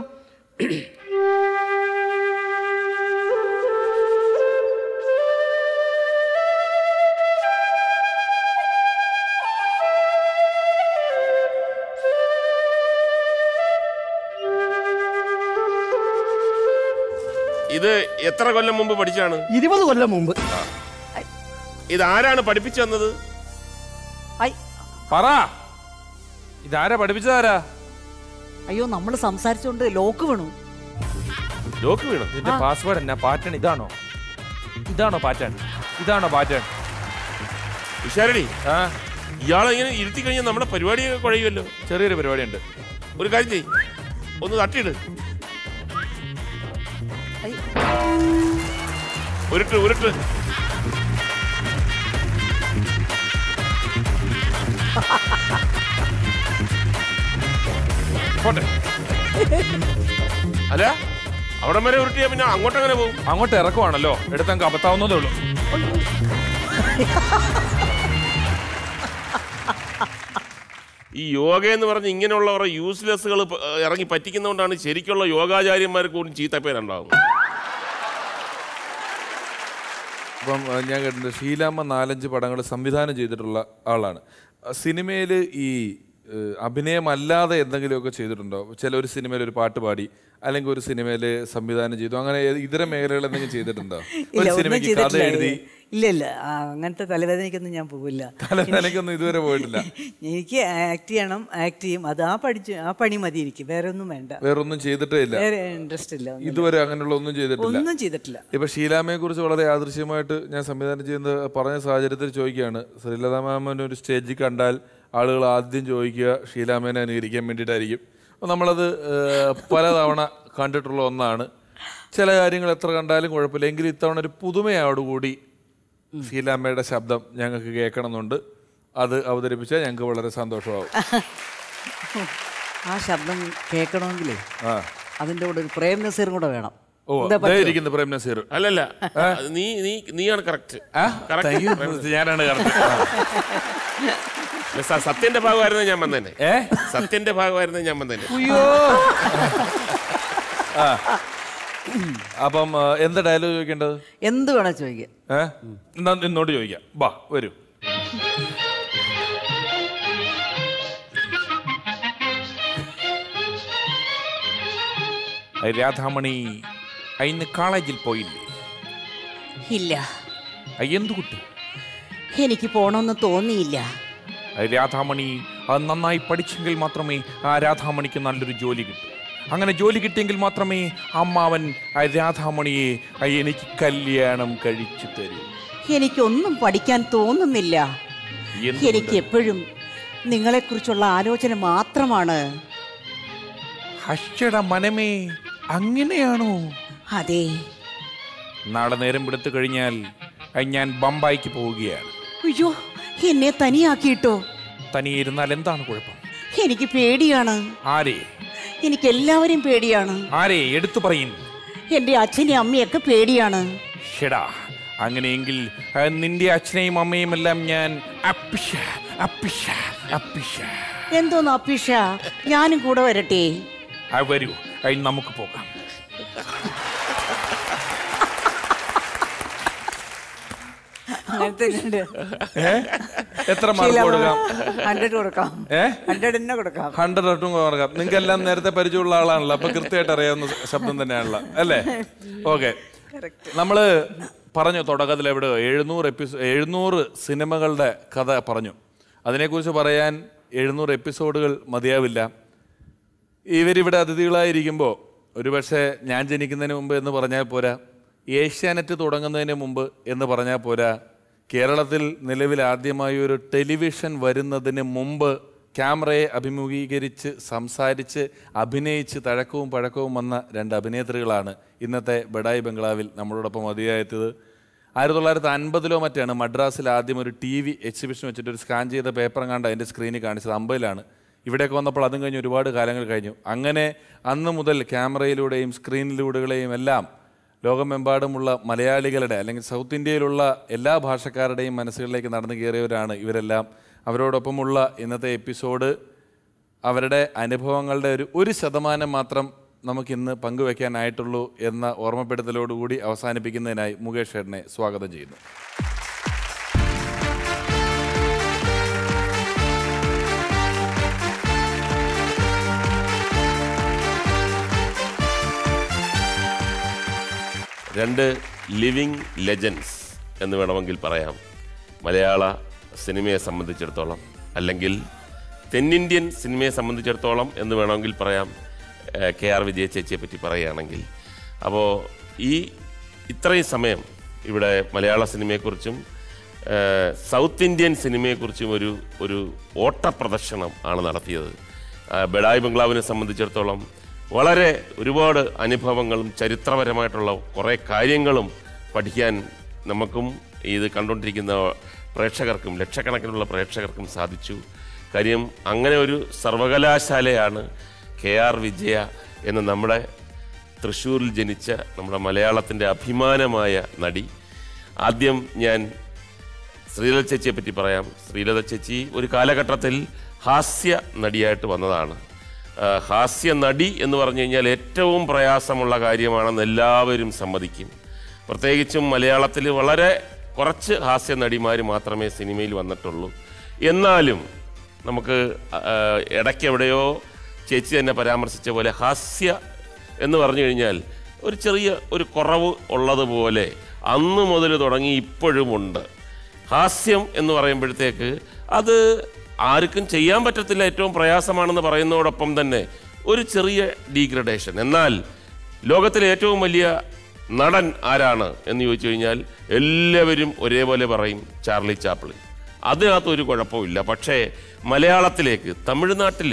ഇത് എത്ര കൊല്ലം മുമ്പ് പഠിച്ചാണ് ഇരുപത് കൊല്ലം മുമ്പ് ഇത് ആരാണ് പഠിപ്പിച്ചു തന്നത് പറ ഇതാരാ പഠിപ്പിച്ചതാരാ അയ്യോ നമ്മൾ സംസാരിച്ചുകൊണ്ട് ലോക്ക് വീണു ലോക്ക് വീണു ഇതിന്റെ പാസ്വേഡ് എന്നാ പാറ്റേൺ ഇതാണോ ഇതാണോ പാറ്റേൺ ഇതാണോ പാറ്റേൺ വിശാരണി ഇയാളെ ഇങ്ങനെ ഇരുത്തി കഴിഞ്ഞാൽ നമ്മുടെ പരിപാടിയൊക്കെ കുഴയുമല്ലോ ചെറിയൊരു പരിപാടിയുണ്ട് ഒരു കാര്യം ചെയ് ഒന്ന് തട്ടിയിട് ഉരുട്ട് ഉരുട്ട് പോട്ടെ അല്ല അവിടെ വരെ ഉരുട്ടിയാ പിന്നെ അങ്ങോട്ട് അങ്ങനെ പോകും അങ്ങോട്ട് ഇറക്കുവാണല്ലോ എടുത്തങ്ങ് അബത്താവുന്നതേ ഉള്ളൂ ഈ യോഗ എന്ന് പറഞ്ഞ് ഇങ്ങനെയുള്ളവർ യൂസ്ലെസ്സുകൾ ഇറങ്ങി പറ്റിക്കുന്നതുകൊണ്ടാണ് ശരിക്കുള്ള യോഗാചാര്യന്മാർക്ക് കൂടി ചീത്തപ്പേരുണ്ടാകുന്നത് ഇപ്പം അഹ് ഞാൻ കേട്ടിട്ടുണ്ട് ഷീലാമ്മ നാലഞ്ച് പടങ്ങൾ സംവിധാനം ചെയ്തിട്ടുള്ള ആളാണ് സിനിമയിൽ ഈ ഏഹ്, അഭിനയമല്ലാതെ എന്തെങ്കിലുമൊക്കെ ചെയ്തിട്ടുണ്ടോ ചില ഒരു സിനിമയിൽ ഒരു പാട്ട് പാടി അല്ലെങ്കിൽ ഒരു സിനിമയിൽ സംവിധാനം ചെയ്തു അങ്ങനെ ഏത് ഇതര മേഖലകൾ എന്തെങ്കിലും ചെയ്തിട്ടുണ്ടോ ഇല്ല ഒരു ഒന്നും സിനിമയ്ക്ക് കഥ ചെയ്തിട്ടില്ല എഴുതി ഇല്ല ഇല്ല ആ, അങ്ങനത്തെ തലവേദനയ്ക്കൊന്നും ഞാൻ പോവില്ല തലവേദനയ്ക്കൊന്നും ഇതുവരെ പോയിട്ടില്ല എനിക്ക് ആക്ട് ചെയ്യണം ആക്ട് ചെയ്യും അത് ആ പഠിച്ച് ആ പണി മതി എനിക്ക് വേറെ ഒന്നും വേണ്ട വേറൊന്നും ചെയ്തിട്ടേ ഇല്ല വേറെ ഇൻട്രസ്റ്റ് ഇല്ല ഒന്നുമില്ല. ഇതുവരെ അങ്ങനെയുള്ള ഒന്നും ചെയ്തിട്ടില്ല ഒന്നും ചെയ്തിട്ടില്ല ഇപ്പൊ ഷീലാമയെ കുറിച്ച് വളരെ യാദൃശ്യമായിട്ട് ഞാൻ സംവിധാനം ചെയ്യുന്ന പറഞ്ഞ സാഹചര്യത്തിൽ ചോദിക്കുകയാണ് ശ്രീലത മാമൻ ഒരു സ്റ്റേജിൽ കണ്ടാൽ ആളുകൾ ആദ്യം ചോദിക്കുക ഷീലാമേനെ അനുകരിക്കാൻ വേണ്ടിയിട്ടായിരിക്കും അപ്പോൾ നമ്മളത് ഏഹ്, പലതവണ കണ്ടിട്ടുള്ള ഒന്നാണ് ചില കാര്യങ്ങൾ എത്ര കണ്ടാലും കുഴപ്പമില്ല എങ്കിലും ഇത്തവണ ഒരു പുതുമയോടുകൂടി ഷീലാമ്മയുടെ ശബ്ദം ഞങ്ങൾക്ക് കേൾക്കണമെന്നുണ്ട് അത് അവതരിപ്പിച്ചാൽ ഞങ്ങൾക്ക് വളരെ സന്തോഷമാവും ആ ശബ്ദം കേൾക്കണമെങ്കിലേ ആ അതിൻ്റെ കൂടെ ഒരു പ്രേം നസീറും കൂടെ വേണം ഓ എന്താ ദേ പറ്റുമോ? ഇരിക്കുന്നു പ്രേം നസീർ അല്ലല്ല അത് നീ നീ നീയാണ് കറക്റ്റ് Thank you. ഞാനാണ് സത്യന്റെ ഭാഗമായിരുന്നു ഞാൻ വന്നേനെ സത്യന്റെ ഭാഗമായിരുന്നു ഞാൻ വന്നേനെ അയ്യോ ആ. അപ്പം ആ, എന്താ ഡയലോഗ് ചോദിക്കേണ്ടത് എന്ത് വേണം ചോദിക്കാം ഏ എന്നാ നിന്നോട് ചോദിക്കാം വാ വരൂ രാധാമണി ഇന്ന് കോളേജിൽ പോയില്ലേ ഇല്ല എന്തു കുട്ടി എനിക്ക് പോണമെന്ന് തോന്നിയില്ല രാധാമണി അത് നന്നായി പഠിച്ചെങ്കിൽ മാത്രമേ ആ രാധാമണിക്ക് നല്ലൊരു ജോലി കിട്ടൂ അങ്ങനെ ജോലി കിട്ടിയെങ്കിൽ മാത്രമേ അമ്മാവൻ ആ രാധാമണിയെ ആ എനിക്ക് കല്യാണം കഴിച്ചു തരൂ എനിക്കൊന്നും പഠിക്കാൻ തോന്നുന്നില്ല എന്തുകൊണ്ട്? എനിക്ക് എപ്പോഴും നിങ്ങളെക്കുറിച്ചുള്ള ആലോചന മാത്രമാണ് ഹർഷട മനമേ അങ്ങനെയാണോ അതെ നാളെ നേരം വിടുത്തു കഴിഞ്ഞാൽ ആ, ഞാൻ ബമ്പായിക്ക് പോവുകയാണ് അയ്യോ എന്നെ തനിയാക്കിയിട്ടോ തനിയെ ഇരുന്നാൽ എന്താണ് കുഴപ്പം എനിക്ക് പേടിയാണ് ആരെ എനിക്ക് എല്ലാവരെയും പേടിയാണ് ആരെ എടുത്തു പറയും എൻ്റെ അച്ഛനെയും അമ്മയൊക്കെ പേടിയാണ് ഷെടാ അങ്ങനെയെങ്കിൽ ആ, നിന്റെ അച്ഛനെയും അമ്മയും എല്ലാം ഞാൻ അപ്പിഷ അപ്പിഷ അപ്പിഷ എന്തോന്ന് അപ്പിഷ ഞാനും കൂടെ വരട്ടെ ആ വരൂ ആ, നമുക്ക് പോകാം അങ്ങനത്തെ ഉണ്ട്. ഏ? എത്ര മാർക്ക് കൊടുക്കാം ഹൺഡ്രഡ് കൊടുക്കാം ഏ ഹൺഡ്രഡ് തന്നെ കൊടുക്കാം ഹൺഡ്രഡ് ഒട്ടും കൊടുക്കാം നിങ്ങൾക്ക് എല്ലാം നേരത്തെ പരിചയമുള്ള ആളാണല്ലോ അപ്പൊ കൃത്യമായിട്ട് അറിയാവുന്ന ശബ്ദം തന്നെയാണല്ലോ അല്ലേ ഓക്കെ നമ്മള് പറഞ്ഞു തുടക്കത്തിൽ എവിടെ എഴുന്നൂറ് എപ്പിസോ എഴുന്നൂറ് സിനിമകളുടെ കഥ പറഞ്ഞു അതിനെക്കുറിച്ച് പറയാൻ എഴുന്നൂറ് എപ്പിസോഡുകൾ മതിയാവില്ല ഇവരിവിടെ അതിഥികളായിരിക്കുമ്പോൾ ഒരുപക്ഷെ ഞാൻ ജനിക്കുന്നതിന് മുമ്പ് എന്ന് പറഞ്ഞാൽ പോരാ ഏഷ്യാനെറ്റ് തുടങ്ങുന്നതിന് മുമ്പ് എന്ന് പറഞ്ഞാൽ പോരാ കേരളത്തിൽ നിലവിൽ ആദ്യമായി ഒരു ടെലിവിഷൻ വരുന്നതിന് മുമ്പ് ക്യാമറയെ അഭിമുഖീകരിച്ച് സംസാരിച്ച് അഭിനയിച്ച് തഴക്കവും പഴക്കവും വന്ന രണ്ട് അഭിനേത്രികളാണ് ഇന്നത്തെ ബഡായി ബംഗ്ലാവിൽ നമ്മളോടൊപ്പം അതിയായെത്തിയത് ആയിരത്തി തൊള്ളായിരത്തി അൻപതിലോ മറ്റാണ് മദ്രാസിൽ ആദ്യം ഒരു ടി വി എക്സിബിഷൻ വെച്ചിട്ട് ഒരു സ്കാൻ ചെയ്ത പേപ്പർ കണ്ട് അതിൻ്റെ സ്ക്രീനിൽ കാണിച്ചത് അമ്പതിലാണ് ഇവിടെയൊക്കെ വന്നപ്പോൾ അതും കഴിഞ്ഞ് ഒരുപാട് കാലങ്ങൾ കഴിഞ്ഞു അങ്ങനെ അന്ന് മുതൽ ക്യാമറയിലൂടെയും സ്ക്രീനിലൂടെയും എല്ലാം ലോകമെമ്പാടുമുള്ള മലയാളികളുടെ അല്ലെങ്കിൽ സൗത്ത് ഇന്ത്യയിലുള്ള എല്ലാ ഭാഷക്കാരുടെയും മനസ്സുകളിലേക്ക് നടന്നു കയറിയവരാണ് ഇവരെല്ലാം അവരോടൊപ്പമുള്ള ഇന്നത്തെ എപ്പിസോഡ് അവരുടെ അനുഭവങ്ങളുടെ ഒരു ഒരു ശതമാനം മാത്രം നമുക്കിന്ന് പങ്കുവെക്കാനായിട്ടുള്ളൂ എന്ന ഓർമ്മപ്പെടുത്തലോടുകൂടി അവസാനിപ്പിക്കുന്നതിനായി മുകേഷ് ഏട്ടനെ സ്വാഗതം ചെയ്യുന്നു രണ്ട് ലിവിങ് ലെജൻസ് എന്ന് വേണമെങ്കിൽ പറയാം മലയാള സിനിമയെ സംബന്ധിച്ചിടത്തോളം അല്ലെങ്കിൽ തെന്നിന്ത്യൻ സിനിമയെ സംബന്ധിച്ചിടത്തോളം എന്ന് വേണമെങ്കിൽ പറയാം ഏഹ്, കെ ആർ വിജയ ചേച്ചിയെ പറ്റി പറയുകയാണെങ്കിൽ അപ്പോൾ ഈ ഇത്രയും സമയം ഇവിടെ മലയാള സിനിമയെക്കുറിച്ചും ഏഹ്, സൗത്ത് ഇന്ത്യൻ സിനിമയെക്കുറിച്ചും ഒരു ഒരു ഓട്ടപ്രദർശനം ആണ് നടത്തിയത് ആ, ബഡായി ബംഗ്ലാവിനെ സംബന്ധിച്ചിടത്തോളം വളരെ ഒരുപാട് അനുഭവങ്ങളും ചരിത്രപരമായിട്ടുള്ള കുറേ കാര്യങ്ങളും പഠിക്കാൻ നമുക്കും ഇത് കണ്ടുകൊണ്ടിരിക്കുന്ന പ്രേക്ഷകർക്കും ലക്ഷക്കണക്കിനുള്ള പ്രേക്ഷകർക്കും സാധിച്ചു കാര്യം അങ്ങനെ ഒരു സർവകലാശാലയാണ് കെ ആർ വിജയ എന്ന നമ്മുടെ തൃശ്ശൂരിൽ ജനിച്ച നമ്മുടെ മലയാളത്തിൻ്റെ അഭിമാനമായ നടി ആദ്യം ഞാൻ ശ്രീലത ചേച്ചിയെ പറ്റി പറയാം ശ്രീലത ചേച്ചി ഒരു കാലഘട്ടത്തിൽ ഹാസ്യ നടിയായിട്ട് വന്നതാണ് ആ, ഹാസ്യ നടി എന്ന് പറഞ്ഞു കഴിഞ്ഞാൽ ഏറ്റവും പ്രയാസമുള്ള കാര്യമാണെന്ന് എല്ലാവരും സമ്മതിക്കും പ്രത്യേകിച്ചും മലയാളത്തിൽ വളരെ കുറച്ച് ഹാസ്യ നടിമാർ മാത്രമേ സിനിമയിൽ വന്നിട്ടുള്ളൂ എന്നാലും നമുക്ക് ആ, ഇടയ്ക്ക് എവിടെയോ ചേച്ചി തന്നെ പരാമർശിച്ച പോലെ ഹാസ്യ എന്ന് പറഞ്ഞു കഴിഞ്ഞാൽ ഒരു ചെറിയ ഒരു കുറവ് ഉള്ളതുപോലെ അന്ന് മുതൽ തുടങ്ങി ഇപ്പോഴുമുണ്ട് ഹാസ്യം എന്ന് പറയുമ്പോഴത്തേക്ക് അത് ആർക്കും ചെയ്യാൻ പറ്റത്തില്ല ഏറ്റവും പ്രയാസമാണെന്ന് പറയുന്നതോടൊപ്പം തന്നെ ഒരു ചെറിയ ഡീഗ്രഡേഷൻ എന്നാൽ ലോകത്തിലെ ഏറ്റവും വലിയ നടൻ ആരാണ് എന്ന് ചോദിച്ചു കഴിഞ്ഞാൽ എല്ലാവരും ഒരേപോലെ പറയും ചാർലി ചാപ്ലിൻ അതിനകത്ത് ഒരു കുഴപ്പമില്ല പക്ഷേ മലയാളത്തിലേക്ക് തമിഴ്നാട്ടിൽ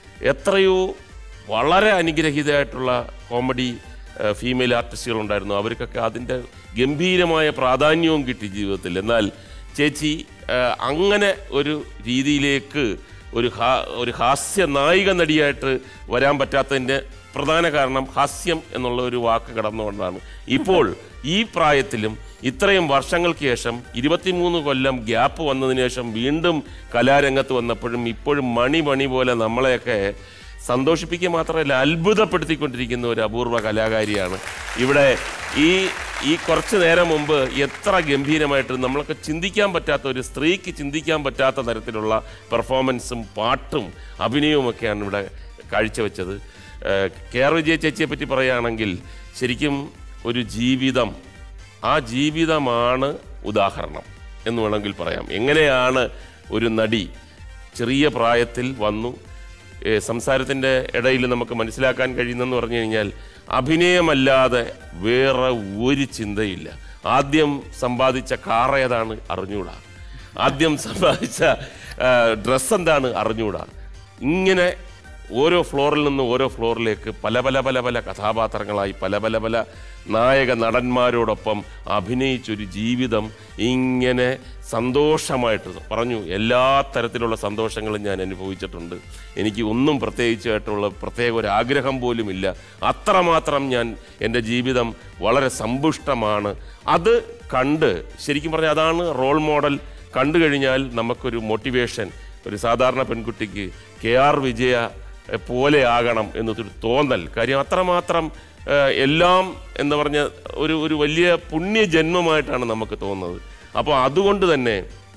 എത്രയോ വളരെ അനുഗ്രഹീതമായിട്ടുള്ള കോമഡി ഫീമെയിൽ ആർട്ടിസ്റ്റുകൾ ഉണ്ടായിരുന്നു അവർക്കൊക്കെ അതിൻ്റെ ഗംഭീരമായ പ്രാധാന്യവും കിട്ടി ജീവിതത്തിൽ എന്നാൽ ചേച്ചി ആ, അങ്ങനെ ഒരു രീതിയിലേക്ക് ഒരു ഹാ ഒരു ഹാസ്യ നായിക നടിയായിട്ട് വരാൻ പറ്റാത്തതിൻ്റെ പ്രധാന കാരണം ഹാസ്യം എന്നുള്ള ഒരു വാക്ക് കടന്നുകൊണ്ടാണ് ഇപ്പോൾ ഈ പ്രായത്തിലും ഇത്രയും വർഷങ്ങൾക്ക് ശേഷം ഇരുപത്തിമൂന്ന് കൊല്ലം ഗ്യാപ്പ് വന്നതിന് ശേഷം വീണ്ടും കലാരംഗത്ത് വന്നപ്പോഴും ഇപ്പോഴും മണി മണി പോലെ നമ്മളെയൊക്കെ സന്തോഷിപ്പിക്കുക മാത്രമല്ല അത്ഭുതപ്പെടുത്തിക്കൊണ്ടിരിക്കുന്ന ഒരു അപൂർവ കലാകാരിയാണ് ഇവിടെ ഈ ഈ കുറച്ച് നേരം മുമ്പ് എത്ര ഗംഭീരമായിട്ട് നമ്മൾക്ക് ചിന്തിക്കാൻ പറ്റാത്ത ഒരു സ്ത്രീക്ക് ചിന്തിക്കാൻ പറ്റാത്ത തരത്തിലുള്ള പെർഫോമൻസും പാട്ടും അഭിനയവുമൊക്കെയാണ് ഇവിടെ കാഴ്ചവെച്ചത് ഏഹ് കെ ആർ വിജയ ചേച്ചിയെ പറ്റി പറയുകയാണെങ്കിൽ ശരിക്കും ഒരു ജീവിതം ആ ജീവിതമാണ് ഉദാഹരണം എന്ന് വേണമെങ്കിൽ പറയാം എങ്ങനെയാണ് ഒരു നടി ചെറിയ പ്രായത്തിൽ വന്നു ഏ, സംസാരത്തിൻ്റെ ഇടയിൽ നമുക്ക് മനസ്സിലാക്കാൻ കഴിയുന്നെന്ന് പറഞ്ഞു കഴിഞ്ഞാൽ അഭിനയമല്ലാതെ വേറെ ഒരു ചിന്തയില്ല ആദ്യം സമ്പാദിച്ച കാർ ഏതാണ് അറിഞ്ഞൂടാ ആദ്യം സമ്പാദിച്ച ഡ്രസ്സ് എന്താണ് അറിഞ്ഞൂടാ ഇങ്ങനെ ഓരോ ഫ്ലോറിൽ നിന്ന് ഓരോ ഫ്ലോറിലേക്ക് പല പല പല പല കഥാപാത്രങ്ങളായി പല പല പല നായക നടന്മാരോടൊപ്പം അഭിനയിച്ചൊരു ജീവിതം ഇങ്ങനെ സന്തോഷമായിട്ട് പറഞ്ഞു എല്ലാ തരത്തിലുള്ള സന്തോഷങ്ങളും ഞാൻ അനുഭവിച്ചിട്ടുണ്ട് എനിക്ക് ഒന്നും പ്രത്യേകിച്ചായിട്ടുള്ള പ്രത്യേക ഒരു ആഗ്രഹം പോലുമില്ല അത്രമാത്രം ഞാൻ എൻ്റെ ജീവിതം വളരെ സമ്പുഷ്ടമാണ് അത് കണ്ട് ശരിക്കും പറഞ്ഞാൽ അതാണ് റോൾ മോഡൽ കണ്ടു കഴിഞ്ഞാൽ നമുക്കൊരു മോട്ടിവേഷൻ ഒരു സാധാരണ പെൺകുട്ടിക്ക് കെ ആർ വിജയ എ, പോലെ ആകണം എന്നൊരു തോന്നൽ കാര്യം അത്രമാത്രം ഏഹ്, എല്ലാം എന്ന് പറഞ്ഞ ഒരു ഒരു വലിയ പുണ്യജന്മമായിട്ടാണ് നമുക്ക് തോന്നുന്നത് അപ്പോൾ അതുകൊണ്ട് തന്നെ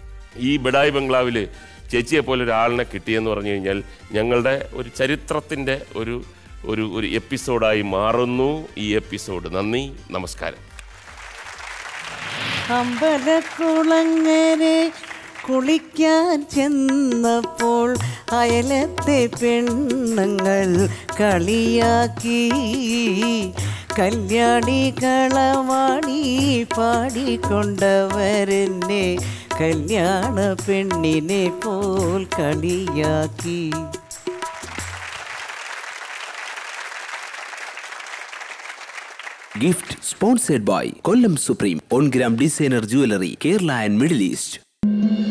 ഈ ബിഡായി ബംഗ്ലാവിൽ ചേച്ചിയെ പോലെ ഒരാളിനെ കിട്ടിയെന്ന് പറഞ്ഞു കഴിഞ്ഞാൽ ഞങ്ങളുടെ ഒരു ചരിത്രത്തിൻ്റെ ഒരു ഒരു ഒരു എപ്പിസോഡായി മാറുന്നു ഈ എപ്പിസോഡ് നന്ദി നമസ്കാരം അമ്പലക്കുളങ്ങരെ കുളിക്കാൻ ചെന്നപ്പോൾ അയലത്തെ പെണ്ണുങ്ങൾ കളിയാക്കി കല്യാണി കളവാണി പാടിക്കൊണ്ടവരെന്നെ കല്യാണ പെണ്ണിനെ പോൽ കളിയാക്കി Gift sponsored by Kollam Supreme, on gram designer jewelry, Kerala and Middle East.